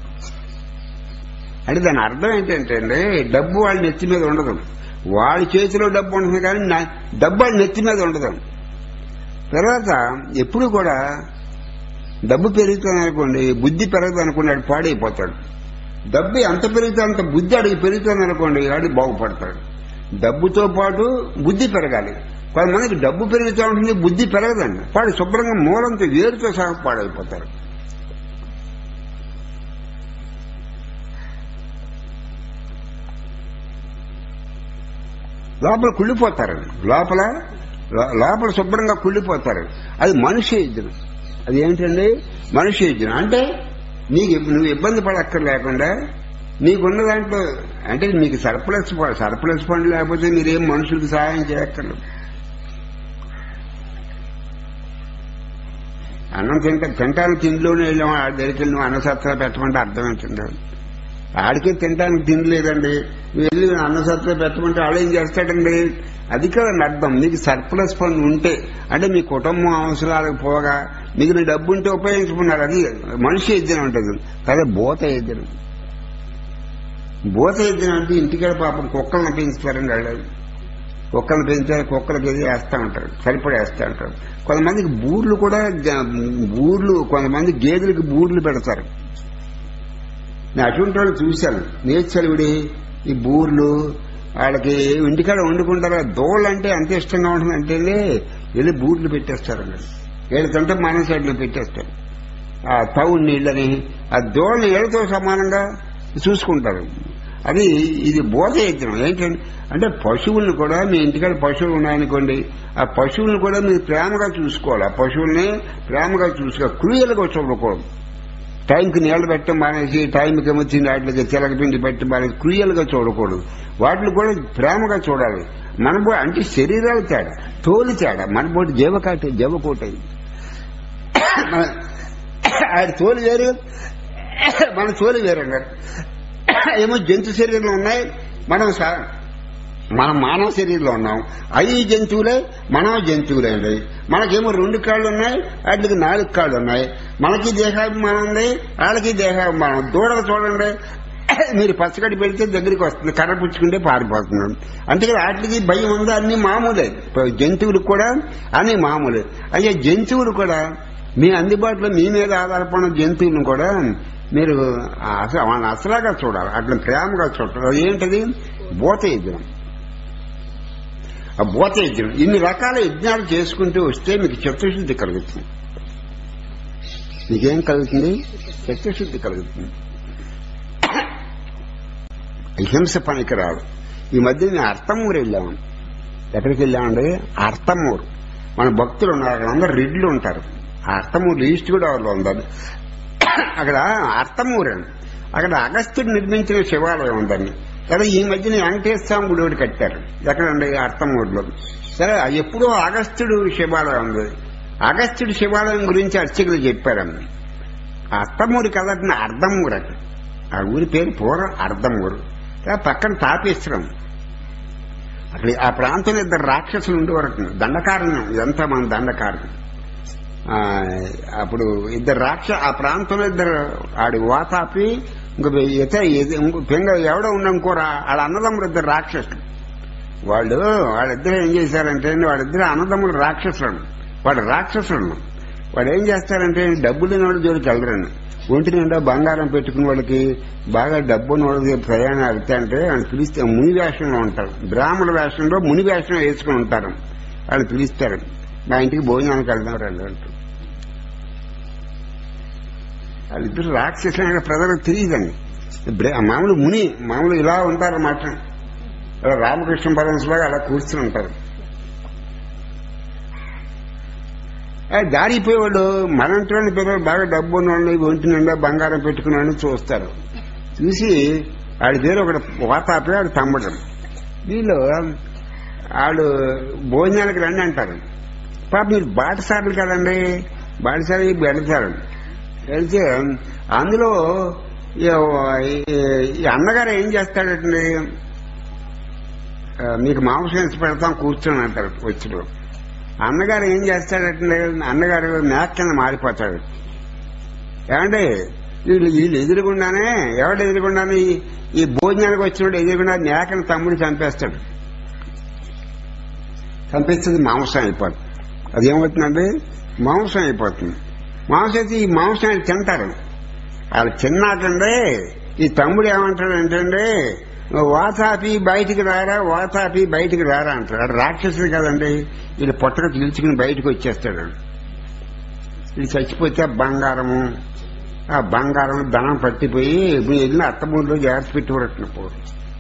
అంటే దాని అర్థం ఏంటంటే అండి డబ్బు వాళ్ళ నెత్తి మీద ఉండదు వాళ్ళ చేతిలో డబ్బు ఉంటుంది కానీ నా- డబ్బు వాళ్ళ నెత్తి మీద ఉండదు తర్వాత ఎప్పుడు కూడా డబ్బు పెరుగుతుంది అనుకోండి బుద్ధి పెరగదు అనుకోండి ఆడు పాడైపోతాడు డబ్బు ఎంత పెరిగితే అంత బుద్ధి అడిగి పెరుగుతుంది అనుకోండి ఆడు బాగుపడతాడు డబ్బుతో పాటు బుద్ధి పెరగాలి కొంతమందికి డబ్బు పెరుగుతూ ఉంటుంది బుద్ధి పెరగదండి వాడు శుభ్రంగా మూలంతో వేరుతో సహా పాడైపోతారు లోపల కుళ్ళిపోతారు లోపల లో- లోపల శుభ్రంగా కుళ్ళిపోతారు అది మనిషి యజ్ఞం అది ఏంటండి మనిషి యజ్ఞం అంటే నీకు నువ్వు ఇబ్బంది పడక్కర్ లేకుండా నీకున్న దాంట్లో అంటే మీకు సర్ప్లస్ ఫండ్ సర్ప్లస్ ఫండ్ లేకపోతే మీరేం మనుషులకు సహాయం చేయక్కర్లేదు అన్నం తింటా తింటానికి తిండిలోనే వెళ్ళాం ఆ దగ్గరికి వెళ్ళి నువ్వు అన్నసత్రా పెట్టమంటే అర్థం ఏంటండి ఆడికే తినడానికి తిండి లేదండి నువ్వు వెళ్ళి అన్నసత్రం పెట్టమంటే ఆడు ఏం చేస్తాడండి అది కదండి అర్థం మీకు సర్ప్లస్ ఫండ్ ఉంటే అంటే మీ కుటుంబం అవసరాలకు పోగా మీకు నీ డబ్బు ఉంటే ఉపయోగించుకున్నారు అది మనిషి యజ్ఞం ఉంటుంది అదే భూత యజ్ఞం భూత యజ్ఞం అంటే ఇంటికాడ పాపం కుక్కలను పెంచుతారండి వాళ్ళు కుక్కలను పెంచారు కుక్కలకి ఏది వేస్తా ఉంటారు సరిపడి వేస్తా ఉంటారు కొంతమందికి బూర్లు కూడా గ- బూర్లు కొంతమంది గేదెలకు బూర్లు పెడతారు నేను అటువంటి వాళ్ళు చూశాను నేర్చలివిడి ఈ బూర్లు వాళ్ళకి ఇంటికాడ వండుకుంటారు దోళ్ళు అంటే ఎంత ఇష్టంగా ఉంటుంది అంటే వెళ్ళి బూర్లు పెట్టేస్తారు అన్నాడు వీళ్ళ తింటే మన సైడ్లో పెట్టేస్తారు ఆ తౌడు నీళ్ళని ఆ దోళ్ళని ఏళ్ళతో సమానంగా చూసుకుంటారు అది ఇది బోధ యజ్ఞం ఏంటంటే అంటే పశువుల్ని కూడా మీ ఇంటికాడ పశువులు ఉన్నాయనుకోండి ఆ పశువుల్ని కూడా మీరు ప్రేమగా చూసుకోవాలి ఆ పశువుల్ని ప్రేమగా చూసుకోవాలి క్రూయలుగా చూడకూడదు టైంకి నీళ్లు పెట్టడం మానేసి టైంకి వచ్చి వాటికి చిలకపిండి పెట్టి మానేసి క్రూయలుగా చూడకూడదు వాటిని కూడా ప్రేమగా చూడాలి మన బో- అంటే శరీరాలు తేడా తోలు తేడా మన పోటీ జీవకాటి జీవకోట ఆయన తోలు వేరు మన తోలు వేరు అన్నారు ఏమో జంతు శరీరంలో ఉన్నాయి మనం సా- మనం మానవ శరీరంలో ఉన్నాం అవి జంతువులే మనం జంతువులే అండి మనకేమో రెండు కాళ్ళు ఉన్నాయి వాటికి నాలుగు కాళ్ళు ఉన్నాయి మనకి దేహాభిమానం ఉంది వాళ్ళకి దేహాభిమానం దూడలు చూడండి మీరు పచ్చగడ్డి పెడితే దగ్గరికి వస్తుంది కర్ర పుచ్చుకుంటే పారిపోతుంది అందుకే వాటికి భయం ఉంది అన్ని మామూలే జంతువులకు కూడా అన్ని మామూలే అయ్యే జంతువులు కూడా మీ అందుబాటులో మీ మీద ఆధారపడిన జంతువులను కూడా మీరు అసలు వాళ్ళని అసలాగా చూడాలి అట్లా ప్రేమగా చూడాలి అది ఏంటది భూత యజ్ఞం ఆ భూత యజ్ఞం ఇన్ని రకాల యజ్ఞాలు చేసుకుంటూ వస్తే మీకు చిత్తశుద్ధి కలుగుతుంది మీకేం కలుగుతుంది చిత్తశుద్ధి కలుగుతుంది హింస పనికి రాదు ఈ మధ్య మేము అర్థమూరు వెళ్ళాము ఎక్కడికి వెళ్ళామండి అర్థమూరు మన భక్తులు ఉన్నారు అక్కడ అందరు రెడ్లు ఉంటారు ఆ అర్థమూరు ఈస్ట్ గోదావరిలో ఉందని అక్కడ అర్థమూరు అని అక్కడ అగస్త్యుడు నిర్మించిన శివాలయం ఉందండి సరే ఈ మధ్యన వెంకటేశ్వర స్వామి గుడి ఒకటి కట్టారు ఎక్కడండి అర్థమూరులో సరే ఎప్పుడో అగస్త్యుడు శివాలయం ఉంది అగస్త్యుడు శివాలయం గురించి అర్చకులు చెప్పారండి అర్థమూరు కదండి అర్ధమూరు అది ఆ ఊరి పేరు పూర్వం అర్ధమూరు ఆ పక్కన తాపేశ్వరం అక్కడ ఆ ప్రాంతంలో ఇద్దరు రాక్షసులు ఉండేవారు దండకారణ్యం ఇదంతా మన దండకారణ్యం ఆ, అప్పుడు ఇద్దరు రాక్ష ఆ ప్రాంతంలో ఇద్దరు ఆడి వాతాపి ఇంక ఇత ఇంకో పింగ ఎవడో ఉన్న ఇంకోరా వాళ్ళ అన్నదమ్ములు ఇద్దరు రాక్షసులు వాళ్ళు వాళ్ళిద్దరు ఏం చేశారంటే వాళ్ళిద్దరు అన్నదమ్ములు రాక్షసులు వాడు రాక్షసులు వాడు ఏం చేస్తారంటే డబ్బులు లేని వాళ్ళు జోలికి వెళ్ళరండి ఒంటి నిండా బంగారం పెట్టుకున్న వాళ్ళకి బాగా డబ్బున్న వాళ్ళకి ప్రయాణం వెళ్తే అంటే వాళ్ళు పిలిస్తే ముని వేషంలో ఉంటారు బ్రాహ్మణ వేషంలో ముని వేషం వేసుకుని ఉంటారు వాళ్ళు పిలుస్తారు మా ఇంటికి భోజనానికి వెళ్దాం రండి అంటారు వాళ్ళిద్దరు రాక్షసులైన ప్రజలకు తెలియదండి బ్ర- మామూలు ముని మామూలు ఇలా ఉంటారన్నమాట ఇలా రామకృష్ణ పరమశిలాగా అలా కూర్చుని ఉంటారు ఆ దారిపోయేవాళ్ళు మనంటువంటి పిల్లలు బాగా డబ్బు ఉన్నవాళ్ళు ఒంటి నిండా బంగారం పెట్టుకున్న వాళ్ళని చూస్తారు చూసి ఆడి పేరు ఒకటి వాతాపి ఆడు తమ్మడం వీళ్ళు ఆడు భోజనాలకు రండి అంటారు పాప మీరు బాటసారులు కదండి బాటసారి వెళతారు వెళ్తే అందులో ఈ- ఈ అన్నగారు ఏం చేస్తాడండి ఆ, మీకు మాంసం వేసి పెడతాం కూర్చొని అంటారు వచ్చిన అన్నగారు ఏం చేస్తాడంటే అన్నగారు మేక కింద మారిపోతాడు ఏమంటే వీళ్ళు వీళ్ళు ఎదురుగుండానే ఎవడు ఎదురుగుండానే ఈ- ఈ భోజనానికి వచ్చినప్పుడు ఎదురుగుండా మేకను తమ్ముడు చంపేస్తాడు చంపేస్తుంది మాంసం అయిపోతుంది అదేమవుతుందండి మాంసం అయిపోతుంది మాంసం అయితే ఈ మాంసం వాళ్ళు తింటారు వాళ్ళు తిన్నాకండి ఈ తమ్ముడు ఏమంటాడంటే వాతాపి బయటికి రారా వాతాపి బయటికి రారా అంటాడు వాడు రాక్షసుడు కదండి వీళ్ళు పొట్టకు పిలుచుకుని బయటకు వచ్చేస్తాడు వీళ్ళు చచ్చిపోతే ఆ బంగారము ఆ బంగారం ధనం పట్టిపోయి ఇప్పుడు వెళ్ళిన అత్తమూరులో జాగ్రత్త పెట్టుకోరట్ల పోరు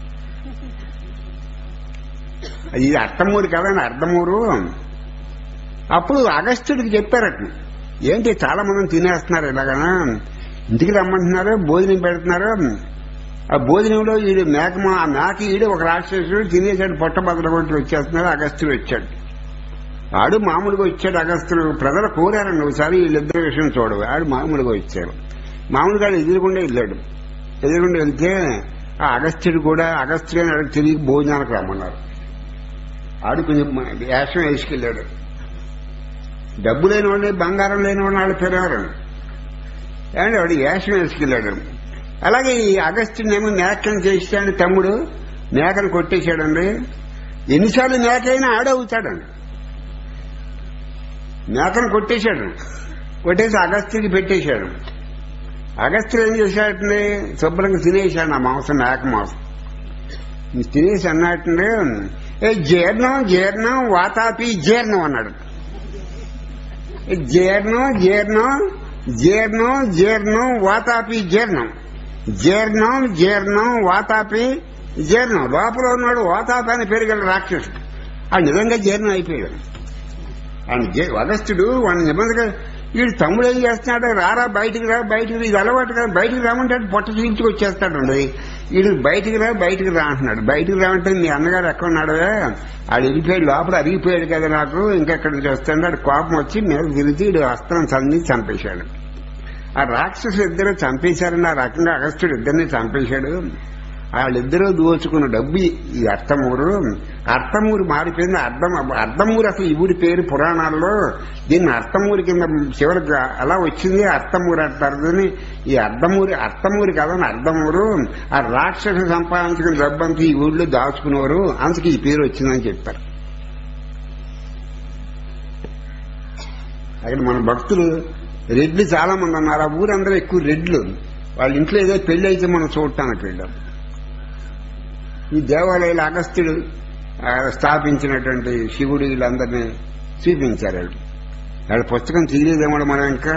అది అత్తమూరు కదండి అర్ధమూరు అప్పుడు అగస్త్యుడికి చెప్పారట ఏంటి చాలా మంది తినేస్తున్నారు ఇలాగనా ఇంటికి రమ్మంటున్నారు భోజనం పెడుతున్నారు ఆ భోజనంలో వీడు మేక మా- ఆ మేక ఈడు ఒక రాక్షసుడు తినేసాడు పొట్ట బద్దలు కొట్టి వచ్చేస్తున్నారు అగస్త్యుడు వచ్చాడు ఆడు మామూలుగా వచ్చాడు అగస్త్యుడు ప్రజలు కోరారండి ఒకసారి వీళ్ళిద్దరి విషయం చూడవు ఆడు మామూలుగా వచ్చాడు మామూలుగా ఆడు ఎదురుకుండా వెళ్ళాడు ఎదురుకుండా వెళ్తే ఆ అగస్త్యుడు కూడా అగస్త్యుడు అని ఆడికి తిరిగి భోజనానికి రమ్మన్నారు ఆడు కొంచెం వేషం వేసుకెళ్ళాడు డబ్బు లేని వాళ్ళు బంగారం లేని వాళ్ళు వాళ్ళు పెరగరు ఏమంటే వాడు వేషం వేసుకెళ్ళాడు అలాగే ఈ అగస్త్యునేమో మేకను చేస్తాడు తమ్ముడు మేకను కొట్టేశాడండి ఎన్నిసార్లు మేకైనా ఆడవుతాడండి మేకను కొట్టేశాడు కొట్టేసి అగస్త్యుడికి పెట్టేశాడు అగస్త్యుడు ఏం చేశాడండి శుభ్రంగా తినేశాడు ఆ మాంసం మేక మాంసం తినేసి అన్నట్టుండే ఏ జీర్ణం జీర్ణం వాతాపి జీర్ణం అన్నాడు ఏ జీర్ణం జీర్ణం జీర్ణం జీర్ణం వాతాపి జీర్ణం జీర్ణం జీర్ణం వాతాపి జీర్ణం లోపల ఉన్నాడు వాతాపి అని పేరు గల రాక్షసుడు ఆ నిజంగా జీర్ణం అయిపోయాడు ఆయన జే- అగస్త్యుడు వాడిని నిబంధన వీడు తమ్ముడు ఏం చేస్తున్నాడు రారా బయటికి రా బయటికి రా ఇది అలవాటు కదా బయటికి రామంటే పొట్ట చీల్చుకు వచ్చేస్తాడు వీడు బయటికి రా బయటికి రా అంటున్నాడు బయటికి రామంటే మీ అన్నగారు ఎక్కడ ఉన్నాడు ఆడు వెళ్ళిపోయాడు లోపల అరిగిపోయాడు కదా నాకు ఇంకెక్కడి నుంచి వస్తాడు ఆడు కోపం వచ్చి మీద తిరిగి వీడు అస్త్రం చంది చంపేశాడు ఆ రాక్షసు ఇద్దరు చంపేశారని ఆ రకంగా అగస్త్యుడు ఇద్దరిని చంపేశాడు వాళ్ళిద్దరూ దోచుకున్న డబ్బు ఈ అర్థమూరు అర్థమూరు మారిపోయింది అర్థం అర్థమూరు అసలు ఈ ఊరి పేరు పురాణాల్లో దీన్ని అర్థమూరి కింద చివరికి అలా వచ్చింది అర్థమూరు అంటారు కానీ ఈ అర్థమూరి అర్థమూరి కాదని అర్థమూరు ఆ రాక్షసు సంపాదించుకున్న డబ్బంతా ఈ ఊళ్ళో దాచుకునేవారు అందుకే ఈ పేరు వచ్చిందని చెప్పారు అక్కడ మన భక్తులు రెడ్లు చాలా మంది ఉన్నారు ఆ ఊరందరూ ఎక్కువ రెడ్లు వాళ్ళ ఇంట్లో ఏదో పెళ్లి అయితే మనం చూడటానికి వెళ్ళాం ఈ దేవాలయాలు అగస్త్యుడు ఆ, స్థాపించినటువంటి శివుడు వీళ్ళందరినీ చూపించారు వాళ్ళు వాళ్ళ పుస్తకం తీయలేదేమో మనం ఇంకా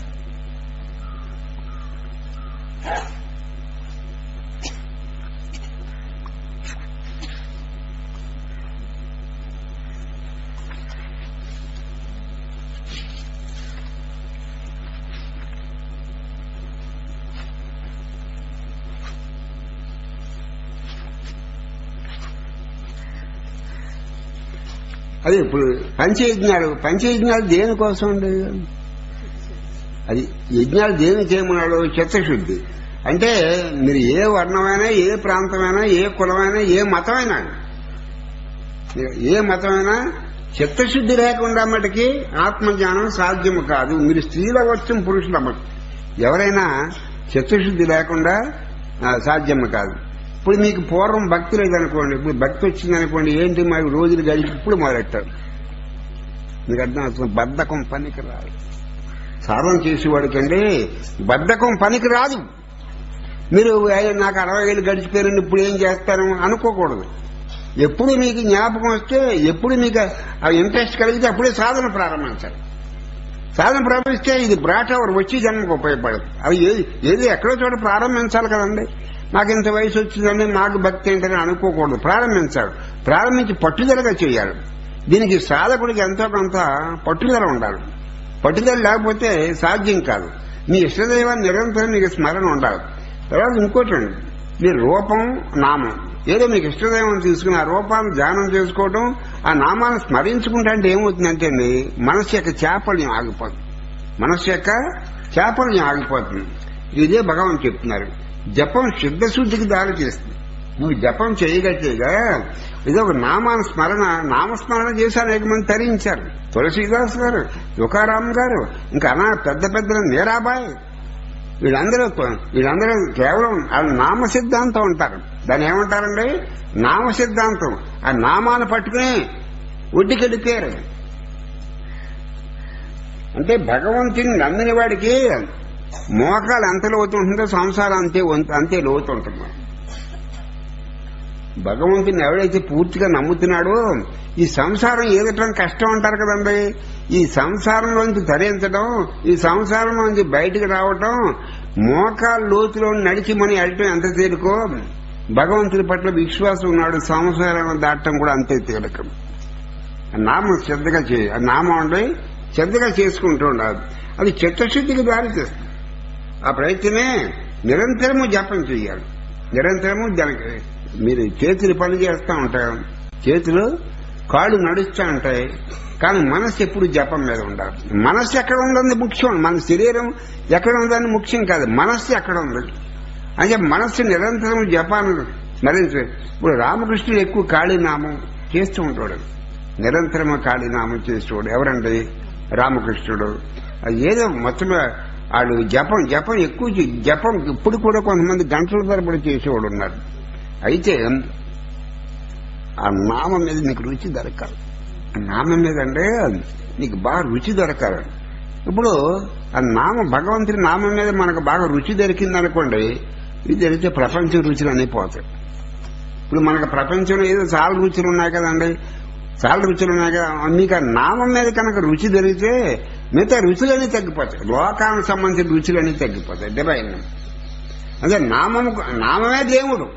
అది ఇప్పుడు పంచయజ్ఞాలు పంచయజ్ఞాలు దేనికోసం అండి అది యజ్ఞాలు దేని చేయమన్నాడు చిత్తశుద్ధి అంటే మీరు ఏ వర్ణమైనా ఏ ప్రాంతమైనా ఏ కులమైనా ఏ మతమైనా ఏ మతమైనా చిత్తశుద్ధి లేకుండా మటుకి ఆత్మజ్ఞానం సాధ్యము కాదు మీరు స్త్రీలు అవ్వచ్చు పురుషులు అవ్వచ్చు ఎవరైనా చిత్తశుద్ధి లేకుండా ఆ, సాధ్యము కాదు ఇప్పుడు మీకు పూర్వం భక్తి లేదనుకోండి ఇప్పుడు భక్తి వచ్చిందనుకోండి ఏంటి మరి రోజులు గడిచి ఇప్పుడు మొదలెట్టారు మీకు అర్థం అవుతుంది బద్ధకం పనికి రాదు సాధన చేసేవాడికండి బద్ధకం పనికి రాదు మీరు "అయ్య, నాకు అరవై ఏళ్ళు గడిచిపోయారండి ఇప్పుడు ఏం చేస్తాను అనుకోకూడదు ఎప్పుడు మీకు జ్ఞాపకం వస్తే ఎప్పుడు మీకు ఆ ఇంట్రెస్ట్ కలిగితే అప్పుడే సాధన ప్రారంభించాలి సాధన ప్రారంభిస్తే ఇది బ్రాట్ అవర్ వచ్చి జన్మకు ఉపయోగపడదు అది ఏది ఏది ఎక్కడో చోట ప్రారంభించాలి కదండి నాకు ఇంత వయసు వచ్చిందండి నాకు భక్తి ఏంటని అనుకోకూడదు ప్రారంభించాలి ప్రారంభించి పట్టుదలగా చేయాలి దీనికి సాధకుడికి ఎంతో కొంత పట్టుదల ఉండాలి పట్టుదల లేకపోతే సాధ్యం కాదు మీ ఇష్టదైవాన్ని నిరంతరం మీకు స్మరణ ఉండాలి తర్వాత ఇంకోటండి మీ రూపం నామం ఏదో మీకు ఇష్టదైవం తీసుకుని ఆ రూపాన్ని ధ్యానం చేసుకోవడం ఆ నామాన్ని స్మరించుకుంటా అంటే ఏమవుతుందంటే అండి మనసు యొక్క చేపల్యం ఆగిపోతుంది మనసు యొక్క చేపల్యం ఆగిపోతుంది ఇదే భగవాన్ చెప్తున్నారు జపం శుద్ధశుద్ధికి దారి చేస్తుంది నువ్వు జపం చేయగలిగేగా ఇది ఒక నామాన స్మరణ నామస్మరణ చేసి అనేక మంది తరించారు తులసీదాస్ గారు యుకారాం గారు ఇంకా అనా పెద్ద పెద్ద మీరాబాయ్ వీళ్ళందరూ వీళ్ళందరూ కేవలం వాళ్ళు నామ సిద్ధాంతం ఉంటారు దాన్ని ఏమంటారండి నామ సిద్ధాంతం ఆ నామాన్ని పట్టుకుని ఒడ్డుకెళ్ళిపోయారు అంటే భగవంతుని నమ్మిన వాడికి మోకాలు ఎంత లోతు ఉంటుందో సంసారం అంతే వంతు- అంతే లోతు ఉంటుంది భగవంతుని ఎవడైతే పూర్తిగా నమ్ముతున్నాడో ఈ సంసారం ఏదటం కష్టం అంటారు కదండి ఈ సంసారంలోంచి ధరించడం ఈ సంసారంలోంచి బయటికి రావటం మోకాలు లోతులో నడిచి మనం వెళ్ళటం ఎంత తేలికో భగవంతుని పట్ల విశ్వాసం ఉన్నాడు సంసారం దాటడం కూడా అంతే తేలికం ఆ నామం శ్రద్ధగా చేయ ఆ నామం అంటే శ్రద్ధగా చేసుకుంటూ ఉండాలి అది చిత్తశుద్ధికి దారి చేస్తుంది ఆ ప్రయత్నమే నిరంతరము జపం చేయాలి నిరంతరము దానికి మీరు చేతులు పని చేస్తూ ఉంటాయి చేతులు కాళ్ళు నడుస్తూ ఉంటాయి కానీ మనసు ఎప్పుడు జపం మీద ఉండాలి మనస్సు ఎక్కడ ఉందని ముఖ్యం మన శరీరం ఎక్కడ ఉందని ముఖ్యం కాదు మనస్సు ఎక్కడ ఉంది అంటే మనస్సు నిరంతరం జపాన్ని స్మరించు ఇప్పుడు రామకృష్ణుడు ఎక్కువ కాళీనామం చేస్తూ ఉంటాడు నిరంతరము కాళీనామం చేసేవాడు ఎవరండి రామకృష్ణుడు అది ఏదో మొత్తం వాళ్ళు జపం జపం ఎక్కువ చే- జపం ఇప్పుడు కూడా కొంతమంది గంటల తరబడి చేసేవాడు ఉన్నారు అయితే ఆ నామం మీద నీకు రుచి దొరకాలి ఆ నామం మీద అంటే నీకు బాగా రుచి దొరకాలి ఇప్పుడు ఆ నామ భగవంతుడి నామం మీద మనకు బాగా రుచి దొరికింది అనుకోండి ఇది దొరికితే ప్రపంచ రుచులు అన్నీ పోతాయి ఇప్పుడు మనకు ప్రపంచంలో ఏదో చాలా రుచులు ఉన్నాయి కదండి చాలా రుచులు ఉన్నాయి కదా మీకు ఆ నామం మీద కనుక రుచి దొరికితే మిగతా రుచులన్నీ తగ్గిపోతాయి లోకానికి సంబంధించిన రుచులన్నీ తగ్గిపోతాయి డివైన్ అదే నామము నామమే దేవుడు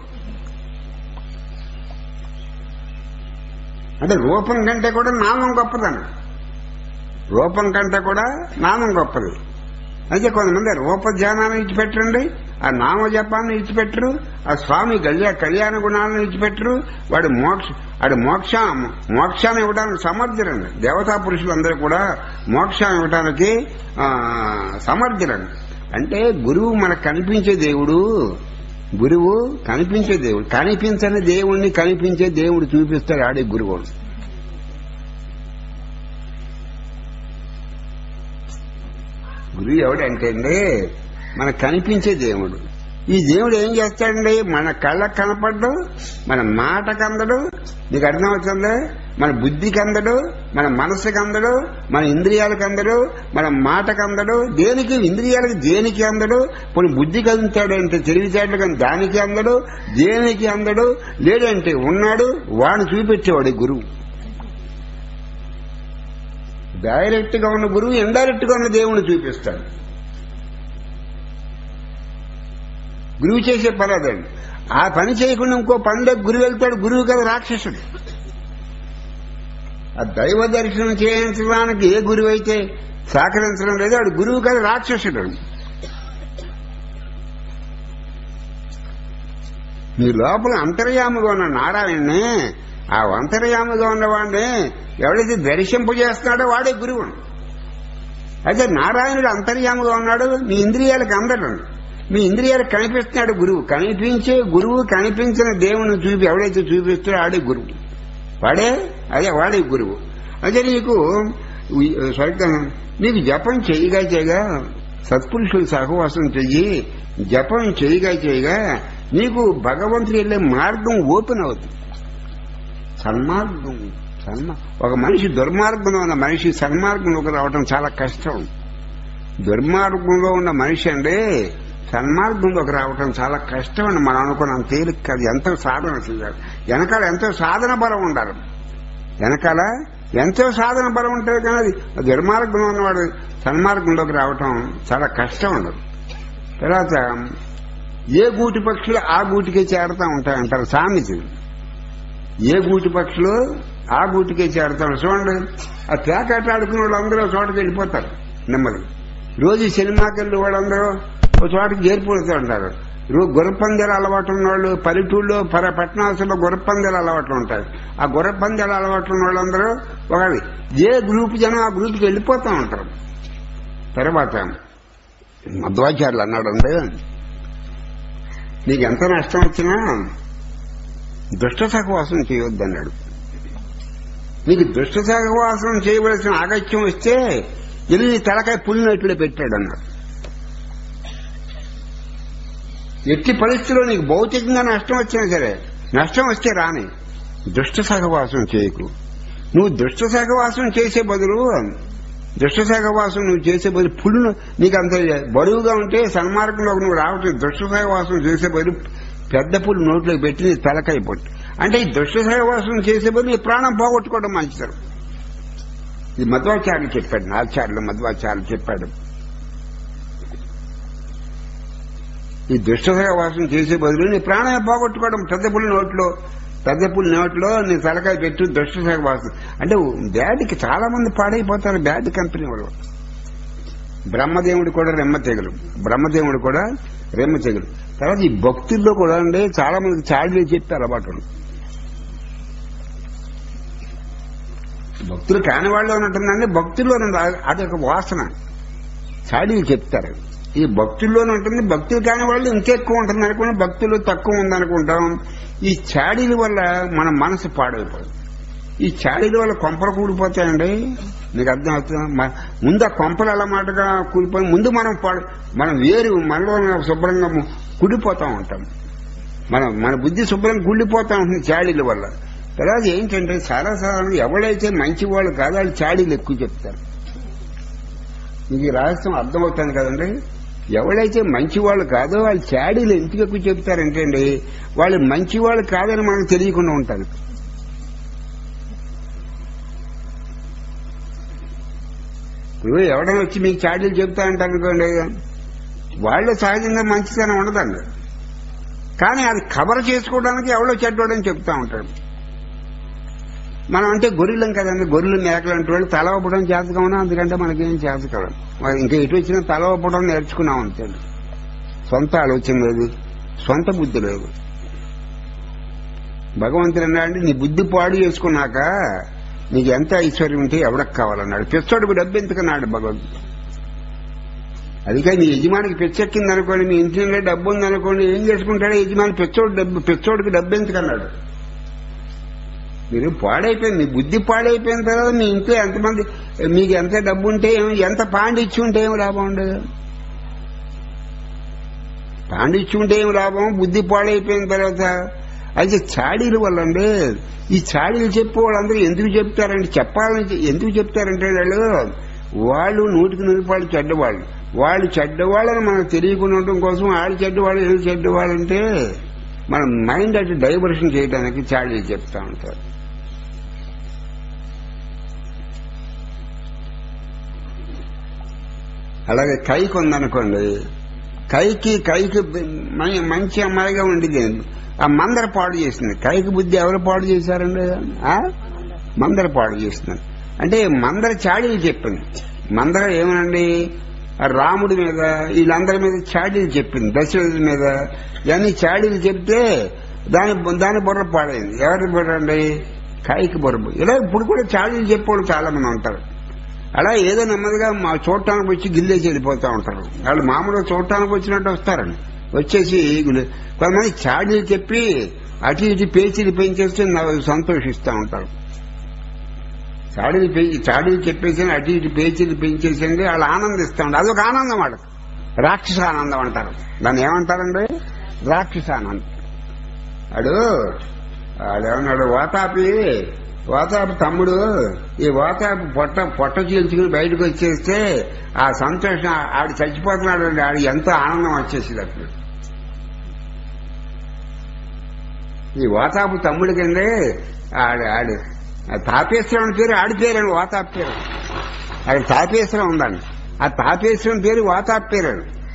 అంటే రూపం కంటే కూడా నామం గొప్పదని రూపం కంటే కూడా నామం గొప్పది అయితే కొంతమంది రూప ధ్యానాన్ని ఇచ్చిపెట్టండి ఆ నామ జపాన్ని ఇచ్చిపెట్టరు ఆ స్వామి కళ్యాణ కళ్యాణ గుణాలను ఇచ్చిపెట్టరు వాడి మోక్ష వాడి మోక్ష మోక్షాన్ని ఇవ్వడానికి సమర్థులండి దేవతా పురుషులందరూ కూడా మోక్షాన్ని ఇవ్వడానికి ఆ, సమర్థులండి అంటే గురువు మనకు కనిపించే దేవుడు గురువు కనిపించే దేవుడు కనిపించని దేవుణ్ణి కనిపించే దేవుడు చూపిస్తాడు ఆడే గురువు గురువు ఎవడంటే అండి మనకు కనిపించే దేవుడు ఈ దేవుడు ఏం చేస్తాడండి మన కళ్ళకు కనపడ్డు మన మాటకు అందడు నీకు అర్థమవుతుందా మన బుద్ధికి అందడు మన మనసుకి అందడు మన ఇంద్రియాలకు అందడు మన మాటకు అందడు దేనికి ఇంద్రియాలకు దేనికి అందడు కొన్ని బుద్ధికి అందుతాడంటే తెలివితేటలు కానీ దానికి అందడు దేనికి అందడు లేదంటే ఉన్నాడు వాడిని చూపెట్టేవాడు ఈ గురువు డైరెక్ట్ గా ఉన్న గురువు ఇండైరెక్ట్ గా ఉన్న దేవుని చూపిస్తాడు గురువు చేసే పని అదండి ఆ పని చేయకుండా ఇంకో పనిలో గురువు వెళ్తాడు గురువు కదా రాక్షసుడు ఆ దైవ దర్శనం చేయించడానికి ఏ గురువు అయితే సహకరించడం లేదు వాడు గురువు కదా రాక్షసుడు మీ లోపల అంతర్యాముగా ఉన్న నారాయణ్ణి ఆ అంతర్యాముగా ఉన్నవాడిని ఎవడైతే దర్శింపజేస్తున్నాడో వాడే గురువు అయితే నారాయణుడు అంతర్యాముగా ఉన్నాడు మీ ఇంద్రియాలకు అందడం మీ ఇంద్రియాలకు కనిపిస్తున్నాడు గురువు కనిపించే గురువు కనిపించిన దేవుని చూపి ఎవడైతే చూపిస్తాడో ఆడే గురువు వాడే అదే వాడే గురువు అదే నీకు ఉయ్- సరిగ్గా నీకు జపం చేయగా చేయగా సత్పురుషులు సహవాసం చెయ్యి జపం చేయగా చేయగా నీకు భగవంతుడు వెళ్ళే మార్గం ఓపెన్ అవుతుంది సన్మార్గం సన్మా ఒక మనిషి దుర్మార్గంలో ఉన్న మనిషి సన్మార్గంలోకి రావడం చాలా కష్టం దుర్మార్గంలో ఉన్న మనిషి అండి సన్మార్గంలోకి రావటం చాలా కష్టం అండి మనం అనుకున్నాం తేలిక కాదు ఎంతో సాధన చేయాలి వెనకాల ఎంతో సాధన బలం ఉండాలి వెనకాల ఎంతో సాధన బలం ఉంటుంది కానీ అది దుర్మార్గంలో ఉన్నవాడు సన్మార్గంలోకి రావటం చాలా కష్టం ఉండదు తర్వాత ఏ గూటి పక్షులు ఆ గూటికే చేరుతా ఉంటాయంటారు సామెతలు ఏ గూటి పక్షులు ఆ గూటికే చేరుతారు చూడండి ఆ పేకాట ఆడుకునే వాళ్ళందరూ ఒక చోటకి వెళ్ళిపోతారు నెమ్మది రోజు సినిమాకి వెళ్ళి వాళ్ళందరూ ఒక చోటకి చేరిపోతూ ఉంటారు రో- గుర్రపందాలు అలవాటు ఉన్నవాళ్ళు పల్లెటూళ్ళలో పర పట్టణాసులో గుర్రపందాలు అలవాట్లు ఉంటాయి ఆ గుర్రపందాలు అలవాట్లు ఉన్న వాళ్ళందరూ ఒక ఏ గ్రూప్ జనం ఆ గ్రూప్కి వెళ్ళిపోతూ ఉంటారు తర్వాత మధ్వాచార్యులు అన్నాడండి నీకు ఎంత నష్టం వచ్చినా దుష్ట సహవాసం చేయొద్దన్నాడు నీకు దుష్ట సహవాసం చేయవలసిన ఆగత్యం వస్తే ఎల్లి తలకాయ పులినట్లు పెట్టాడు అన్నాడు ఎట్టి పరిస్థితిలో నీకు భౌతికంగా నష్టం వచ్చినా సరే నష్టం వస్తే రాని దుష్ట సహవాసం చేయకు నువ్వు దుష్ట సహవాసం చేసే బదులు దుష్ట సహవాసం నువ్వు చేసే బదులు పుళ్ళు నీకు అంత బరువుగా ఉంటే సన్మార్గంలోకి నువ్వు రావట్లేదు దుష్ట సహవాసం చేసే బదులు పెద్ద పుల్లు నోట్లోకి పెట్టి నీ తలకాయ పొట్టు అంటే ఈ దుష్ట సహవాసం చేసే బదులు నీ ప్రాణం పోగొట్టుకోవడం మంచిది ఇది మధ్వాచార్యులు చెప్పాడు నాచార్యులు మధ్వాచార్యులు చెప్పాడు ఈ దుష్ట సహవాసం చేసే బదులు నీ ప్రాణమే పోగొట్టుకోవడం పెద్ద పుల్లి నోట్లో పెద్ద పుల్లి నోట్లో నీ తలకాయ పెట్టు దుష్ట సహవాసం అంటే బ్యాడ్కి చాలా మంది పాడైపోతారు బ్యాడ్ కంపెనీ వాళ్ళు బ్రహ్మదేవుడు కూడా రెమ్మ తెగలు బ్రహ్మదేవుడు కూడా రెమ్మ తెగలు తర్వాత ఈ భక్తుల్లో కూడా అండి చాలా మంది చాడీలు చెప్పి అలవాటు ఉంది. భక్తులు కాని వాళ్ళు ఉంటుందండి భక్తుల్లో అది ఒక వాసన చాడీలు చెప్తారు ఈ భక్తుల్లోనే ఉంటుంది భక్తులు కాని వాళ్ళు ఇంకెక్కువ ఉంటుంది అనుకుని భక్తులు తక్కువ ఉందనుకుంటాం ఈ చాడీల వల్ల మన మనసు పాడైపోతుంది ఈ చాడీల వల్ల కొంపలు కూలిపోతాయండి మీకు అర్థం అవుతుందా మ- ముందు ఆ కొంపలు అలా మాటగా కూలిపోయి ముందు మనం పాడు మనం వేరు మనలో శుభ్రంగా ము- కుడిపోతా ఉంటాం మన మన బుద్ధి శుభ్రంగా కుళ్ళిపోతా ఉంటుంది చాడీల వల్ల తర్వాత ఏంటంటే చాలా సాధారణ ఎవడైతే మంచి వాళ్ళు కాదో వాళ్ళు చాడీలు ఎక్కువ చెప్తారు మీకు ఈ రహస్యం అర్థమవుతుంది కదండి ఎవడైతే మంచివాళ్ళు కాదో వాళ్ళు చాడీలు ఎందుకు ఎక్కువ చెప్తారంటే అండి వాళ్ళు మంచివాళ్ళు కాదని మనకు తెలియకుండా ఉంటారు ఇప్పుడు ఎవడైనా వచ్చి మీకు చాడీలు చెప్తా అంటారు అనుకోండి వాళ్ళు సహజంగా మంచితనం ఉండదండి కానీ అది కవర్ చేసుకోవడానికి ఎవడో చెడ్డోడని చెప్తా ఉంటాడు మనం అంటే గొర్రెలం కదండి గొర్రెలు మేకలు అంటే వాళ్ళు తల ఒప్పడం చేతకమన్నా అందుకంటే మనకేం చేతకడం మరి ఇంకా ఎటు వచ్చినా తల ఒప్పడం నేర్చుకున్నాం అంతే సొంత ఆలోచన లేదు సొంత బుద్ధి లేదు భగవంతుడు అన్నాడు నీ బుద్ధి పాడు చేసుకున్నాక నీకు ఎంత ఐశ్వర్యం ఉంటే ఎవడకు కావాలన్నాడు పిచ్చోడుకు డబ్బు ఎందుకన్నాడు భగవంతుడు అందుకే మీ యజమానికి పిచ్చెక్కింది అనుకోండి మీ ఇంట్లో డబ్బు ఉంది అనుకోండి ఏం చేసుకుంటాడు యజమాని పిచ్చోడు డబ్బు పిచ్చోడికి డబ్బు ఎందుకన్నాడు మీరు పాడైపోయింది మీ బుద్ధి పాడైపోయిన తర్వాత మీ ఇంట్లో ఎంతమంది మీకు ఎంత డబ్బు ఉంటే ఏం- ఎంత పాండిచ్చి ఉంటే ఏం లాభం ఉండదు పాండిచ్చి ఉంటే ఏం లాభం బుద్ధి పాడైపోయిన తర్వాత అయితే చాడీల వల్ల అండి ఈ చాడీలు చెప్పే వాళ్ళందరూ ఎందుకు చెప్తారంటే చెప్పాలని చె- ఎందుకు చెప్తారంటే వాళ్ళు వాళ్ళు నూటికి నూరు పాళ్ళు చెడ్డవాళ్ళు వాళ్ళు చెడ్డవాళ్ళని మనకు తెలియకుండా ఉండటం కోసం వాళ్ళు చెడ్డవాళ్ళు ఎందుకు చెడ్డవాళ్ళంటే మన మైండ్ అటు డైవర్షన్ చేయడానికి చాడీలు చెప్తా ఉంటారు అలాగే కైకి ఉందనుకోండి కైకి కైకి మ- మంచి అమ్మాయిగా ఉండింది ఆ మందర పాడు చేసింది కైకి బుద్ధి ఎవరు పాడు చేశారండి ఆ? మందర పాడు చేస్తున్నారు అంటే మందర చాడీలు చెప్పింది మందర ఏమనండి ఆ రాముడి మీద వీళ్ళందరి మీద చాడీలు చెప్పింది దశరథుడి మీద ఇవన్నీ చాడీలు చెప్తే దాని దాని బుర్ర పాడైంది ఎవరి బుర్ర అండి కాయికి బుర్ర ఇలా ఇప్పుడు కూడా చాడీలు చెప్పేవాళ్ళు చాలా మంది ఉంటారు అలా ఏదో నెమ్మదిగా మా చూడటానికి వచ్చి గిల్లేసి వెళ్ళిపోతా ఉంటారు వాళ్ళు మామూలుగా చూడటానికి వచ్చినట్టు వస్తారండి వచ్చేసి గులి- కొంతమంది చాడీలు చెప్పి అటు ఇటు పేచీలు పెంచేస్తే నాకు సంతోషిస్తూ ఉంటారు చాడీలు పెంచి చాడీలు చెప్పేసి అటు ఇటు పేచీలు పెంచేసింది వాళ్ళు ఆనందిస్తూ ఉంటారు అదొక ఆనందం వాళ్ళకి రాక్షస ఆనందం అంటారు దాన్ని ఏమంటారండి రాక్షస ఆనందం వాడు వాడేమన్నాడు వాతాపి వాతాపి తమ్ముడు ఈ వాతాపి పొట్ట పొట్ట చీల్చుకుని బయటకు వచ్చేస్తే ఆ సంతోషం ఆడు చచ్చిపోతున్నాడు అండి ఆడు ఎంతో ఆనందం వచ్చేసింది అప్పుడు ఈ వాతాపు తమ్ముడి కింద ఆడు ఆడు ఆ తాపేశ్వరం అని పేరు ఆడి పేరు వాతాపు పేరు అది తాపేశ్వరం ఉందండి ఆ తాపేశ్వరం పేరు వాతాపు పేరు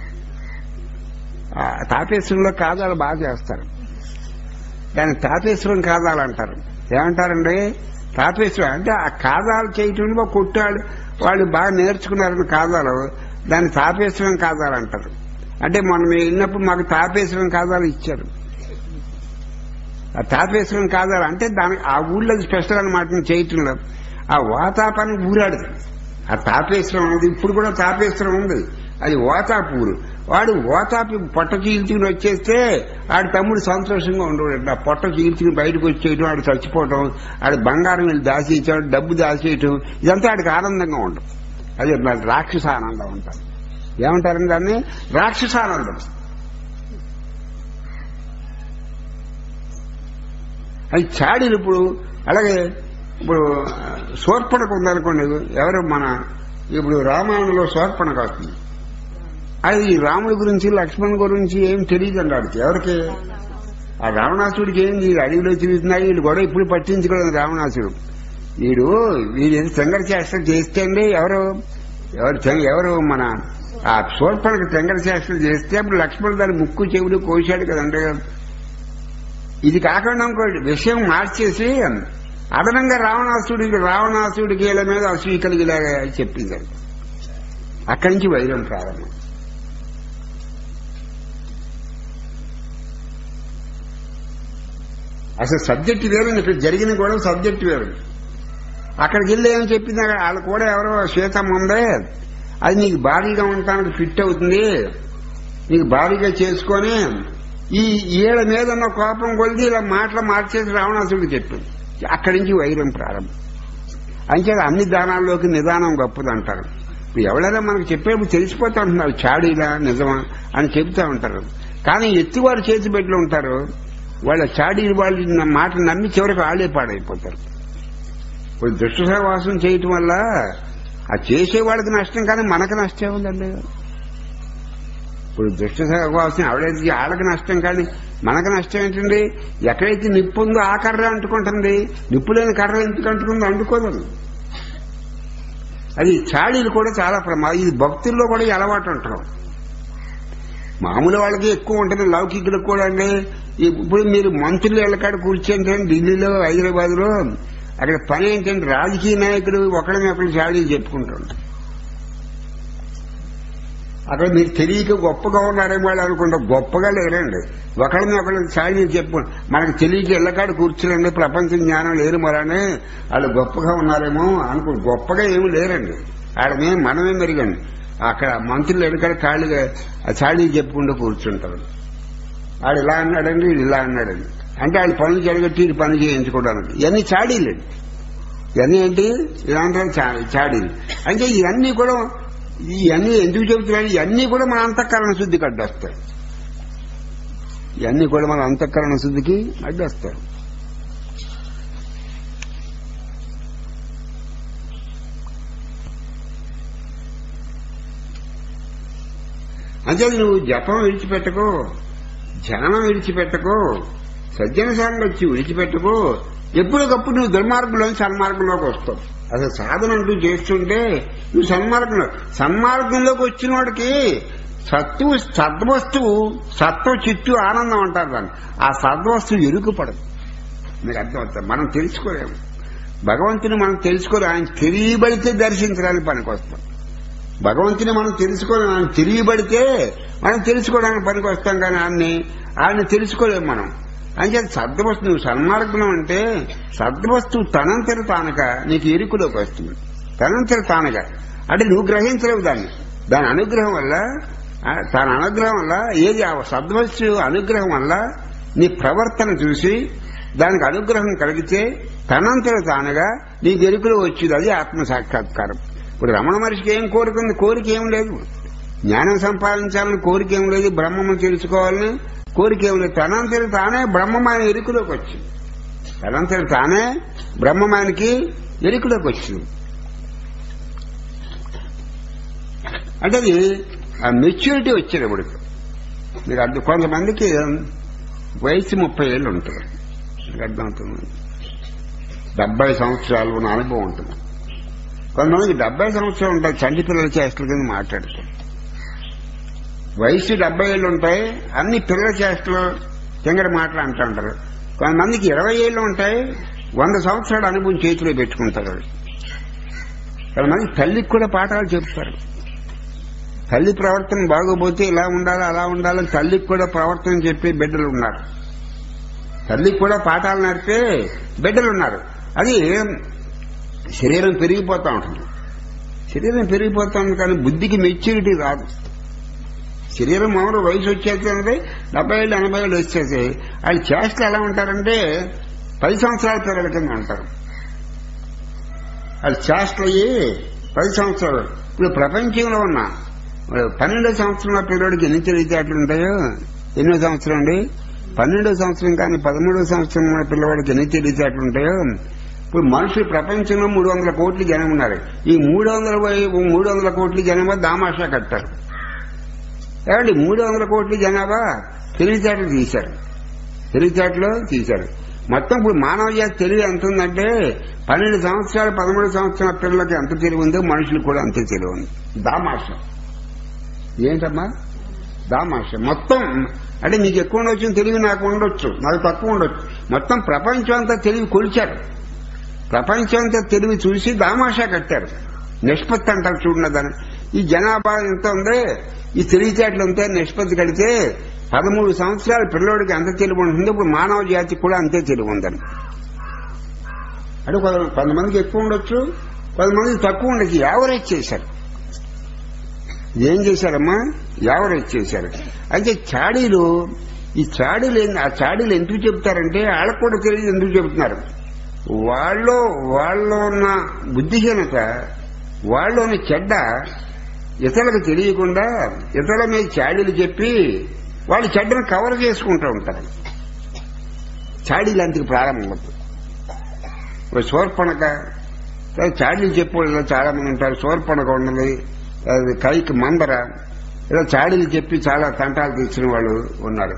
ఆ తాపేశ్వరంలో కాదాలు బాగా చేస్తారు దాన్ని తాపేశ్వరం కాదాలు అంటారు ఏమంటారండి తాపేశ్వరం అంటే ఆ కాదాలు చేయటంలో కొట్టాడు వాళ్ళు బాగా నేర్చుకున్నారని కాదాలు దాన్ని తాపేశ్వరం కాదాలు అంటారు అంటే మనం వెళ్ళినప్పుడు మాకు తాపేశ్వరం కాదాలు ఇచ్చారు ఆ తాపేశ్వరం కాదాలు అంటే దాని ఆ ఊళ్ళో స్పెషల్ అనమాట చేయటంలో ఆ వాతాపాన్ని ఊరాడు ఆ తాపేశ్వరం ఉంది ఇప్పుడు కూడా తాపేశ్వరం ఉంది అది వాతాపు ఊరు వాడు వాతాపి పొట్ట చీల్చుకుని వచ్చేస్తే ఆడి తమ్ముడు సంతోషంగా ఉండేవాడు ఆ పొట్ట చీల్చుకుని బయటకు వచ్చేయటం ఆడు చచ్చిపోవటం ఆడు బంగారం వెళ్ళి దాచేయటం డబ్బు దాచేయటం ఇదంతా ఆడికి ఆనందంగా ఉండదు అదే మరి రాక్షస ఆనందం అంటారు ఏమంటారండి దాన్ని రాక్షస ఆనందం అది చాడీలు ఇప్పుడు అలాగే ఇప్పుడు శోర్పణకు ఉందనుకోండి ఎవరు మన ఇప్పుడు రామాయణంలో శోర్పణకు వస్తుంది అది రాముడి గురించి లక్ష్మణ్ గురించి ఏం తెలియదు అన్నాడు ఎవరికి ఆ రావణాసుడికి ఏంది వీడు అడవిలో తిరుగుతున్నాయి వీడు కూడా ఇప్పుడు పట్టించుకోలేదు రావణాసుడు వీడు వీడు ఏదో తెంగర చేష్టలు చేస్తే అండి ఎవరు ఎవరు తెంగ- ఎవరు మన ఆ శోర్పణకు తెంగర చేష్టలు చేస్తే అప్పుడు లక్ష్మణుడు దాని ముక్కు చెవులు కోశాడు కదండి ఇది కాకుండా ఇంకో విషయం మార్చేసి అదనంగా రావణాసుడికి రావణాసుడికి వీళ్ళ మీద అసూయ కలిగేలాగా చెప్పిందండి అక్కడి నుంచి వైరం ప్రారంభం అసలు సబ్జెక్ట్ వేరు ఇక్కడ జరిగిన గొడవ సబ్జెక్ట్ వేరు అక్కడికి వెళ్ళి ఏం చెప్పింది అక్కడ వాళ్ళు కూడా ఎవరో సీతమ్మ ఉందే అది నీకు భారీగా ఉండటానికి ఫిట్ అవుతుంది నీకు భారీగా చేసుకొని ఈ ఈడ మీద ఉన్న కోపం కొలిది ఇలా మాటలు మార్చేసి రావణాసుడికి చెప్పింది అక్కడి నుంచి వైరం ప్రారంభం అంచేది అన్ని దానాల్లోకి నిదానం గొప్పది అంటారు ఇప్పుడు ఎవరైనా మనకు చెప్పేప్పుడు తెలిసిపోతా ఉంటున్నారు చాడీలా నిజమా అని చెబుతా ఉంటారు కానీ ఎత్తివారు చేతి పెట్టి ఉంటారు వాళ్ళ చాడీలు వాళ్ళు నా మాట నమ్మి చివరికి ఆళ్ళే పాడైపోతారు ఇప్పుడు దుష్ట సహవాసం చేయటం వల్ల ఆ చేసేవాడికి నష్టం కానీ మనకు నష్టం ఉందండి ఇప్పుడు దుష్ట సహవాసం ఆవిడైతే ఆళ్ళకి నష్టం కానీ మనకు నష్టం ఏంటండి ఎక్కడైతే నిప్పు ఉందో ఆ కర్ర అంటుకుంటుంది నిప్పు లేని కర్ర ఎందుకు అంటుకుందో అంటుకోదు అది. అది చాడీలు కూడా చాలా ప్రమాదం ఇది భక్తుల్లో కూడా ఈ అలవాటు అంటారు మామూలు వాళ్ళకి ఎక్కువ ఉంటుంది లౌకికులకు కూడా అండి ఇప్పుడు మీరు మంత్రులు ఎల్లకాడ కూర్చుంటే ఢిల్లీలో హైదరాబాద్ లో అక్కడ పని ఏంటంటే రాజకీయ నాయకులు ఒకరిని ఒకరు చాడీలు చెప్పుకుంటారు అక్కడ మీరు తెలియక గొప్పగా ఉన్నారేమో వాళ్ళు అనుకుంటారు గొప్పగా లేరండి ఒకరిని ఒకరు చాడీ చెప్పు మనకు తెలియక ఇళ్ళకాడ కూర్చునండి ప్రపంచ జ్ఞానం లేరు మరని వాళ్ళు గొప్పగా ఉన్నారేమో అనుకో గొప్పగా ఏమి లేరండి ఆడమే మనమే మెరుగండి అక్కడ మంత్రులు ఎడకడ ఖాళీగా ఆ చాడీ చెప్పుకుంటూ కూర్చుంటారు వాడు ఇలా అన్నాడండి వీడు ఇలా అన్నాడండి అంటే వాళ్ళు పనులు జరగట్టి వీడు పని చేయించుకోవడానికి ఇవన్నీ చాడీలండి ఇవన్నీ ఏంటి ఇలాంటి చా- చాడీలు అంటే ఇవన్నీ కూడా ఇవన్నీ ఎందుకు చెబుతున్నాడు ఇవన్నీ కూడా మన అంతఃకరణ శుద్ధికి అడ్డొస్తాయి ఇవన్నీ కూడా మన అంతఃకరణ శుద్ధికి అడ్డొస్తాయి అంటే నువ్వు జపం విడిచిపెట్టకు ధ్యానం విడిచిపెట్టకు సజ్జన సాంగ వచ్చి విడిచిపెట్టకు ఎప్పటికప్పుడు నువ్వు దుర్మార్గంలోని సన్మార్గంలోకి వస్తావు అసలు సాధన అంటూ చేస్తుంటే నువ్వు సన్మార్గంలో సన్మార్గంలోకి వచ్చిన వాడికి సత్తు సద్వస్తువు సత్వ చిత్తు ఆనందం అంటారు దాన్ని ఆ సద్వస్తువు ఇరుకుపడదు మీకు అర్థమవుతుంది మనం తెలుసుకోలేము భగవంతుని మనం తెలుసుకోలేము ఆయన తెలియబడితే దర్శించడానికి పనికి వస్తాం భగవంతుని మనం తెలుసుకోలేము ఆయన తెలియబడితే మనం తెలుసుకోవడానికి పనికి వస్తాం కానీ ఆయన్ని ఆయన తెలుసుకోలేము మనం అంటే సద్వస్తు నువ్వు సన్మార్గం అంటే సద్వస్తువు తనంతర తానక నీకు ఎరుకులోకి వస్తుంది తనంతర తానగా అంటే నువ్వు గ్రహించలేవు దాన్ని దాని అనుగ్రహం వల్ల ఆ, తన అనుగ్రహం వల్ల ఏది ఆ సద్వస్తు అనుగ్రహం వల్ల నీ ప్రవర్తన చూసి దానికి అనుగ్రహం కలిగితే తనంతర తానుగా నీకు ఎరుకులో వచ్చేది అది ఆత్మ సాక్షాత్కారం ఇప్పుడు రమణ మహర్షికి ఏం కోరిక ఉంది కోరిక ఏం లేదు జ్ఞానం సంపాదించాలని కోరిక ఏం లేదు బ్రహ్మము తెలుసుకోవాలని కోరిక ఏం లేదు తనంతర తానే బ్రహ్మమైన ఎరుకులోకి వచ్చింది తనంతర తానే బ్రహ్మమానికి ఎరుకులోకి వచ్చింది అంటే అది ఆ మెచ్యూరిటీ వచ్చేది ఇప్పటికి మీరు అర్థం కొంతమందికి వయసు ముప్పై ఏళ్ళు ఉంటుంది మీకు అర్థమవుతుంది డెబ్బై సంవత్సరాలు ఉన్న అనుభవం ఉంటుంది కొంతమందికి డెబ్బై సంవత్సరాలు ఉంటాయి చంటి పిల్లల చేష్టల కింద మాట్లాడతారు వయసు డెబ్బై ఏళ్ళు ఉంటాయి అన్ని పిల్లల చేష్టలు తింగర మాటలు అంటుంటారు కొంతమందికి ఇరవై ఏళ్ళు ఉంటాయి వంద సంవత్సరాల అనుభవం చేతిలో పెట్టుకుంటారు వాళ్ళు. కొంతమంది తల్లికి కూడా పాఠాలు చెప్తారు తల్లి ప్రవర్తన బాగోపోతే ఇలా ఉండాలి అలా ఉండాలని తల్లికి కూడా ప్రవర్తన చెప్పే బిడ్డలు ఉన్నారు తల్లికి కూడా పాఠాలు నేర్పే బిడ్డలు ఉన్నారు అది శరీరం పెరిగిపోతా ఉంటుంది శరీరం పెరిగిపోతా ఉంది కానీ బుద్ధికి మెచ్యూరిటీ రాదు శరీరం మామూలు వయసు వచ్చేస్తుంది డెబ్బై ఏళ్ళు ఎనభై ఏళ్ళు వచ్చేసి వాళ్ళు చేష్టలు ఎలా ఉంటారంటే పది సంవత్సరాల పిల్లల కింద ఉంటారు వాళ్ళు చేష్టలు అయ్యి పది సంవత్సరాలు ఇప్పుడు ప్రపంచంలో ఉన్న మరి పన్నెండో సంవత్సరంలో పిల్లడికి ఎన్ని తెలివితేటలు ఉంటాయో ఎన్నో సంవత్సరం అండి పన్నెండో సంవత్సరం కానీ పదమూడో సంవత్సరం ఉన్న పిల్లవాడికి ఎన్ని తెలివితేటలు ఉంటాయో ఇప్పుడు మనుషులు ప్రపంచంలో మూడు వందల కోట్ల జనం ఉన్నారు ఈ మూడు వందల వై- మూడు వందల కోట్ల జనాభా దామాషా కట్టారు ఏమండి మూడు వందల కోట్ల జనాభా తెలివితేటలు తీశారు తెలివితేటలు తీశారు మొత్తం ఇప్పుడు మానవ జాతి తెలివి ఎంత ఉందంటే పన్నెండు సంవత్సరాలు పదమూడు సంవత్సరాల పిల్లలకి ఎంత తెలివి ఉందో మనుషులకు కూడా అంతే తెలివి ఉంది దామాష ఏంటమ్మా దామాష మొత్తం అంటే మీకు ఎక్కువ ఉండొచ్చు తెలివి నాకు ఉండొచ్చు నాకు తక్కువ ఉండొచ్చు మొత్తం ప్రపంచం అంతా తెలివి కొలిచారు ప్రపంచం అంతా తెలివి చూసి దామాషా కట్టారు నిష్పత్తి అంటారు చూడండి దాన్ని ఈ జనాభా ఎంత ఉంది ఈ తెలివితేటలు ఉంటే నిష్పత్తి కడితే పదమూడు సంవత్సరాల పిల్లోడికి ఎంత తెలివి ఉంటుంది ఇప్పుడు మానవ జాతికి కూడా అంతే తెలివి ఉందని అంటే కొంత- కొంతమందికి ఎక్కువ ఉండొచ్చు కొంతమందికి తక్కువ ఉండొచ్చు యావరేజ్ చేశారు ఏం చేశారమ్మా యావరేజ్ చేశారు అయితే చాడీలు ఈ చాడీలు ఏంది- ఆ చాడీలు ఎందుకు చెప్తారంటే వాళ్ళకు కూడా తెలియదు ఎందుకు చెబుతున్నారు వాళ్ళు వాళ్ళలో ఉన్న బుద్ధిహీనత వాళ్ళలోని చెడ్డ ఇతరులకు తెలియకుండా ఇతరుల మీద చాడీలు చెప్పి వాళ్ళు చెడ్డను కవర్ చేసుకుంటూ ఉంటారు చాడీ లాంటివి ప్రారంభమవుతుంది ఓ శూర్పణక చాడీలు చెప్పేవాళ్ళు చాలా మంది ఉంటారు శూర్పణక ఉన్నది అది కైకి మందర ఇలా చాడీలు చెప్పి చాలా తంటాలు తీసిన వాళ్ళు ఉన్నారు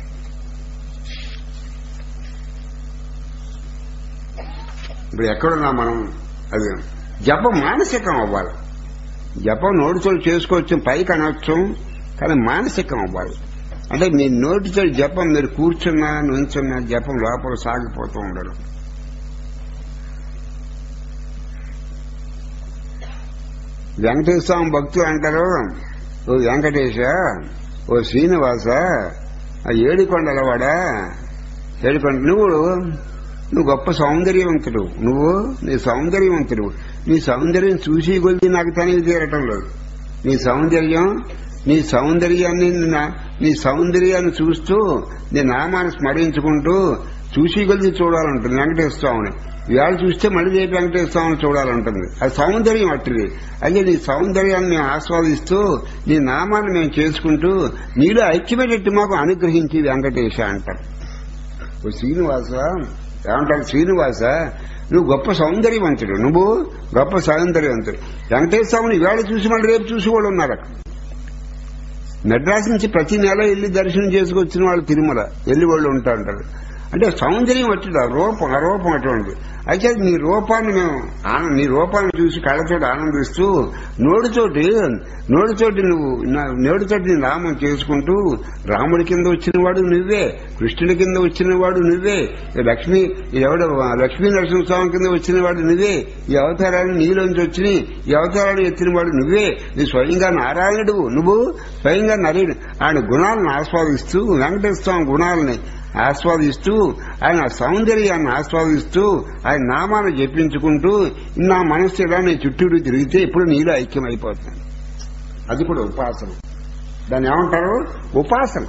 ఇప్పుడు ఎక్కడున్నా మనం అది జపం మానసికం అవ్వాలి జపం నోటితోటి చేసుకోవచ్చు పైకి అనొచ్చు కానీ మానసికం అవ్వాలి అంటే మీ నోటితో జపం మీరు కూర్చున్నా నుంచున్నా జపం లోపల సాగిపోతూ ఉండరు వెంకటేశ్వర స్వామి భక్తులు అంటారు ఓ వెంకటేశ ఓ శ్రీనివాస ఆ ఏడుకొండలవాడా ఏడుకొండ నువ్వు నువ్వు గొప్ప సౌందర్యవంతుడు నువ్వు నీ సౌందర్యవంతుడు నీ సౌందర్యం చూసి కొలిది నాకు తనివి తీరటం లేదు నీ సౌందర్యం నీ సౌందర్యాన్ని నా- నీ సౌందర్యాన్ని చూస్తూ నీ నామాన్ని స్మరించుకుంటూ చూసి కొలిది చూడాలంటుంది వెంకటేశ్వర స్వామిని ఇవాళ చూస్తే మళ్ళీ రేపు వెంకటేశ్వర స్వామిని చూడాలంటుంది అది సౌందర్యం అట్టిది అయితే నీ సౌందర్యాన్ని మేము ఆస్వాదిస్తూ నీ నామాన్ని మేము చేసుకుంటూ నీలో ఐక్యమైనట్టు మాకు అనుగ్రహించి వెంకటేశ అంటారు ఓ శ్రీనివాస ఏమంటారు శ్రీనివాస నువ్వు గొప్ప సౌందర్యవంతుడు నువ్వు గొప్ప సౌందర్యవంతుడు వెంకటేశ్వర స్వామిని ఇవాళ చూసి మళ్ళీ రేపు చూసి కూడా ఉన్నారు అక్కడ మెడ్రాస్ నుంచి ప్రతి నెల వెళ్ళి దర్శనం చేసుకొచ్చిన వాళ్ళు తిరుమల వెళ్ళి వాళ్ళు ఉంటా ఉంటారు అంటే సౌందర్యం వచ్చింది ఆ రూపం ఆ రూపం అటువంటి అయితే నీ రూపాన్ని మేము ఆన- నీ రూపాన్ని చూసి కళ్ళతోటి ఆనందిస్తూ నోటితోటి నోటితోటి నువ్వు నా- నోటితోటి నీ నామం చేసుకుంటూ రాముడి కింద వచ్చిన వాడు నువ్వే కృష్ణుడి కింద వచ్చిన వాడు నువ్వే లక్ష్మీ ఎవడు లక్ష్మీ నరసింహస్వామి కింద వచ్చిన వాడు నువ్వే ఈ అవతారాలు నీలోంచి వచ్చినాయి ఈ అవతారాలు ఎత్తిన వాడు నువ్వే నీ స్వయంగా నారాయణుడు నువ్వు స్వయంగా నరేడు ఆయన గుణాలను ఆస్వాదిస్తూ వెంకటేశ్వర స్వామి గుణాలని ఆస్వాదిస్తూ ఆయన సౌందర్యాన్ని ఆస్వాదిస్తూ ఆయన నామాన్ని జపించుకుంటూ నా మనస్సు ఇలా నీ చుట్టూరు తిరిగితే ఇప్పుడు నీలో ఐక్యమైపోతుంది అది కూడా ఉపాసన దాన్ని ఏమంటారు ఉపాసన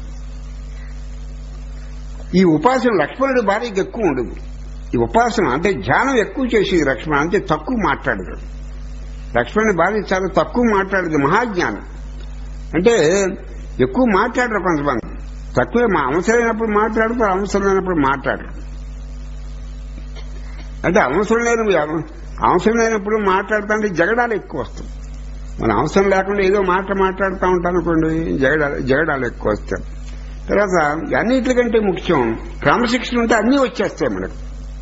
ఈ ఉపాసన లక్ష్మణుడి భార్యకి ఎక్కువ ఉండదు ఈ ఉపాసన అంటే ధ్యానం ఎక్కువ చేసేది లక్ష్మణ అంటే తక్కువ మాట్లాడదు లక్ష్మణుడి భార్య చాలా తక్కువ మాట్లాడదు మహాజ్ఞానం అంటే ఎక్కువ మాట్లాడరు కొంతమంది తక్కువే మా అవసరమైనప్పుడు మాట్లాడుతారు అవసరం లేనప్పుడు మాట్లాడరు అంటే అవసరం లేని అవసరం లేనప్పుడు మాట్లాడుతుంటే జగడాలు ఎక్కువ వస్తాయి మన అవసరం లేకుండా ఏదో మాట మాట్లాడుతూ ఉంటాను అనుకోండి జగడాలు జగడాలు ఎక్కువ వస్తాయి తర్వాత అన్నిటికంటే ముఖ్యం క్రమశిక్షణ ఉంటే అన్నీ వచ్చేస్తాయి మనకు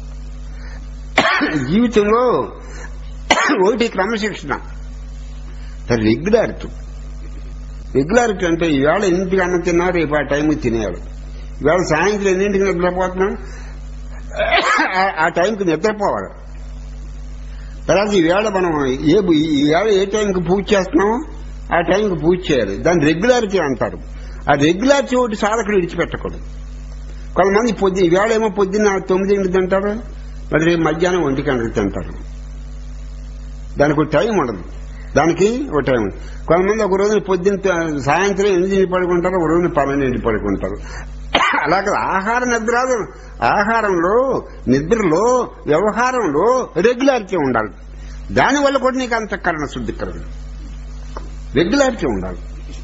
జీవితంలో ఒకటి క్రమశిక్షణ రెగ్యులారిటీ రెగ్యులారిటీ అంటే ఈవేళ ఎన్నింటికి అన్నం తిన్నా రేపు ఆ టైంకి తినేయాలి ఈవేళ సాయంత్రం ఎన్నింటికి నిద్రపోతున్నాం ఆ- ఆ టైంకి నిద్రపోవాలి తర్వాత ఈవేళ మనం ఏ ఈవేళ ఏ టైంకి పూజ చేస్తున్నామో ఆ టైంకి పూజ చేయాలి దాన్ని రెగ్యులారిటీ అంటారు ఆ రెగ్యులారిటీ ఒకటి సాధకుడు విడిచిపెట్టకూడదు కొంతమంది పొద్దు ఈవేళ ఏమో పొద్దున్న తొమ్మిదింటికి తింటారు మరి రేపు మధ్యాహ్నం ఒంటి గంటకి తింటారు దానికి ఒక టైం ఉండదు దానికి ఒక టైం ఉంది. కొంతమంది ఒక రోజున పొద్దున్న సాయంత్రం ఎనిమిదింటి పడుకుంటారు ఒక రోజున పన్నెండింటి పడుకుంటారు అలాగే ఆహార నిద్రాలు ఆహారంలో నిద్రలో వ్యవహారంలో రెగ్యులారిటీ ఉండాలి దానివల్ల కూడా నీకు అంతఃకరణ శుద్ధికరణ రెగ్యులారిటీ ఉండాలి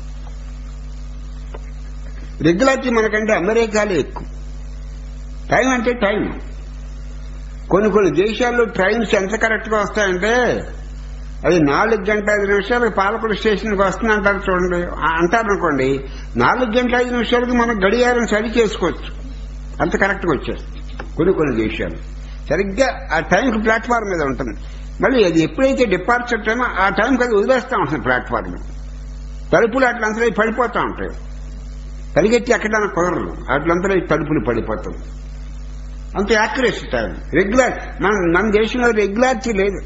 రెగ్యులారిటీ మనకంటే అమెరికాలో ఎక్కువ టైం అంటే టైం కొన్ని కొన్ని దేశాల్లో ట్రైన్స్ ఎంత కరెక్ట్ గా వస్తాయంటే అది నాలుగు గంటల ఐదు నిమిషాలకు పాలకుల స్టేషన్కి వస్తుందంటారు చూడండి ఆ అంటారు అనుకోండి నాలుగు గంటల ఐదు నిమిషాలకి మనం గడియారం సరి చేసుకోవచ్చు అంత కరెక్ట్ గా వచ్చేస్తుంది కొన్ని కొన్ని దేశాలు సరిగ్గా ఆ టైంకి ప్లాట్ఫామ్ మీద ఉంటుంది మళ్ళీ అది ఎప్పుడైతే డిపార్చర్ టైమో ఆ టైంకి అది వదిలేస్తా ఉంటుంది ప్లాట్ఫామ్ మీద తలుపులు అట్లంతా పడిపోతా ఉంటాయి పరిగెత్తి ఎక్కడానికి కుదరదు అట్లంతా తలుపులు పడిపోతాయి అంత యాక్యురేట్ టైం రెగ్యులర్ మన మన దేశంలో రెగ్యులారిటీ లేదు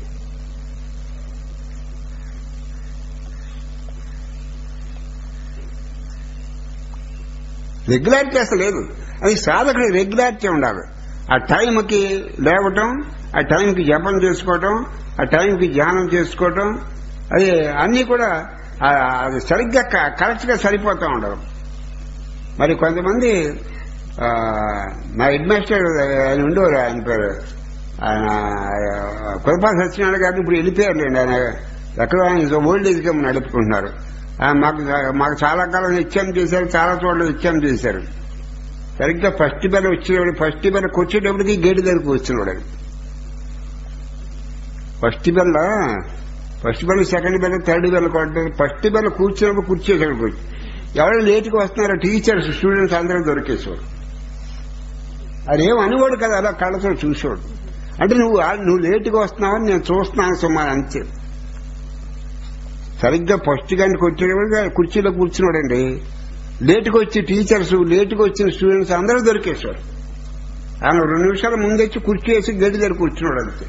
రెగ్యులారిటీ అసలు లేదు అది సాధకుడు రెగ్యులారిటీ ఉండాలి ఆ టైంకి లేవటం ఆ టైంకి జపం చేసుకోవటం ఆ టైంకి ధ్యానం చేసుకోవటం అది అన్నీ కూడా ఆ, అది సరిగ్గా కరెక్ట్ గా సరిపోతూ ఉండదు మరి కొంతమంది ఆ, మా హెడ్ మాస్టర్ ఆయన ఉండేవారు ఆయన పేరు ఆయన కులపా సత్యనారాయణ గారిని ఇప్పుడు వెళ్ళిపోయారులేండి ఆయన ఎక్కడో ఆయన ఓల్డ్ ఏజ్ కమ్ నడుపుకుంటున్నారు ఆ, మాకు మాకు చాలా కాలం నిత్యం చేశారు చాలా చోట్ల నిత్యం చేశారు సరిగ్గా ఫస్ట్ బెల్ వచ్చినవాడు ఫస్ట్ బెల్ వచ్చేటప్పటికి గేటు దగ్గరకు వచ్చినవాడు ఆయన. First bell first bell second bell third bell కొట్టారు ఫస్ట్ బెల్ కూర్చున్నప్పుడు కుర్చీ అక్కడికి వచ్చి ఎవరు లేటుగా వస్తున్నారో టీచర్స్ స్టూడెంట్స్ అందరూ దొరికేసేవాడు అదేం అనేవాడు కదా అలా కళ్ళతో చూసేవాడు అంటే నువ్వు ఆ- నువ్వు లేటుగా వస్తున్నావని నేను చూస్తున్నాను సుమారు అంతే సరిగ్గా ఫస్ట్ గంటకు వచ్చేవాడు కుర్చీలో కూర్చున్నాడండి లేటుగా వచ్చి టీచర్స్ లేటుగా వచ్చిన స్టూడెంట్స్ అందరూ దొరికేశారు ఆయన రెండు నిమిషాల ముందు వచ్చి కుర్చీ వేసి గడి దగ్గర కూర్చున్నాడు అంతే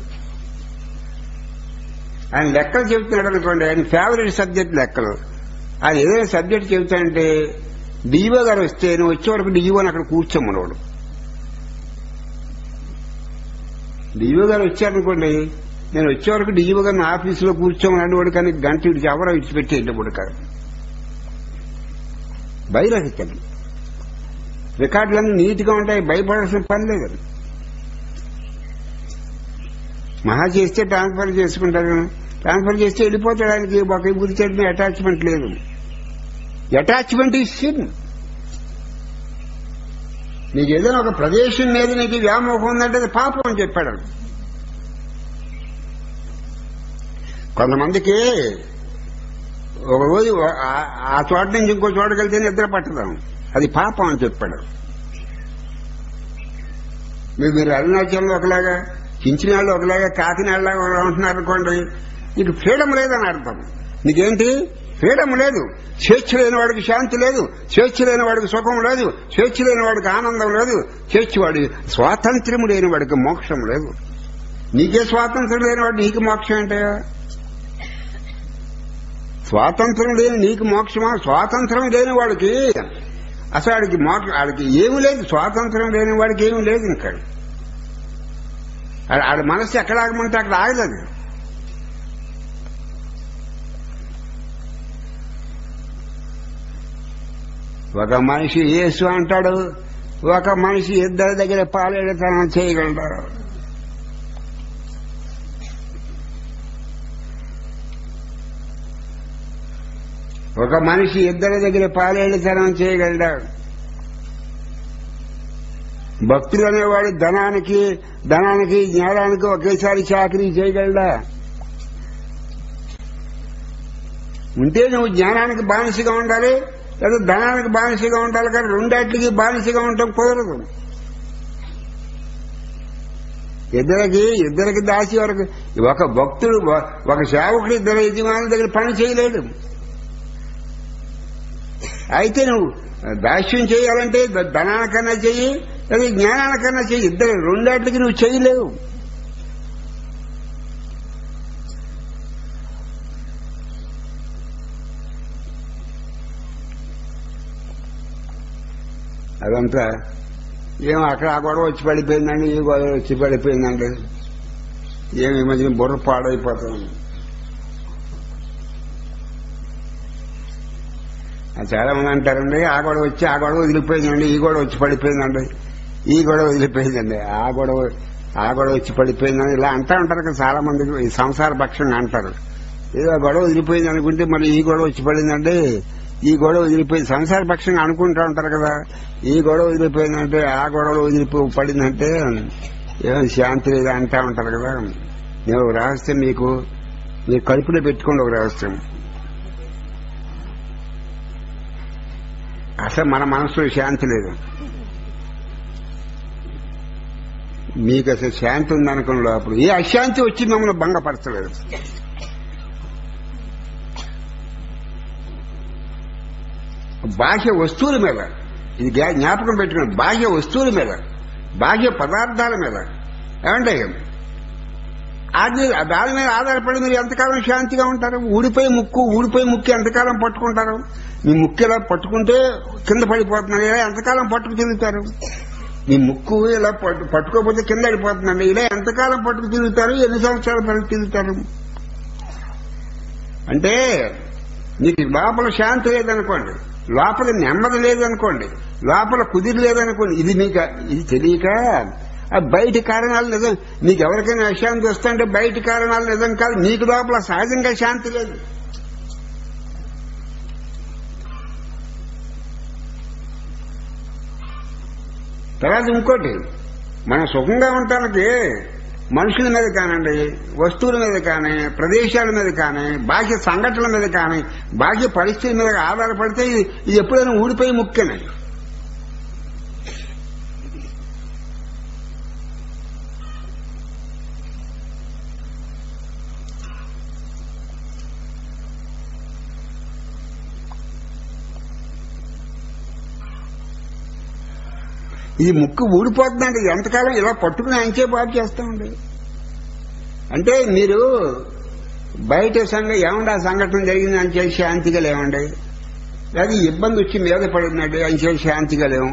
ఆయన లెక్కలు చెబుతున్నాడు అనుకోండి ఆయన ఫేవరెట్ సబ్జెక్ట్ లెక్కలు ఆయన ఏదైనా సబ్జెక్ట్ చెబుతానంటే డిఈఓ గారు వస్తే నువ్వు వచ్చే వరకు డిఈఓని అక్కడ కూర్చోమన్నాడు డిఈఓ గారు వచ్చారనుకోండి నేను వచ్చే వరకు డిఈఓ గారిని ఆఫీసులో కూర్చోమని వాడు కానీ గంట ఇడిచి ఎవరో ఇడిచిపెట్టి వెళ్ళిపోడు కాదు బయరహితం రికార్డులన్నీ నీట్గా ఉంటాయి భయపడాల్సిన పని లేదు మహా చేస్తే ట్రాన్స్ఫర్ చేసుకుంటారు ట్రాన్స్ఫర్ చేస్తే వెళ్ళిపోతాడు ఆయనకి ఒక గురించి అటాచ్మెంట్ లేదు అటాచ్మెంట్ ఈ సిన్ నీకు ఏదైనా ఒక ప్రదేశం మీద నీకు వ్యామోహం ఉందంటే అది పాపం అని చెప్పాడు కొంతమందికి ఒక రోజు ఆ- ఆ చోట నుంచి ఇంకో చోటకి వెళ్తే నిద్ర పట్టదాం అది పాపం అని చెప్పాడు మీరు మీరు అరుణాచలంలో ఒకలాగా చించినాళ్ళు ఒకలాగా కాకినాడలాగా ఉంటున్నారు అనుకోండి నీకు ఫ్రీడమ్ లేదని అర్థం నీకేంటి ఫ్రీడమ్ లేదు స్వేచ్ఛ లేని వాడికి శాంతి లేదు స్వేచ్ఛ లేని వాడికి సుఖం లేదు స్వేచ్ఛ లేని వాడికి ఆనందం లేదు స్వేచ్ఛ వాడి స్వాతంత్ర్యం లేని వాడికి మోక్షం లేదు నీకే స్వాతంత్రం లేని వాడు నీకు మోక్షం ఏంటయ్యా స్వాతంత్రం లేని నీకు మోక్షమా స్వాతంత్రం లేని వాడికి అసలు వాడికి మోక్ష వాడికి ఏమీ లేదు స్వాతంత్రం లేని వాడికి ఏమీ లేదు ఇంకా ఆడ- ఆడ మనస్సు ఎక్కడ ఆగమంటే అక్కడ ఆగలేదు ఒక మనిషి యేసు అంటాడు ఒక మనిషి ఇద్దరి దగ్గర పాలేడతనం చేయగలడు ఒక మనిషి ఇద్దరి దగ్గర పాలేడతనం చేయగలడు భక్తులు అనేవాడు ధనానికి ధనానికి జ్ఞానానికి ఒకేసారి చాకరీ చేయగలడా ఉంటే నువ్వు జ్ఞానానికి బానిసగా ఉండాలి లేదా ధనానికి బానిసగా ఉండాలి కానీ రెండాటికి బానిసగా ఉండటం కుదరదు ఇద్దరికి ఇద్దరికి దాసి వరకు ఒక భక్తుడు ఒక సేవకుడు ఇద్దరు యజమానుల దగ్గర పని చేయలేడు అయితే నువ్వు దాస్యం చేయాలంటే ద- ధనానికన్నా చెయ్యి లేదా జ్ఞానానికన్నా చెయ్యి ఇద్దరు రెండాటికి నువ్వు చేయలేవు అదంతా ఏం అక్కడ ఆ గొడవ వచ్చి పడిపోయిందండి ఈ గొడవ వచ్చి పడిపోయిందండి ఏమి ఈ మధ్యన బుర్ర పాడైపోతుంది ఆ చాలా మంది అంటారండి ఆ గొడవ వచ్చి ఆ గొడవ వదిలిపోయిందండి ఈ గొడవ వచ్చి పడిపోయిందండి ఈ గొడవ వదిలిపోయిందండి ఆ గొడవ ఆ గొడవ వచ్చి పడిపోయిందని ఇలా అంటా ఉంటారు కదా చాలా మంది ఈ సంసార పక్షంగా అంటారు ఏదో ఆ గొడవ వదిలిపోయింది అనుకుంటే మళ్ళీ ఈ గొడవ వచ్చి పడిందంటే ఈ గొడవ వదిలిపోయింది సంసార పక్షంగా అనుకుంటా ఉంటారు కదా ఈ గొడవ వదిలిపోయిందంటే ఆ గొడవలో వదిలిపో పడిందంటే ఏం శాంతి లేదా అంటా ఉంటారు కదా నేను ఒక రహస్యం మీకు మీ కడుపులో పెట్టుకోండి ఒక రహస్యం అసలు మన మనసులో శాంతి లేదు మీకు అసలు శాంతి ఉందనుకున్న లోపల ఏ అశాంతి వచ్చి మమ్మల్ని భంగపరచలేదు బాహ్య వస్తువుల మీద ఇది జ్ఞా- జ్ఞాపకం పెట్టుకుని బాహ్య వస్తువుల మీద బాహ్య పదార్థాల మీద ఏమంటే అది దాని మీద ఆధారపడి మీరు ఎంతకాలం శాంతిగా ఉంటారు ఊడిపోయి ముక్కు ఊడిపోయి ముక్కు ఎంతకాలం పట్టుకుంటారు మీ ముక్కు ఇలా పట్టుకుంటే కింద పడిపోతున్నారు ఇలా ఎంతకాలం పట్టుకు తిరుగుతారు మీ ముక్కు ఇలా పట్టు పట్టుకోకపోతే కింద పడిపోతుందండి ఇలా ఎంతకాలం పట్టుకు తిరుగుతారు ఎన్ని సంవత్సరాలు పట్టుకు తిరుగుతారు అంటే నీకు లోపల శాంతి లేదనుకోండి లోపల నెమ్మది లేదనుకోండి లోపల కుదిరి లేదనుకోండి ఇది మీకు ఇది తెలియక ఆ బయటి కారణాలు నిజం నీకు ఎవరికైనా అశాంతి వస్తుంటే బయటి కారణాలు నిజం కాదు నీకు లోపల సహజంగా శాంతి లేదు తర్వాత ఇంకోటి మనం సుఖంగా ఉండటానికి మనుషుల మీద కానివ్వండి వస్తువుల మీద కానీ ప్రదేశాల మీద కానీ బాహ్య సంఘటనల మీద కానీ బాహ్య పరిస్థితుల మీద ఆధారపడితే ఇది ఇది ఎప్పుడైనా ఊడిపోయి ముఖ్యమే ఈ ముక్కు ఊడిపోతుందండి ఎంతకాలం ఇలా పట్టుకుని అంచే బాగు చేస్తామండి అంటే మీరు బయట సంఘ ఏమండి ఆ సంఘటన జరిగింది అని చేసి శాంతిగా లేవండి అది ఇబ్బంది వచ్చి మీద పడిందండి అని చేసి శాంతిగా లేవు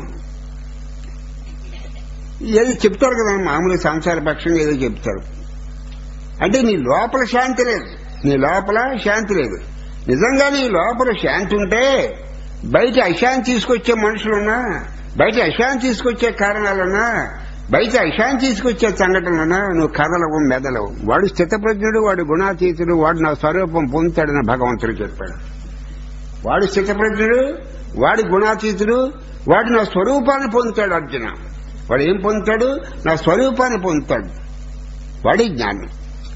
ఏదో చెప్తారు కదా మామూలు సంసార పక్షంగా ఏదో చెప్తారు అంటే నీ లోపల శాంతి లేదు నీ లోపల శాంతి లేదు నిజంగా నీ లోపల శాంతి ఉంటే బయట అశాంతి తీసుకొచ్చే మనుషులున్నా బయట అశాంతి తీసుకొచ్చే కారణాలున్నా బయట అశాంతి తీసుకొచ్చే సంఘటనలున్నా నువ్వు కథలవు మెదలవు వాడు స్థితప్రజ్ఞుడు వాడు గుణాతీతుడు వాడు నా స్వరూపం పొందుతాడని భగవంతుడు చెప్పాడు వాడు స్థితప్రజ్ఞుడు వాడి గుణాతీతుడు వాడు నా స్వరూపాన్ని పొందుతాడు అర్జున వాడు ఏం పొందుతాడు నా స్వరూపాన్ని పొందుతాడు వాడి జ్ఞానం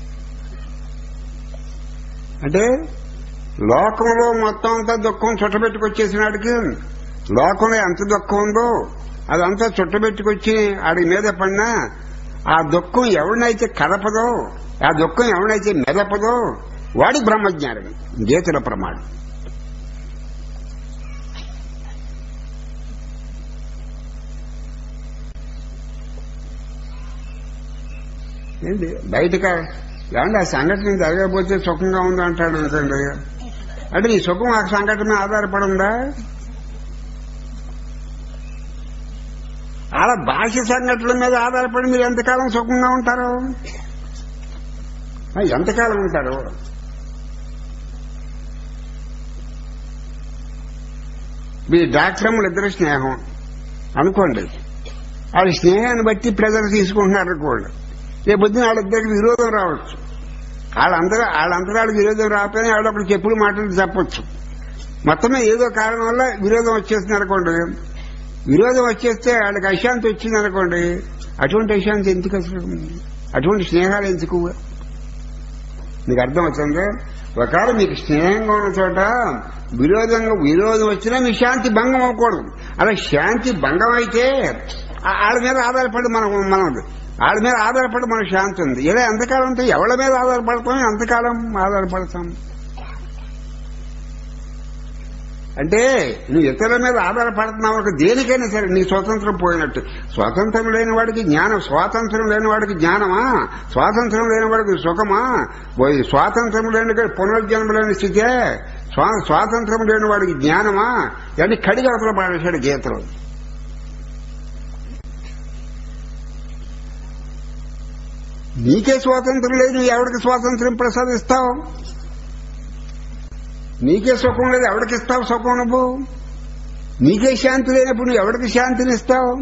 అంటే లోకంలో మొత్తం అంతా దుఃఖం చుట్టబెట్టుకొచ్చేసినాడికి లోకంలో ఎంత దుఃఖం ఉందో అదంతా చుట్టబెట్టుకొచ్చి ఆడి మీద పడినా ఆ దుఃఖం ఎవరినైతే కదపదో ఆ దుఃఖం ఎవరినైతే మెదపదో వాడి బ్రహ్మజ్ఞానం గీతల ప్రమాణం ఏంటి బయటక ఏమంటే ఆ సంఘటన జరగకపోతే సుఖంగా ఉంది అంటాడు అనుకోండి అంటే ఈ సుఖం ఆ సంఘటన మీద ఆధారపడి ఉందా అలా బాహ్య సంఘటనల మీద ఆధారపడి మీరు ఎంతకాలం సుఖంగా ఉంటారు ఆ, ఎంతకాలం ఉంటారు మీ డాక్టర్ములు ఇద్దరు స్నేహం అనుకోండి వాళ్ళ స్నేహాన్ని బట్టి ప్రజలు తీసుకుంటున్నారు అనుకోండి రేపు పొద్దున వాళ్ళిద్దరికి విరోధం రావచ్చు వాళ్ళందరూ వాళ్ళంతరాలకు విరోధం రాకపోయినా వాళ్ళొకరు చెప్పుడు మాటలు చెప్పొచ్చు మొత్తమే ఏదో కారణం వల్ల విరోధం వచ్చేస్తుంది అనుకోండి విరోధం వచ్చేస్తే వాళ్ళకి అశాంతి వచ్చింది అనుకోండి అటువంటి అశాంతి ఎందుకు అసలు అటువంటి స్నేహాలు ఎందుకు మీకు అర్థం అవుతుంది ఒకవేళ మీకు స్నేహంగా ఉన్న చోట విరోధంగా విరోధం వచ్చినా మీ శాంతి భంగం అవ్వకూడదు అలా శాంతి భంగం అయితే ఆ- వాళ్ళ మీద ఆధారపడి మనం మనం వాళ్ళ మీద ఆధారపడి మన శాంతి ఉంది ఇలా ఎంతకాలం ఉంటే ఎవరి మీద ఆధారపడతాం ఎంతకాలం ఆధారపడతాం అంటే నువ్వు ఇతరుల మీద ఆధారపడుతున్నావు ఒక దేనికైనా సరే నీ స్వాతంత్రం పోయినట్టు స్వాతంత్రం లేని వాడికి జ్ఞానం స్వాతంత్రం లేని వాడికి జ్ఞానమా స్వాతంత్రం లేని వాడికి సుఖమా పోయి స్వాతంత్రం లేని వాడికి పునర్జన్మ లేని స్థితే స్వా- స్వాతంత్రం లేని వాడికి జ్ఞానమా ఇవన్నీ కడిగి అవతల పాడేశాడు గీతలో నీకే స్వాతంత్రం లేదు నువ్వు ఎవరికి స్వాతంత్రం ప్రసాదిస్తావు నీకే సుఖం లేదు ఎవరికి ఇస్తావు సుఖం నువ్వు నీకే శాంతి లేనప్పుడు నువ్వు ఎవరికి శాంతిని ఇస్తావు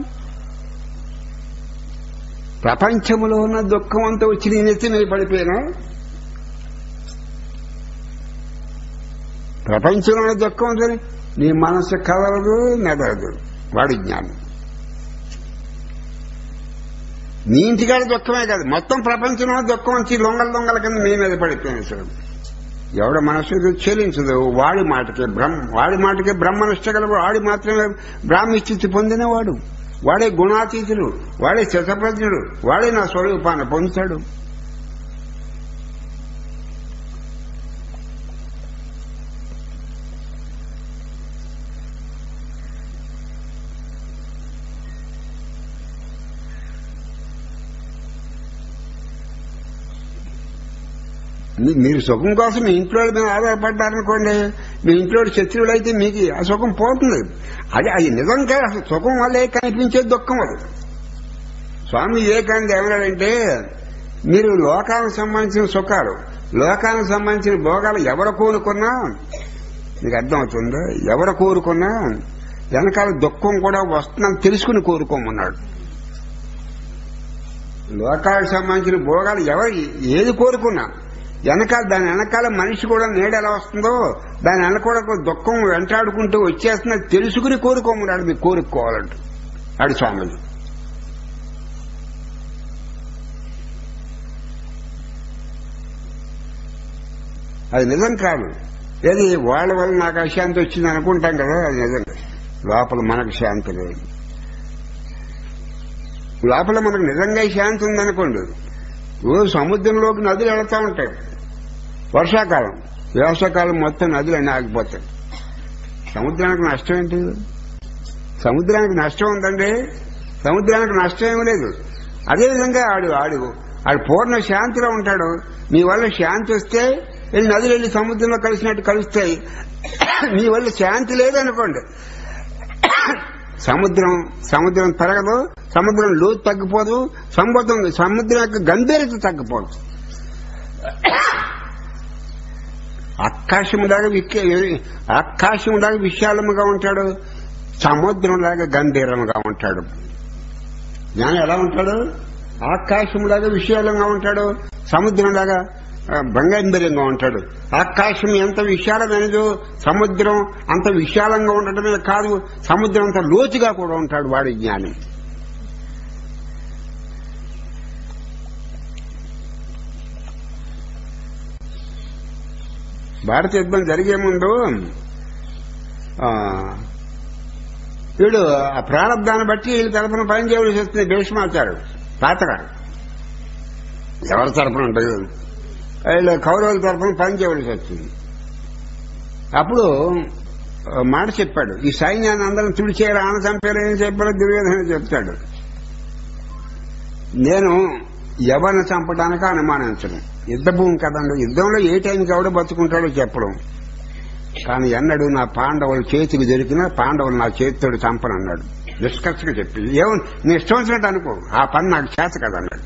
ప్రపంచంలో ఉన్న దుఃఖం అంతా వచ్చి నీ నెత్తి మీద పడిపోయినా ప్రపంచంలో ఉన్న దుఃఖం అంతా నీ మనసు కదలదు మెదలదు వాడి జ్ఞానం నీ ఇంటికాడ దుఃఖమే కాదు మొత్తం ప్రపంచంలో దుఃఖం వచ్చి దొంగల దొంగల కింద మీ మీద పడిపోయింది సార్ ఎవడ మనసు చెలించదు వాడి మాటకే బ్రహ్మ వాడి మాటకే బ్రహ్మనిష్టగలవు వాడి మాత్రమే బ్రాహ్మస్థితి పొందినవాడు వాడే గుణాతీతుడు వాడే శతప్రజ్ఞుడు వాడే నా స్వరూపాన్ని పొందుతాడు మీ- మీరు సుఖం కోసం మీ ఇంట్లో వాళ్ళ మీద ఆధారపడ్డారనుకోండి మీ ఇంట్లో శత్రువులు అయితే మీకు ఆ సుఖం పోతుంది అది అది నిజంగా అసలు సుఖం వల్లే కనిపించే దుఃఖం అది స్వామి వివేకానంద ఏమన్నాడంటే మీరు లోకానికి సంబంధించిన సుఖాలు లోకానికి సంబంధించిన భోగాలు ఎవరు కోరుకున్నా మీకు అర్థమవుతుందా ఎవరు కోరుకున్నా వెనకాల దుఃఖం కూడా వస్తుందని తెలుసుకుని కోరుకోమన్నాడు లోకాలకు సంబంధించిన భోగాలు ఎవరు ఏది కోరుకున్నా వెనకాల దాని వెనకాల మనిషి కూడా నీడ ఎలా వస్తుందో దాని వెనక కూడా ఒక దుఃఖం వెంటాడుకుంటూ వచ్చేస్తున్నది తెలుసుకుని కోరుకోమన్నాడు మీకు కోరుకోవాలంట ఆడు స్వామిజీ అది నిజం కాదు ఏది వాళ్ళ వల్ల నాకు అశాంతి వచ్చింది అనుకుంటాం కదా అది నిజం లోపల మనకు శాంతి లేదు లోపల మనకు నిజంగా శాంతి ఉందనుకోండి ఓ సముద్రంలోకి నదులు వెళతా ఉంటాయి వర్షాకాలం వేసవకాలం మొత్తం నదులు అన్నీ ఆగిపోతాయి సముద్రానికి నష్టం ఏంటి సముద్రానికి నష్టం ఉందండి సముద్రానికి నష్టం ఏమీ లేదు అదేవిధంగా ఆడు ఆడు ఆడు పూర్ణ శాంతిలో ఉంటాడు మీ వల్ల శాంతి వస్తే వెళ్ళి నదులు వెళ్ళి సముద్రంలో కలిసినట్టు కలుస్తాయి మీ వల్ల శాంతి లేదనుకోండి సముద్రం సముద్రం పెరగదు సముద్రం లోతు తగ్గిపోదు సముద్రం సముద్రం యొక్క గంభీరత తగ్గిపోదు ఆకాశంలాగా విక్కే ఆకాశంలాగా విశాలముగా ఉంటాడు సముద్రంలాగా గంభీరంగా ఉంటాడు జ్ఞానం ఎలా ఉంటాడు ఆకాశంలాగా విశాలంగా ఉంటాడు సముద్రంలాగా ఆ, భంగంబర్యంగా ఉంటాడు ఆకాశం ఎంత విశాలమైనదో సముద్రం అంత విశాలంగా ఉండటమే కాదు సముద్రం అంత లోతుగా కూడా ఉంటాడు వాడి జ్ఞానం భారత యుద్ధం జరిగే ముందు ఆ, వీడు ఆ ప్రారంధాన్ని బట్టి వీళ్ళ తరఫున పని చేయవలసి వస్తుంది భీష్మాచారు తాతగారు ఎవరి తరఫున ఉంటుంది వీళ్ళు కౌరవుల తరఫున పని చేయవలసి వచ్చింది అప్పుడు ఆ, మాట చెప్పాడు ఈ సైన్యాన్ని అందరం తుడిచేయరు ఆన చంపారు ఏం చెప్పారో దుర్యోధన చెప్తాడు నేను ఎవరిని చంపడానికి అనుమానించను యుద్ధ భూమి కదండి యుద్ధంలో ఏ టైంకి ఎవడు బతుకుంటాడో చెప్పడం కానీ ఎన్నడు నా పాండవులు చేతికి దొరికినా పాండవులు నా చేతితోడు చంపనన్నాడు నిష్కర్షగా చెప్పి ఏమో నీ ఇష్టం వచ్చినట్టు అనుకో ఆ పని నాకు చేత కదన్నాడు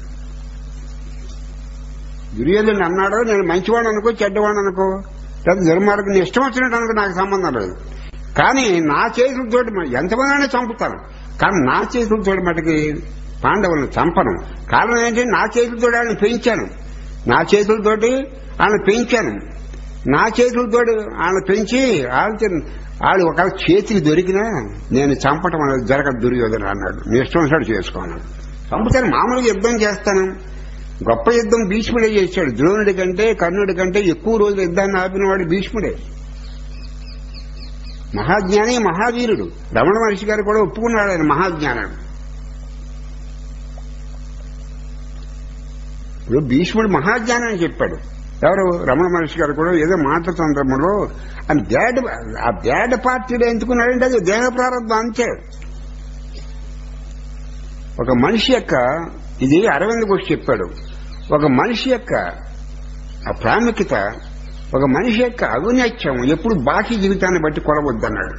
దుర్యోధనుడు అన్నాడు నేను మంచివాడు అనుకో చెడ్డవాడు అనుకో లేదా దుర్మార్గం నీ ఇష్టం వచ్చినట్టు అనుకో నాకు సంబంధం లేదు కానీ నా చేతులతోటి మ- ఎంతమంది చంపుతాను కానీ నా చేతులతోటి మటుకి పాండవులను చంపను కారణం ఏంటి నా చేతులతో ఆయన పెంచాను నా చేతులతోటి ఆయన పెంచాను నా చేతులతోటి ఆయన పెంచి వాళ్ళతో వాళ్ళు ఒక చేతికి దొరికినా నేను చంపటం అనేది జరగదు దుర్యోధన అన్నాడు నీ ఇష్టం వచ్చినట్టు చేసుకోన్నాడు చంపుతాను మామూలుగా యుద్ధం చేస్తాను గొప్ప యుద్ధం భీష్ముడే చేశాడు ద్రోణుడి కంటే కర్ణుడి కంటే ఎక్కువ రోజులు యుద్ధాన్ని ఆపిన వాడు భీష్ముడే మహాజ్ఞాని మహావీరుడు రమణ మహర్షి గారు కూడా ఒప్పుకున్నాడు ఆయన మహాజ్ఞానుడు ఇప్పుడు భీష్ముడు మహాజ్ఞానం అని చెప్పాడు ఎవరు రమణ మహర్షి గారు కూడా ఏదో మాట సందర్భంలో ఆ బ్యాడ్ ఆ బ్యాడ్ పార్టీలో ఎందుకున్నాడంటే అది దేహ ప్రారంభం అంతే ఒక మనిషి యొక్క ఇది అరవింద్ ఘోష్ చెప్పాడు ఒక మనిషి యొక్క ఆ ప్రాముఖ్యత ఒక మనిషి యొక్క ఔన్నత్యం ఎప్పుడు బాకీ జీవితాన్ని బట్టి కొలవద్దన్నాడు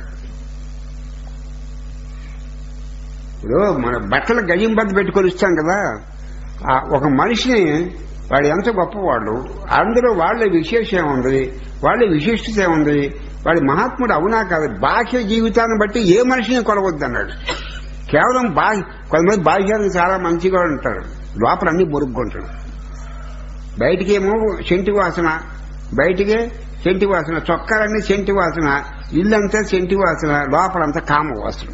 ఇప్పుడు మన బట్టల గజం బద్ద పెట్టి కొలుస్తాం కదా ఆ ఒక మనిషిని వాడు ఎంత గొప్పవాడు అందులో వాళ్ళ విశేషం ఉంది వాళ్ళ విశిష్టత ఉంది వాడి మహాత్ముడు అవునా కాదు బాహ్య జీవితాన్ని బట్టి ఏ మనిషిని కొలవద్దన్నాడు కేవలం బా కొంతమంది బాహ్యానికి చాలా మంచిగా ఉంటారు లోపల అన్ని బొరుగ్గుంటాడు బయటికేమో సెంటి వాసన బయటికే సెంటి వాసన చొక్కాలన్నీ సెంటి వాసన ఇల్లంతా సెంటి వాసన లోపలంతా కామ వాసన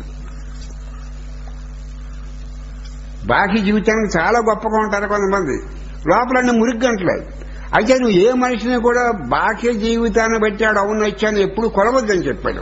బాహ్య జీవితానికి చాలా గొప్పగా ఉంటారు కొంతమంది లోపలన్నీ మురిగ్గంటలే అయితే నువ్వు ఏ మనిషిని కూడా బాహ్య జీవితాన్ని బట్టి ఆడు అవునొచ్చాను ఎప్పుడు కొలవద్దని చెప్పాడు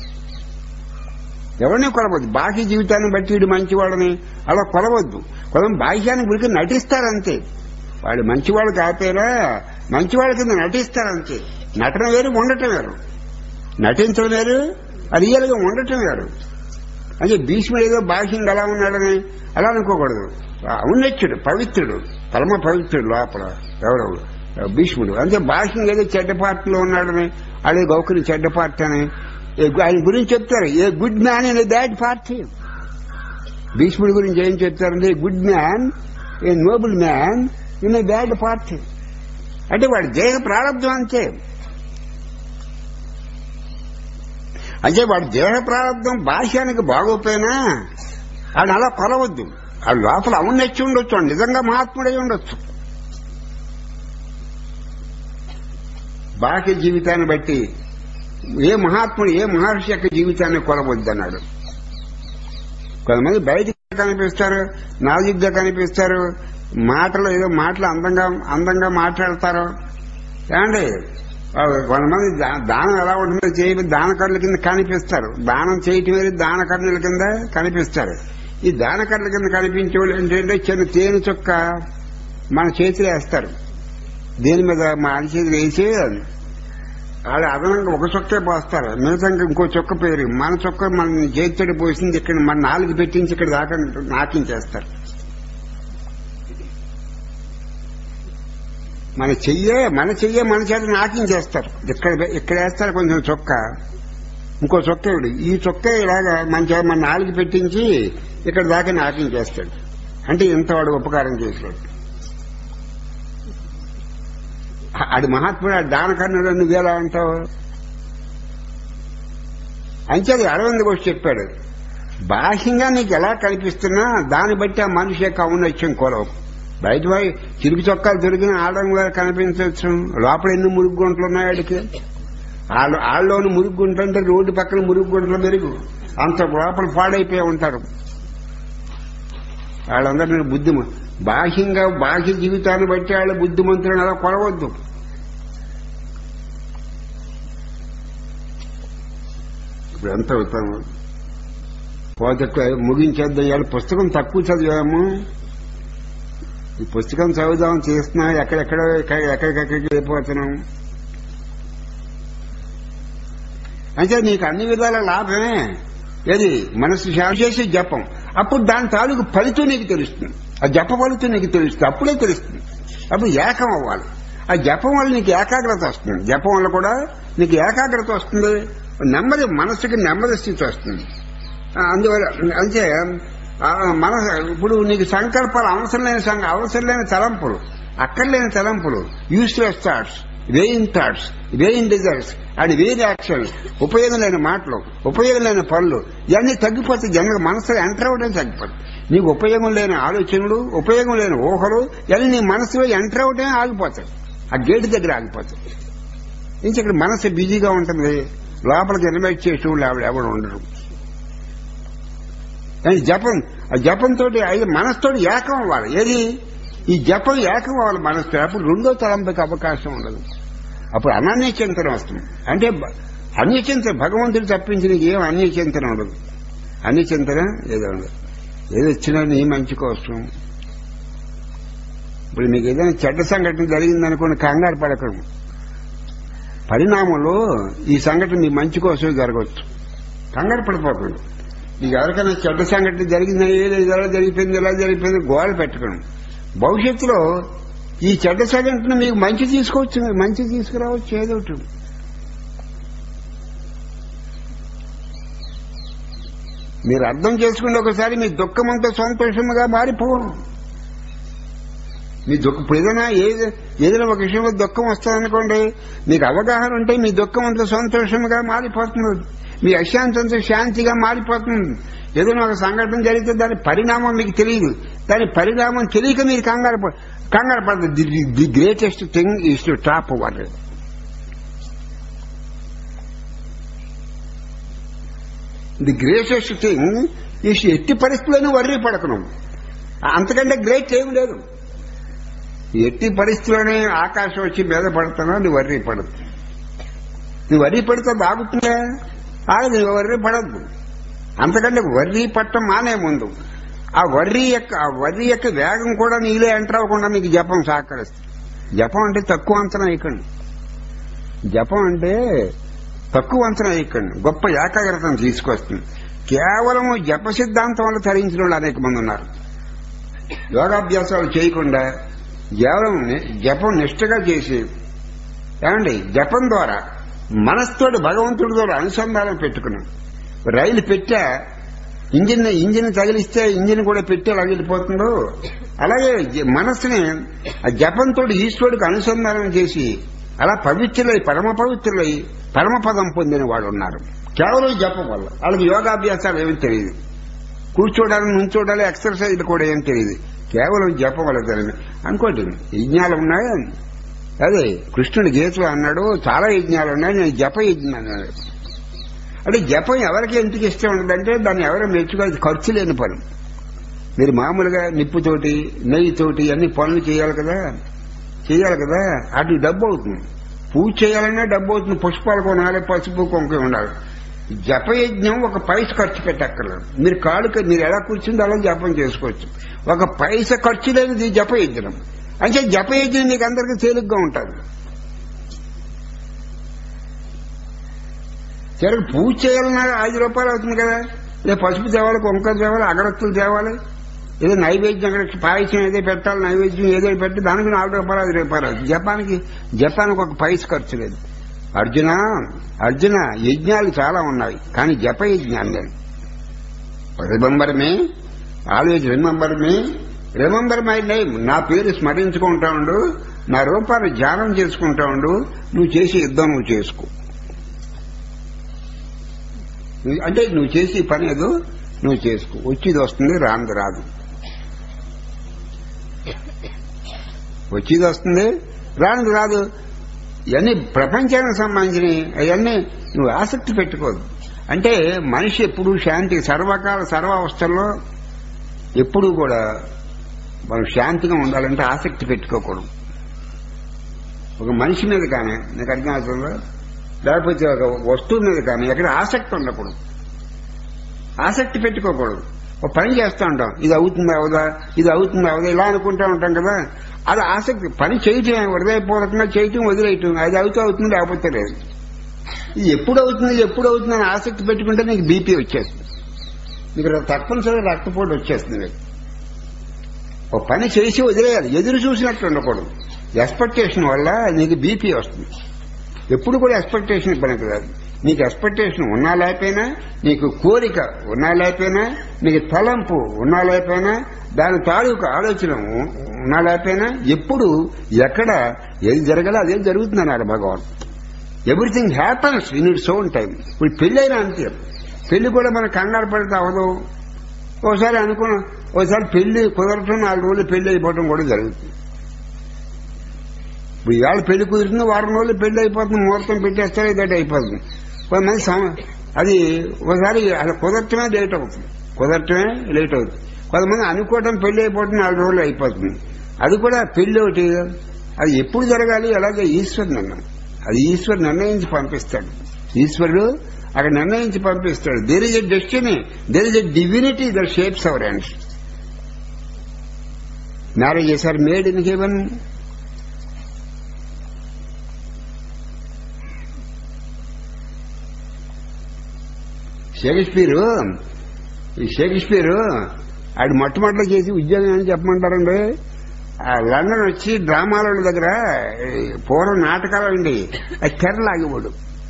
ఎవరిని కొలవద్దు బాహ్య జీవితాన్ని బట్టి వీడు మంచివాడని అలా కొలవద్దు కొంత బాహ్యానికి గురికి నటిస్తారంతే వాడు మంచివాడు కాకపోయినా మంచివాడి కింద నటిస్తారంతే నటన వేరు ఉండటం వేరు నటించడం వేరు రియల్ గా ఉండటం వేరు అంటే భీష్ముడు ఏదో బాహ్యంగా ఎలా ఉన్నాడని అలా అనుకోకూడదు ఔన్నత్యుడు పవిత్రుడు పరమ పవిత్రుడు లోపల ఎవరు భీష్ముడు అంటే బాహ్యంగా ఏదో చెడ్డ పార్టీలో ఉన్నాడని అదే గౌకుని చెడ్డ పార్టీ అని ఏ- ఆయన గురించి చెప్తారు a good man in bad party భీష్ముడి గురించి ఏం చెప్తారంటే good man a noble man in a bad party అంటే వాడి దేహ ప్రారంభం అంతే అంటే వాడి దేహ ప్రారంభం బాహ్యానికి బాగోపోయినా ఆయన అలా కొలవద్దు ఆ లోపల అవునచ్చి ఉండొచ్చు వాడు నిజంగా మహాత్ముడై ఉండొచ్చు బాహ్య జీవితాన్ని బట్టి ఏ మహాత్ముడు ఏ మహర్షి యొక్క జీవితాన్ని కొలవద్దన్నాడు కొంతమంది బయటికి కనిపిస్తారు నాజుగ్గా కనిపిస్తారు మాటలు ఏదో మాటలు అందంగా అందంగా మాట్లాడతారు ఏమండి ఆ, కొంతమంది దా- దానం ఎలా ఉంటుందో చేయ దానకర్ల కింద కనిపిస్తారు దానం చేయటం వేరే దానకర్ణుల కింద కనిపిస్తారు ఈ దానకర్ల కింద కనిపించే వాళ్ళు ఏంటంటే చిన్న తేనె చుక్క మన చేతిలో వేస్తారు దేని మీద మా చేతిలో వేసి వాళ్ళు అదనంగా ఒక చుక్కే పోస్తారు మిగతా ఇంకా ఇంకో చుక్క పేరు మన చుక్క మన చేతితో పోసింది ఇక్కడ మన నాలుగు పెట్టించి ఇక్కడ దాకా నాకించేస్తారు మన చెయ్యే మన చెయ్యే మన చేత నాకించేస్తారు ఇక్కడ ఇక్కడ వేస్తారు కొంచెం చొక్క ఇంకో చొక్క ఇవిడు ఈ చొక్క ఇలాగా మన చేత మన నాలుగు పెట్టించి ఇక్కడ దాకా నాకించేస్తాడు అంటే ఇంత వాడు ఉపకారం చేసాడు ఆడి మహాత్ముడు ఆ దానకర్ణుడు నువ్వేలా అంటావు అంచేది అరవింద్ ఘోష్ చెప్పాడు బాహ్యంగా నీకు ఎలా కనిపిస్తున్నా దాన్ని బట్టి ఆ మనిషి యొక్క ఔన్నత్యం కొలవు బయట పోయి చిరుగు చొక్కాలు దొరికిన ఆడంగా కనిపించవచ్చు లోపల ఎన్ని మురుగు గుంటలు ఉన్నాయి ఆడికి వాళ్ళు ఆళ్ళలోని మురుగు గుంట అంటే రోడ్డు పక్కన మురుగు గుంటలు మెరుగు అంత లోపల పాడైపోయి ఉంటారు వాళ్ళందరినీ బుద్ధి బాహ్యంగా బాహ్య జీవితాన్ని బట్టి వాళ్ళ బుద్ధిమంతులను అలా కొలవద్దు ఇప్పుడు ఎంత అవుతాము పోతే ముగించేద్దాం ఇవాళ పుస్తకం తక్కువ చదివాము ఈ పుస్తకం చదువుదాం చేస్తున్నా ఎక్కడెక్కడో ఎక్క- ఎక్కడికెక్కడికి వెళ్ళిపోతున్నాం అంటే నీకు అన్ని విధాల లాభమే ఏది మనసు శాంతి చేసి జపం అప్పుడు దాని తాలూకు ఫలితం నీకు తెలుస్తుంది ఆ జప ఫలితం నీకు తెలుస్తుంది అప్పుడే తెలుస్తుంది అప్పుడు ఏకం అవ్వాలి ఆ జపం వల్ల నీకు ఏకాగ్రత వస్తుంది జపం వల్ల కూడా నీకు ఏకాగ్రత వస్తుంది నెమ్మది మనసుకి నెమ్మది స్థితి వస్తుంది ఆ, అందువల్ల అంటే ఆ, మన ఇప్పుడు నీకు సంకల్పాలు అవసరం లేని సంక- అవసరం లేని తలంపులు అక్కర్లేని తలంపులు useless thoughts vain thoughts vain desires and vain actions ఉపయోగం లేని మాటలు ఉపయోగం లేని పనులు ఇవన్నీ తగ్గిపోతే జనరల్ మనసులో ఎంటర్ అవ్వడం తగ్గిపోతుంది నీకు ఉపయోగం లేని ఆలోచనలు ఉపయోగం లేని ఊహలు ఇవన్నీ నీ మనసులో ఎంటర్ అవ్వడమే ఆగిపోతాయి ఆ గేటు దగ్గర ఆగిపోతాయి ఇంకా ఇక్కడ మనసు బిజీగా ఉంటుంది లోపలికి ఇన్వైట్ చేసే వాళ్ళు ఆవిడ ఎవరు ఉండరు కానీ జపం ఆ జపంతో అది మనసుతో ఏకం అవ్వాలి ఏది ఈ జపం ఏకం అవ్వాలి మనసుతో అప్పుడు రెండో తలంపుకి అవకాశం ఉండదు అప్పుడు అనన్య చింతన వస్తుంది అంటే బ- అన్య చింతన భగవంతుడు తప్పించి నీకు ఏం అన్య చింతన ఉండదు అన్య చింతన ఏదో ఉండదు ఏది వచ్చినా నీ మంచి కోసం ఇప్పుడు మీకు ఏదైనా చెడ్డ సంఘటన జరిగిందనుకోండి కంగారు పడకూడదు పరిణామంలో ఈ సంఘటన మీ మంచి కోసమే జరగవచ్చు కంగారు పడిపోకూడదు మీకు ఎవరికైనా చెడ్డ సంఘటన జరిగిందని ఏదో ఇలా జరిగిపోయింది ఇలా జరిగిపోయింది గోడ పెట్టకండి భవిష్యత్తులో ఈ చెడ్డ సంఘటన మీకు మంచి తీసుకోవచ్చు మంచి తీసుకురావచ్చు ఏదో ఒకటి మీరు అర్థం చేసుకుని ఒకసారి మీ దుఃఖమంతా సంతోషముగా మారిపోవడం మీ దుఃఖం ఇప్పుడు ఏదైనా ఏది ఏదైనా ఒక విషయంలో దుఃఖం వస్తుందనుకోండి మీకు అవగాహన ఉంటే మీ దుఃఖం అంతా సంతోషంగా మారిపోతుంది మీ అశాంతి అంతా శాంతిగా మారిపోతుంది ఏదైనా ఒక సంఘటన జరిగితే దాని పరిణామం మీకు తెలియదు దాని పరిణామం తెలియక మీరు కంగారు ప- కంగారు పడదు the greatest thing is to top over the greatest thing is ఎట్టి పరిస్థితుల్లోనూ వర్రీ పడకను అంతకంటే గ్రేట్ ఏం లేదు ఎట్టి పరిస్థితుల్లోనే ఆకాశం వచ్చి మీద పడుతున్నా నువ్వు వర్రీ పడదు నువ్వు వర్రీ పడితే బాగుతుందా ఆగదు నువ్వు వర్రీ పడద్దు అంతకంటే వర్రీ పట్టం మానే ముందు ఆ వర్రీ యొక్క ఆ వర్రీ యొక్క వేగం కూడా నీలో ఎంటర్ అవ్వకుండా నీకు జపం సహకరిస్తుంది జపం అంటే తక్కువ అంచనా వేయకండి జపం అంటే తక్కువ అంచనా వేయకండి గొప్ప ఏకాగ్రతను తీసుకొస్తుంది కేవలం జప సిద్ధాంతం వల్ల తరించిన వాళ్ళు అనేక మంది ఉన్నారు యోగాభ్యాసాలు చేయకుండా కేవలం ని- జపం నిష్ఠగా చేసి ఏమండి జపం ద్వారా మనస్తోటి భగవంతుడి ద్వారా అనుసంధానం పెట్టుకున్నాం రైలు పెట్టా ఇంజిన్ ఇంజిన్ తగిలిస్తే ఇంజిన్ కూడా పెట్టి వెళ్ళిపోతుందో అలాగే జ- మనస్సుని ఆ జపంతో ఈశ్వరుడికి అనుసంధానం చేసి అలా పవిత్రులై పరమ పవిత్రులై పరమపదం పొందిన వాడు ఉన్నారు కేవలం జపం వల్ల వాళ్ళకి యోగాభ్యాసాలు ఏమీ తెలియదు కూర్చోడాలి నుంచోడాలి ఎక్సర్సైజ్ కూడా ఏం తెలియదు కేవలం జపం వల్ల తెలియదు అనుకోండి యజ్ఞాలు ఉన్నాయా అదే కృష్ణుడు గీతలో అన్నాడు చాలా యజ్ఞాలు ఉన్నాయి నేను జప యజ్ఞం అన్నాడు అంటే జపం ఎవరికి ఎందుకు ఇష్టం ఉండదంటే దాన్ని ఎవరు మెచ్చుకోవాలి ఖర్చు లేని పని మీరు మామూలుగా నిప్పుతోటి నెయ్యితోటి అన్ని పనులు చేయాలి కదా చేయాలి కదా అటు డబ్బు అవుతుంది పూజ చేయాలన్నా డబ్బు అవుతుంది పుష్పాలు కొనాలి పసుపు కుంకుమ ఉండాలి జపయజ్ఞం ఒక పైస ఖర్చు పెట్టక్కర్లేదు మీరు కాడుక మీరు ఎలా కూర్చుందో అలా జపం చేసుకోవచ్చు ఒక పైస ఖర్చు లేనిది జపయజ్ఞం అంటే జపయజ్ఞం మీకు అందరికీ తేలిగ్గా ఉంటుంది సరే పూజ చేయాలన్నా ఐదు రూపాయలు అవుతుంది కదా లేదా పసుపు తేవాలి కుంకుమ తేవాలి అగరత్తులు తేవాలి ఏదో నైవేద్యం అక్కడ పాయసం ఏదో పెట్టాలి నైవేద్యం ఏదో పెట్టి దానికి నాలుగు రూపాయలు ఐదు రూపాయలు అవుతుంది జపాన్కి జపాన్కి ఒక పైస ఖర్చు లేదు అర్జున అర్జున యజ్ఞాలు చాలా ఉన్నాయి కానీ జప యజ్ఞాలు లేదు remember me always remember me remember my name నా పేరు స్మరించుకుంటా ఉండు నా రూపాన్ని ధ్యానం చేసుకుంటా ఉండు నువ్వు చేసే యుద్ధం నువ్వు చేసుకో నువ్వు- అంటే నువ్వు చేసే పని ఏదో నువ్వు చేసుకో వచ్చేది వస్తుంది రాంది రాదు వచ్చేది వస్తుంది రానిది రాదు ఇవన్నీ ప్రపంచానికి సంబంధించినవి అవన్నీ నువ్వు ఆసక్తి పెట్టుకోదు అంటే మనిషి ఎప్పుడు శాంతి సర్వకాల సర్వావస్థల్లో ఎప్పుడూ కూడా మనం శాంతిగా ఉండాలంటే ఆసక్తి పెట్టుకోకూడదు ఒక మనిషి మీద కానీ నీకు అర్థమవుతుందో లేకపోతే ఒక వస్తువు మీద కానీ ఎక్కడ ఆసక్తి ఉండకూడదు ఆసక్తి పెట్టుకోకూడదు ఒక పని చేస్తూ ఉంటాం ఇది అవుతుందా అవుదా ఇది అవుతుందా అవుదా ఇలా అనుకుంటా ఉంటాం కదా అది ఆసక్తి పని చేయటం హృదయపూర్వకంగా చేయటం వదిలేయటం అది అవుతూ అవుతుంది లేకపోతే లేదు ఇది ఎప్పుడు అవుతుంది ఎప్పుడు అవుతుంది అని ఆసక్తి పెట్టుకుంటే నీకు బీపీ వచ్చేస్తుంది నీకు తప్పనిసరిగా రక్తపోటు వచ్చేస్తుంది నీకు ఒక పని చేసి వదిలేయాలి ఎదురు చూసినట్టు ఉండకూడదు ఎక్స్పెక్టేషన్ వల్ల నీకు బీపీ వస్తుంది ఎప్పుడు కూడా ఎక్స్పెక్టేషన్ పనికి రాదు నీకు ఎక్స్పెక్టేషన్ ఉన్నా లేకపోయినా నీకు కోరిక ఉన్నా లేకపోయినా నీకు తలంపు ఉన్నా లేకపోయినా దాని తాలూకు ఆలోచన ఉ- ఉన్నా లేకపోయినా ఎప్పుడు ఎక్కడ ఏది జరగాలో అదే జరుగుతుందన్నారు Bhagavan everything happens in its own time ఇప్పుడు పెళ్ళైనా అంతే పెళ్లి కూడా మన కంగారు పడితే అవదు ఓసారి అనుకున్న ఓసారి పెళ్లి కుదరటం నాలుగు రోజులు పెళ్లి అయిపోవడం కూడా జరుగుతుంది ఇప్పుడు ఇవాళ పెళ్లి కుదురుతుంది వారం రోజులు పెళ్లి అయిపోతుంది ముహూర్తం పెట్టేస్తారు ఇదటి అయిపోతుంది కొంతమంది సమ- అది ఒకసారి అలా కుదరటమే లేట్ అవుతుంది కుదరటమే లేట్ అవుతుంది కొంతమంది అనుకోవటం పెళ్లి అయిపోతుంది నాలుగు రోజులు అయిపోతుంది అది కూడా పెళ్లి ఒకటి అది ఎప్పుడు జరగాలి అలాగే ఈశ్వరుని అన్నాం అది ఈశ్వరు నిర్ణయించి పంపిస్తాడు ఈశ్వరుడు అక్కడ నిర్ణయించి పంపిస్తాడు there is a destiny there is a divinity that shapes our hands marriage చేశారు మేడ్ ఇన్ హెవెన్ షేక్స్పియర్ ఈ షేక్స్పియర్ ఆడు మొట్టమొదటిలో చేసి ఉద్యోగం ఏమని చెప్పమంటారండి ఆ లండన్ వచ్చి డ్రామాల వాళ్ళ దగ్గర ఈ పూర్వం నాటకాలు అండి అది తెరలాగేవాడు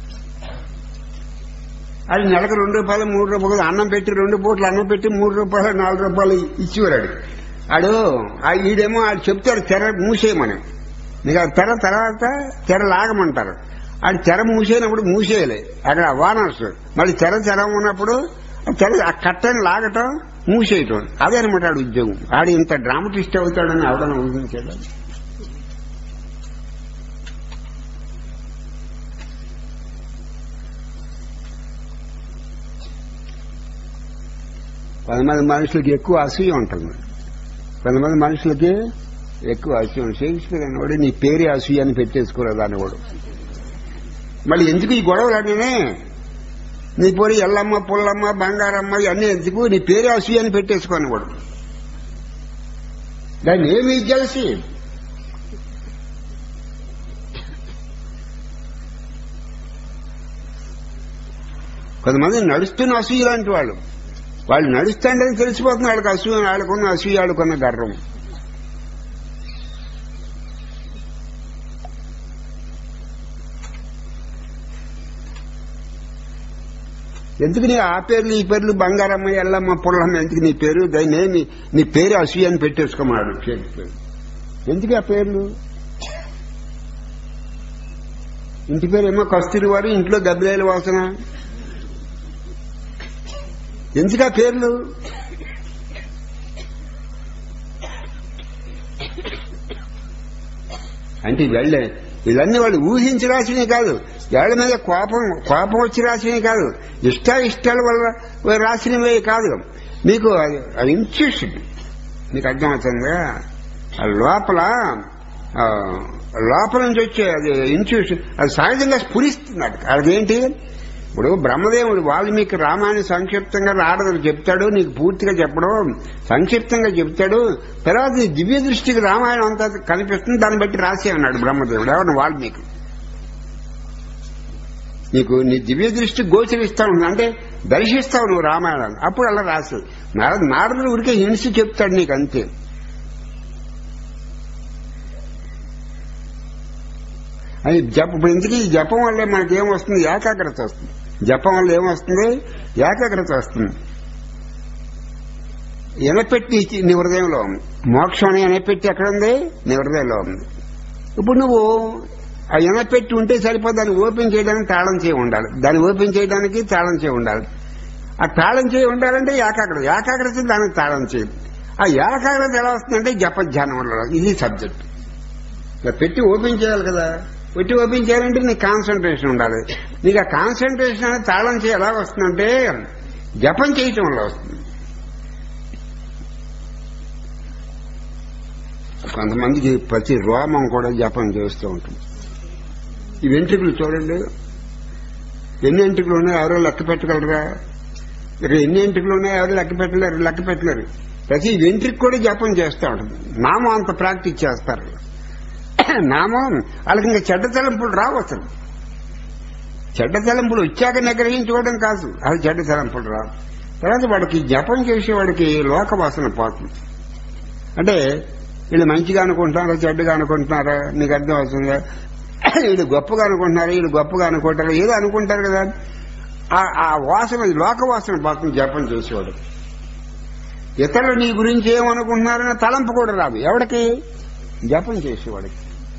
అది నెలకు రెండు రూపాయలు మూడు రూపాయలు అన్నం పెట్టి రెండు పూటలు అన్నం పెట్టి మూడు రూపాయలు నాలుగు రూపాయలు ఇచ్చేవాడు ఆడు. ఆడు ఆ ఈడేమో ఆడు చెప్తాడు తెర మూసేయమని మీకు ఆ తెర తర్వాత తెర లాగమంటారు ఆడు తెర మూసేయనప్పుడు మూసేయాలి అక్కడ వానర్స్ మళ్ళీ తెర తెర ఉన్నప్పుడు ఆ తెర ఆ కట్టని లాగటం మూసేయటం అదే అనమాట ఆడు ఉద్యోగం ఆడు ఇంత డ్రామటిస్ట్ అవుతాడని అవడం ఊహించాడు కొంతమంది మనుషులకి ఎక్కువ అసూయ ఉంటుంది కొంతమంది మనుషులకి ఎక్కువ అసూయ షేక్స్పియర్ అనేవాడు నీ పేరే అసూయ అని పెట్టేసుకోలేదు అనేవాడు మళ్ళీ ఎందుకు ఈ గొడవలు అన్నీ నీ పోరి ఎల్లమ్మ పుల్లమ్మ బంగారమ్మ ఇవన్నీ ఎందుకు నీ పేరే అసూయ అని పెట్టేసుకోనివాడు దాన్ని ఏమి తెలిసి కొంతమంది నడుస్తున్న అసూయ లాంటి వాళ్ళు వాళ్ళు నడుస్తాండని తెలిసిపోతుంది వాళ్ళకి అసూయ వాళ్ళకున్న అసూయ వాళ్ళకున్న గర్వం ఎందుకు నీ ఆ పేర్లు ఈ పేర్లు బంగారమ్మ ఎల్లమ్మ పుల్లమ్మ ఎందుకు నీ పేరు దాన్ని ఏమి నీ పేరు అసూయ అని పెట్టేసుకోమన్నాడు షేక్స్పియర్ ఎందుకు ఆ పేర్లు ఇంటి పేరు ఏమో కస్తూరి వారు ఇంట్లో గబ్బిలేల వాసన ఎందుకు ఆ పేర్లు అంటే వెళ్ళే వీళ్ళన్నీ వాళ్ళు ఊహించి రాసినవి కాదు వాళ్ళ మీద కోపం కోపం వచ్చి రాసినవి కాదు ఇష్ట ఇష్టాల వల్ల రాసినవే కాదు మీకు అది- అది ఇన్స్టిట్యూషన్ మీకు అర్థమవుతుందా ఆ లోపల ఆ, లోపల నుంచి వచ్చే అది ఇన్స్టిట్యూషన్ అది సహజంగా స్ఫురిస్తుంది అదేంటి ఇప్పుడు బ్రహ్మదేవుడు వాల్మీకి రామాయణ సంక్షిప్తంగా రాడదని చెప్తాడు నీకు పూర్తిగా చెప్పడం సంక్షిప్తంగా చెప్తాడు తర్వాత నీ దివ్య దృష్టికి రామాయణం అంతా కనిపిస్తుంది దాన్ని బట్టి రాసే అన్నాడు బ్రహ్మదేవుడు ఎవరు వాల్మీకి నీకు నీ దివ్య దృష్టి గోచరిస్తా ఉంది అంటే దర్శిస్తావు నువ్వు రామాయణాన్ని అప్పుడు అలా రాసి నారద నారదుడు ఊరికే హింసి చెప్తాడు నీకు అంతే అది జప ఇప్పుడు ఇంతకీ ఈ జపం వల్ల మనకి ఏం వస్తుంది ఏకాగ్రత వస్తుంది జపం వల్ల ఏమొస్తుంది ఏకాగ్రత వస్తుంది ఎనపెట్టి నీ హృదయంలో ఉంది మోక్షం అనే ఎనపెట్టి ఎక్కడ ఉంది నీ హృదయంలో ఉంది ఇప్పుడు నువ్వు ఆ ఎనపెట్టి ఉంటే సరిపోదు దాన్ని ఓపెన్ చేయడానికి తాళం చేయి ఉండాలి దాన్ని ఓపెన్ చేయడానికి తాళం చేయి ఉండాలి ఆ తాళం చేయి ఉండాలంటే ఏకాగ్రత ఏకాగ్రత దానికి తాళం చేయి ఆ ఏకాగ్రత ఎలా వస్తుందంటే జపధ్యానం వల్ల ఇది సబ్జెక్ట్ ఇలా పెట్టి ఓపెన్ చేయాలి కదా పెట్టి ఓపెన్ చేయాలంటే నీకు కాన్సన్ట్రేషన్ ఉండాలి నీకు ఆ కాన్సన్ట్రేషన్ అనేది తాళం చేయి ఎలా వస్తుందంటే జపం చేయటం వల్ల వస్తుంది కొంతమందికి ప్రతి రోమం కూడా జపం చేస్తూ ఉంటుంది ఈ వెంట్రుకలు చూడండి ఎన్ని ఎంట్రుకలు ఉన్నాయి ఎవరో లెక్క పెట్టగలరా ఇక ఎన్ని ఎంట్రుకలు ఉన్నాయి ఎవరు లెక్క పెట్టలేరు లెక్క పెట్టలేరు ప్రతి వెంట్రుకు కూడా జపం చేస్తూ ఉంటుంది నామం అంత ప్రాక్టీస్ చేస్తారు నామం వాళ్ళకి ఇంకా చెడ్డ తలంపులు రావు అసలు చెడ్డ తలంపులు వచ్చాక నిగ్రహించుకోవడం కాదు అది చెడ్డ తలంపులు రావు తర్వాత వాడికి జపం చేసేవాడికి లోకవాసన పోతుంది అంటే వీళ్ళు మంచిగా అనుకుంటున్నారా చెడ్డగా అనుకుంటున్నారా నీకు అర్థం అవుతుందా వీళ్ళు గొప్పగా అనుకుంటున్నారా వీళ్ళు గొప్పగా అనుకుంటారా ఏదో అనుకుంటారు కదా ఆ- ఆ వాసన లోక వాసన పోతుంది జపం చేసేవాడు ఇతరులు నీ గురించి ఏమనుకుంటున్నారన్న తలంపు కూడా రాదు ఎవడికి జపం చేసేవాడికి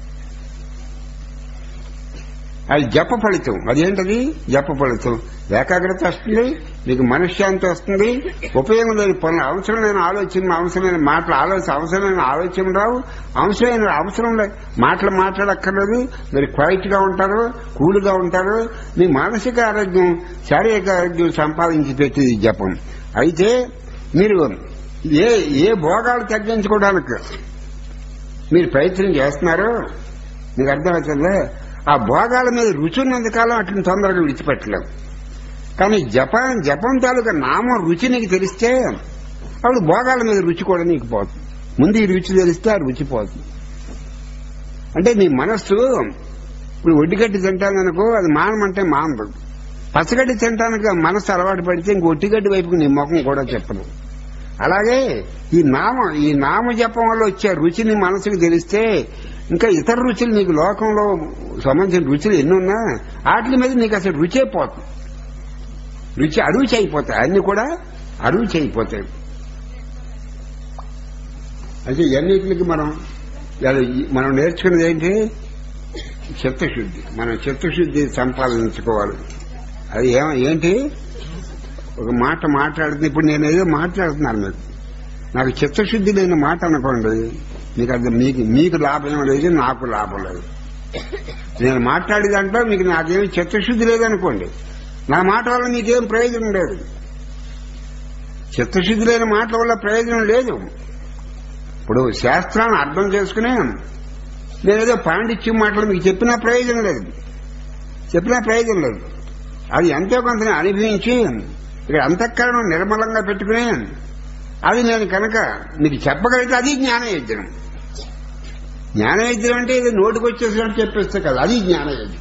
అది జప ఫలితం అదేంటది జప ఫలితం ఏకాగ్రత వస్తుంది మీకు మనశ్శాంతి వస్తుంది ఉపయోగం లేని పనులు అవసరమైన ఆలోచన అవసరమైన మాటలు ఆలోచన అవసరమైన ఆలోచన రావు అవసరమైన అవసరం లే మాటలు మాట్లాడక్కర్లేదు మీరు క్వైట్ గా ఉంటారు కూల్ గా ఉంటారు మీ మానసిక ఆరోగ్యం శారీరక ఆరోగ్యం సంపాదించి పెట్టేది జపం అయితే మీరు ఏ ఏ భోగాలు తగ్గించుకోవడానికి మీరు ప్రయత్నం చేస్తున్నారు మీకు అర్థమవుతుందా ఆ భోగాల మీద రుచి ఉన్నంత కాలం అట్లా తొందరగా విడిచిపెట్టలేవు కానీ జపం జపం తాలూకా నామం రుచి నీకు తెలిస్తే అప్పుడు భోగాల మీద రుచి కూడా నీకు పోతుంది ముందు ఈ రుచి తెలిస్తే ఆ రుచి పోతుంది అంటే నీ మనస్సు ఇప్పుడు ఒడ్డిగడ్డి తింటాననుకో అది మానమంటే మానదు పచ్చగడ్డి తింటానికి ఆ మనస్సు అలవాటు పడితే ఇంక ఒట్టిగడ్డి వైపుకి నీ ముఖం కూడా చెప్పదు అలాగే ఈ నామ ఈ నామ జపం వల్ల వచ్చే రుచి నీ మనసుకు తెలిస్తే ఇంకా ఇతర రుచులు నీకు లోకంలో సంబంధించిన రుచులు ఎన్ని ఉన్నా వాటి మీద నీకు అసలు రుచే పోతుంది రుచి అరుచి అయిపోతాయి అన్ని కూడా అరుచి అయిపోతాయి అయితే ఇవన్నిటికి మనం ఇవాళ ఈ- మనం నేర్చుకున్నది ఏంటి చిత్తశుద్ధి మనం చిత్తశుద్ధి సంపాదించుకోవాలి అది ఏమ ఏంటి ఒక మాట మాట్లాడుతుంది ఇప్పుడు నేను ఏదో మాట్లాడుతున్నాను మీకు నాకు చిత్తశుద్ధి లేని మాట అనుకోండి మీకు అది మీకు మీకు లాభం లేదు నాకు లాభం లేదు నేను మాట్లాడే దాంట్లో మీకు నాకేమి చిత్తశుద్ధి లేదనుకోండి నా మాట వల్ల మీకేం ప్రయోజనం లేదు చిత్తశుద్ధి లేని మాటల వల్ల ప్రయోజనం లేదు ఇప్పుడు శాస్త్రాన్ని అర్థం చేసుకుని నేనేదో పాండిత్యం మాటలు మీకు చెప్పినా ప్రయోజనం లేదు చెప్పినా ప్రయోజనం లేదు అది ఎంతో కొంత అనుభవించి ఇక్కడ అంతఃకరణం నిర్మలంగా పెట్టుకుని అది నేను కనుక మీకు చెప్పగలిగితే అది జ్ఞానయజ్ఞం జ్ఞానయజ్ఞం అంటే ఇది నోటికి వచ్చేసినట్టు చెప్పేస్తే కదా అది జ్ఞానయజ్ఞం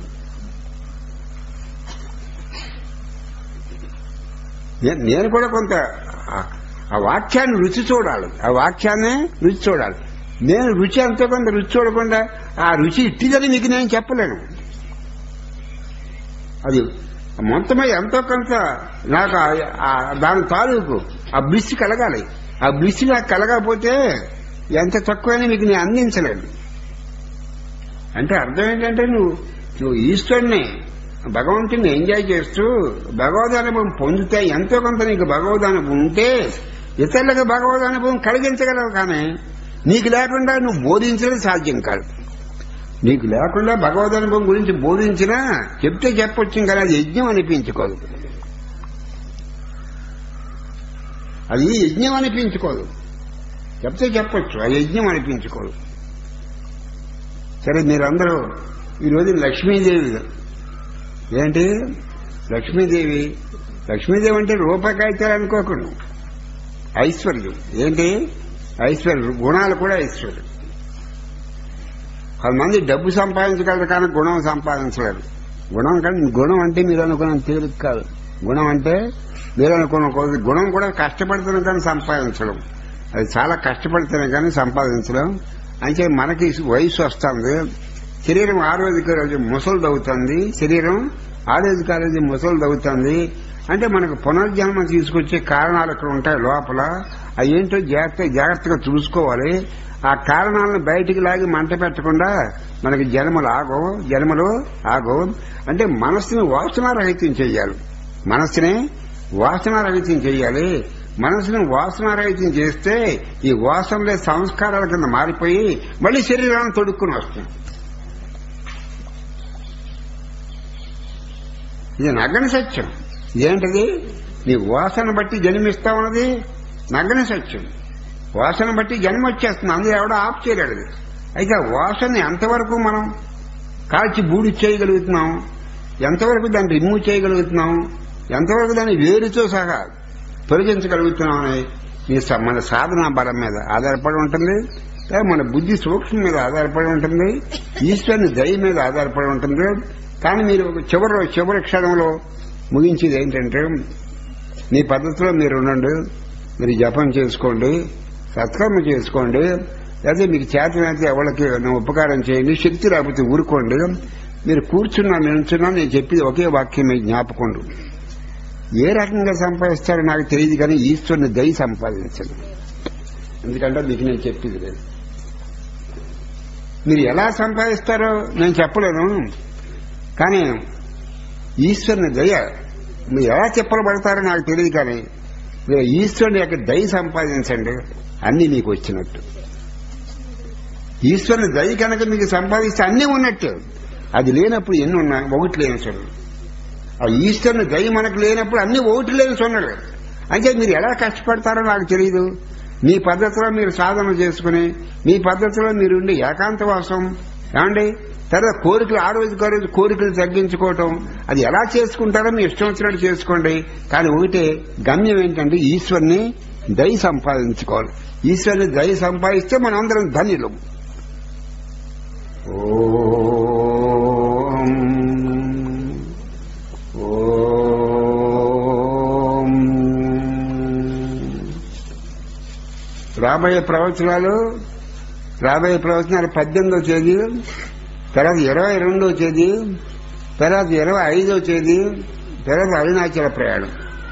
నే- నేను కూడా కొంత ఆ- ఆ వాక్యాన్ని రుచి చూడాలి ఆ వాక్యాన్ని రుచి చూడాలి నేను రుచి అంతే కొంత రుచి చూడకుండా ఆ రుచి ఇట్టిదని మీకు నేను చెప్పలేను అది మొత్తమై ఎంతో కొంత నాకు ఆ- ఆ దాని తాలూకు ఆ బ్లిస్ కలగాలి ఆ బ్లిస్ నాకు కలగకపోతే ఎంత తక్కువైనా మీకు నేను అందించలేను అంటే అర్థం ఏంటంటే నువ్వు నువ్వు ఈశ్వరుని భగవంతుని ఎంజాయ్ చేస్తూ భగవదనుభవం పొందితే ఎంతో కొంత నీకు భగవదనుభవం ఉంటే ఇతరులకు భగవదనుభవం కలిగించగలవు కానీ నీకు లేకుండా నువ్వు బోధించడం సాధ్యం కాదు నీకు లేకుండా భగవదనుభవం గురించి బోధించినా చెప్తే చెప్పొచ్చు కానీ అది యజ్ఞం అనిపించుకోదు అది యజ్ఞం అనిపించుకోదు చెప్తే చెప్పొచ్చు అది యజ్ఞం అనిపించుకోదు సరే మీరందరూ ఈరోజు లక్ష్మీదేవి ఏంటి లక్ష్మీదేవి లక్ష్మీదేవి అంటే రూపకాయితాలు అనుకోకుండా ఐశ్వర్యం ఏంటి ఐశ్వర్యం గుణాలు కూడా ఐశ్వర్యం కొంతమంది డబ్బు సంపాదించగలరు కానీ గుణం సంపాదించలేరు గుణం కానీ గుణం అంటే మీరు అనుకున్న తేలిక కాదు గుణం అంటే మీరు అనుకున్న కొద్ది గుణం కూడా కష్టపడుతున్న కానీ సంపాదించడం అది చాలా కష్టపడితేనే కానీ సంపాదించడం అంటే మనకి వయసు వస్తుంది శరీరం ఆ రోజుకి రోజు ముసలు అవుతుంది శరీరం ఆ రోజుకి ఆ రోజు ముసలు అవుతుంది అంటే మనకు పునర్జన్మ తీసుకొచ్చే కారణాలు ఇక్కడ ఉంటాయి లోపల అవి ఏంటో జాగ్రత్త జాగ్రత్తగా చూసుకోవాలి ఆ కారణాలను బయటికి లాగి మంట పెట్టకుండా మనకి జన్మలు ఆగవు జన్మలు ఆగవు అంటే మనస్సుని వాసనారహితం చేయాలి మనస్సుని వాసనారహితం చేయాలి మనసుని వాసనారహితం చేస్తే ఈ వాసనలే సంస్కారాల కింద మారిపోయి మళ్ళీ శరీరాన్ని తొడుక్కుని వస్తుంది ఇది నగ్గని సత్యం ఏంటది నీ వాసన బట్టి జన్మిస్తా ఉన్నది నగ్గని సత్యం వాసన బట్టి జన్మ వచ్చేస్తుంది అందులో ఎవడో ఆఫ్ చేయలేడు అది. అయితే ఆ వాసన ఎంతవరకు మనం కాల్చి బూడి చేయగలుగుతున్నాం ఎంతవరకు దాన్ని రిమూవ్ చేయగలుగుతున్నాం ఎంతవరకు దాన్ని వేరుతో సహా తొలగించగలుగుతున్నాం అని ఈ స- మన సాధనా బలం మీద ఆధారపడి ఉంటుంది లేదా మన బుద్ధి సూక్ష్మం మీద ఆధారపడి ఉంటుంది ఈశ్వరుని దయ మీద ఆధారపడి ఉంటుంది కానీ మీరు ఒక చివరి చివరి క్షణంలో ముగించేది ఏంటంటే మీ పద్ధతిలో మీరు ఉండండి మీరు జపం చేసుకోండి సత్కర్మ చేసుకోండి లేదా మీకు చేతనైతే ఎవరికి ఉపకారం చేయండి శక్తి రాకపోతే ఊరుకోండి మీరు కూర్చున్నా నిల్చున్నా నేను చెప్పేది ఒకే వాక్యం మీకు జ్ఞాపకం ఏ రకంగా సంపాదిస్తారో నాకు తెలియదు కానీ ఈశ్వరుని దయ సంపాదించదు ఎందుకంటే మీకు నేను చెప్పేది లేదు మీరు ఎలా సంపాదిస్తారో నేను చెప్పలేను కానీ ఈశ్వరుని దయ మీరు ఎలా చెప్పబడతారో నాకు తెలియదు కానీ మీరు ఈశ్వరుని యొక్క దయ సంపాదించండి అన్ని మీకు వచ్చినట్టు ఈశ్వరుని దయ కనుక మీకు సంపాదిస్తే అన్నీ ఉన్నట్టు అది లేనప్పుడు ఎన్ని ఉన్నా ఒకటి లేని సొన్ను ఆ ఈశ్వరుని దయ మనకు లేనప్పుడు అన్ని ఒకటి లేని సొన్నలు అంటే మీరు ఎలా కష్టపడతారో నాకు తెలియదు మీ పద్ధతిలో మీరు సాధన చేసుకుని మీ పద్ధతిలో మీరు ఉండి ఏకాంతవాసం ఏమండి తర్వాత కోరికలు ఆ రోజుకి ఆ రోజు కోరికలు తగ్గించుకోవటం అది ఎలా చేసుకుంటారో మీ ఇష్టం వచ్చినట్టు చేసుకోండి కానీ ఒకటే గమ్యం ఏంటంటే ఈశ్వరుని దయ సంపాదించుకోవాలి ఈశ్వరుని దయ సంపాదిస్తే మనం అందరం ధన్యులం ఓం ఓం రాబోయే ప్రవచనాలు రాబోయే ప్రవచనాలు పద్దెనిమిదో తేదీ తర్వాత ఇరవై రెండో తేదీ తర్వాత ఇరవై ఐదో తేదీ తర్వాత అరుణాచల ప్రయాణం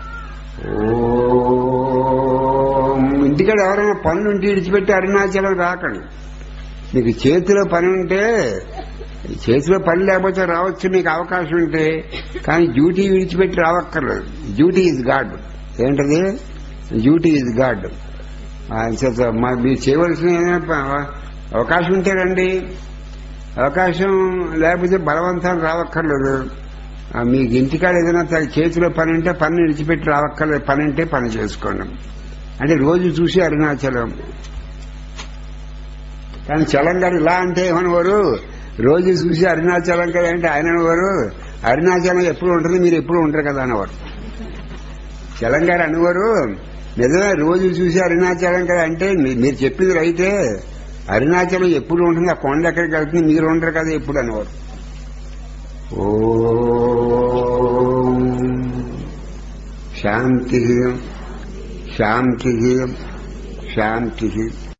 ఓం ఇంటికాడ ఎవరైనా పనులు ఉంటే విడిచిపెట్టి అరుణాచలం రాకండి మీకు చేతిలో పని ఉంటే చేతిలో పని లేకపోతే రావచ్చు మీకు అవకాశం ఉంటే కానీ డ్యూటీ విడిచిపెట్టి రావక్కర్లేదు డ్యూటీ ఇస్ గాడ్ ఏంటది డ్యూటీ ఇస్ గాడ్ చేత మా- మీరు చేయవలసిన ఏదైనా ప- అవకాశం ఉంటే రండి అవకాశం లేకపోతే బలవంతం రావక్కర్లేదు ఆ, మీకు ఇంటికాడ ఏదైనా త- చేతిలో పని ఉంటే పని విడిచిపెట్టి రావక్కర్లేదు పని ఉంటే పని చేసుకోండి అంటే రోజు చూసి అరుణాచలం కానీ చలం గారు ఇలా అంటే ఏమనేవారు రోజు చూసి అరుణాచలం కదా అంటే ఆయన అనేవారు అరుణాచలం ఎప్పుడు ఉంటుంది మీరు ఎప్పుడు ఉంటారు కదా అనేవారు చలం గారు అనేవారు నిజమే రోజు చూసి అరుణాచలం కదా అంటే మీ- మీరు చెప్పింది రైతే అరుణాచలం ఎప్పుడు ఉంటుంది ఆ కొండ ఎక్కడికి వెళ్తుంది మీరు ఉండరు కదా ఎప్పుడు అనేవారు ఓం శాంతి శాంతి శాంతి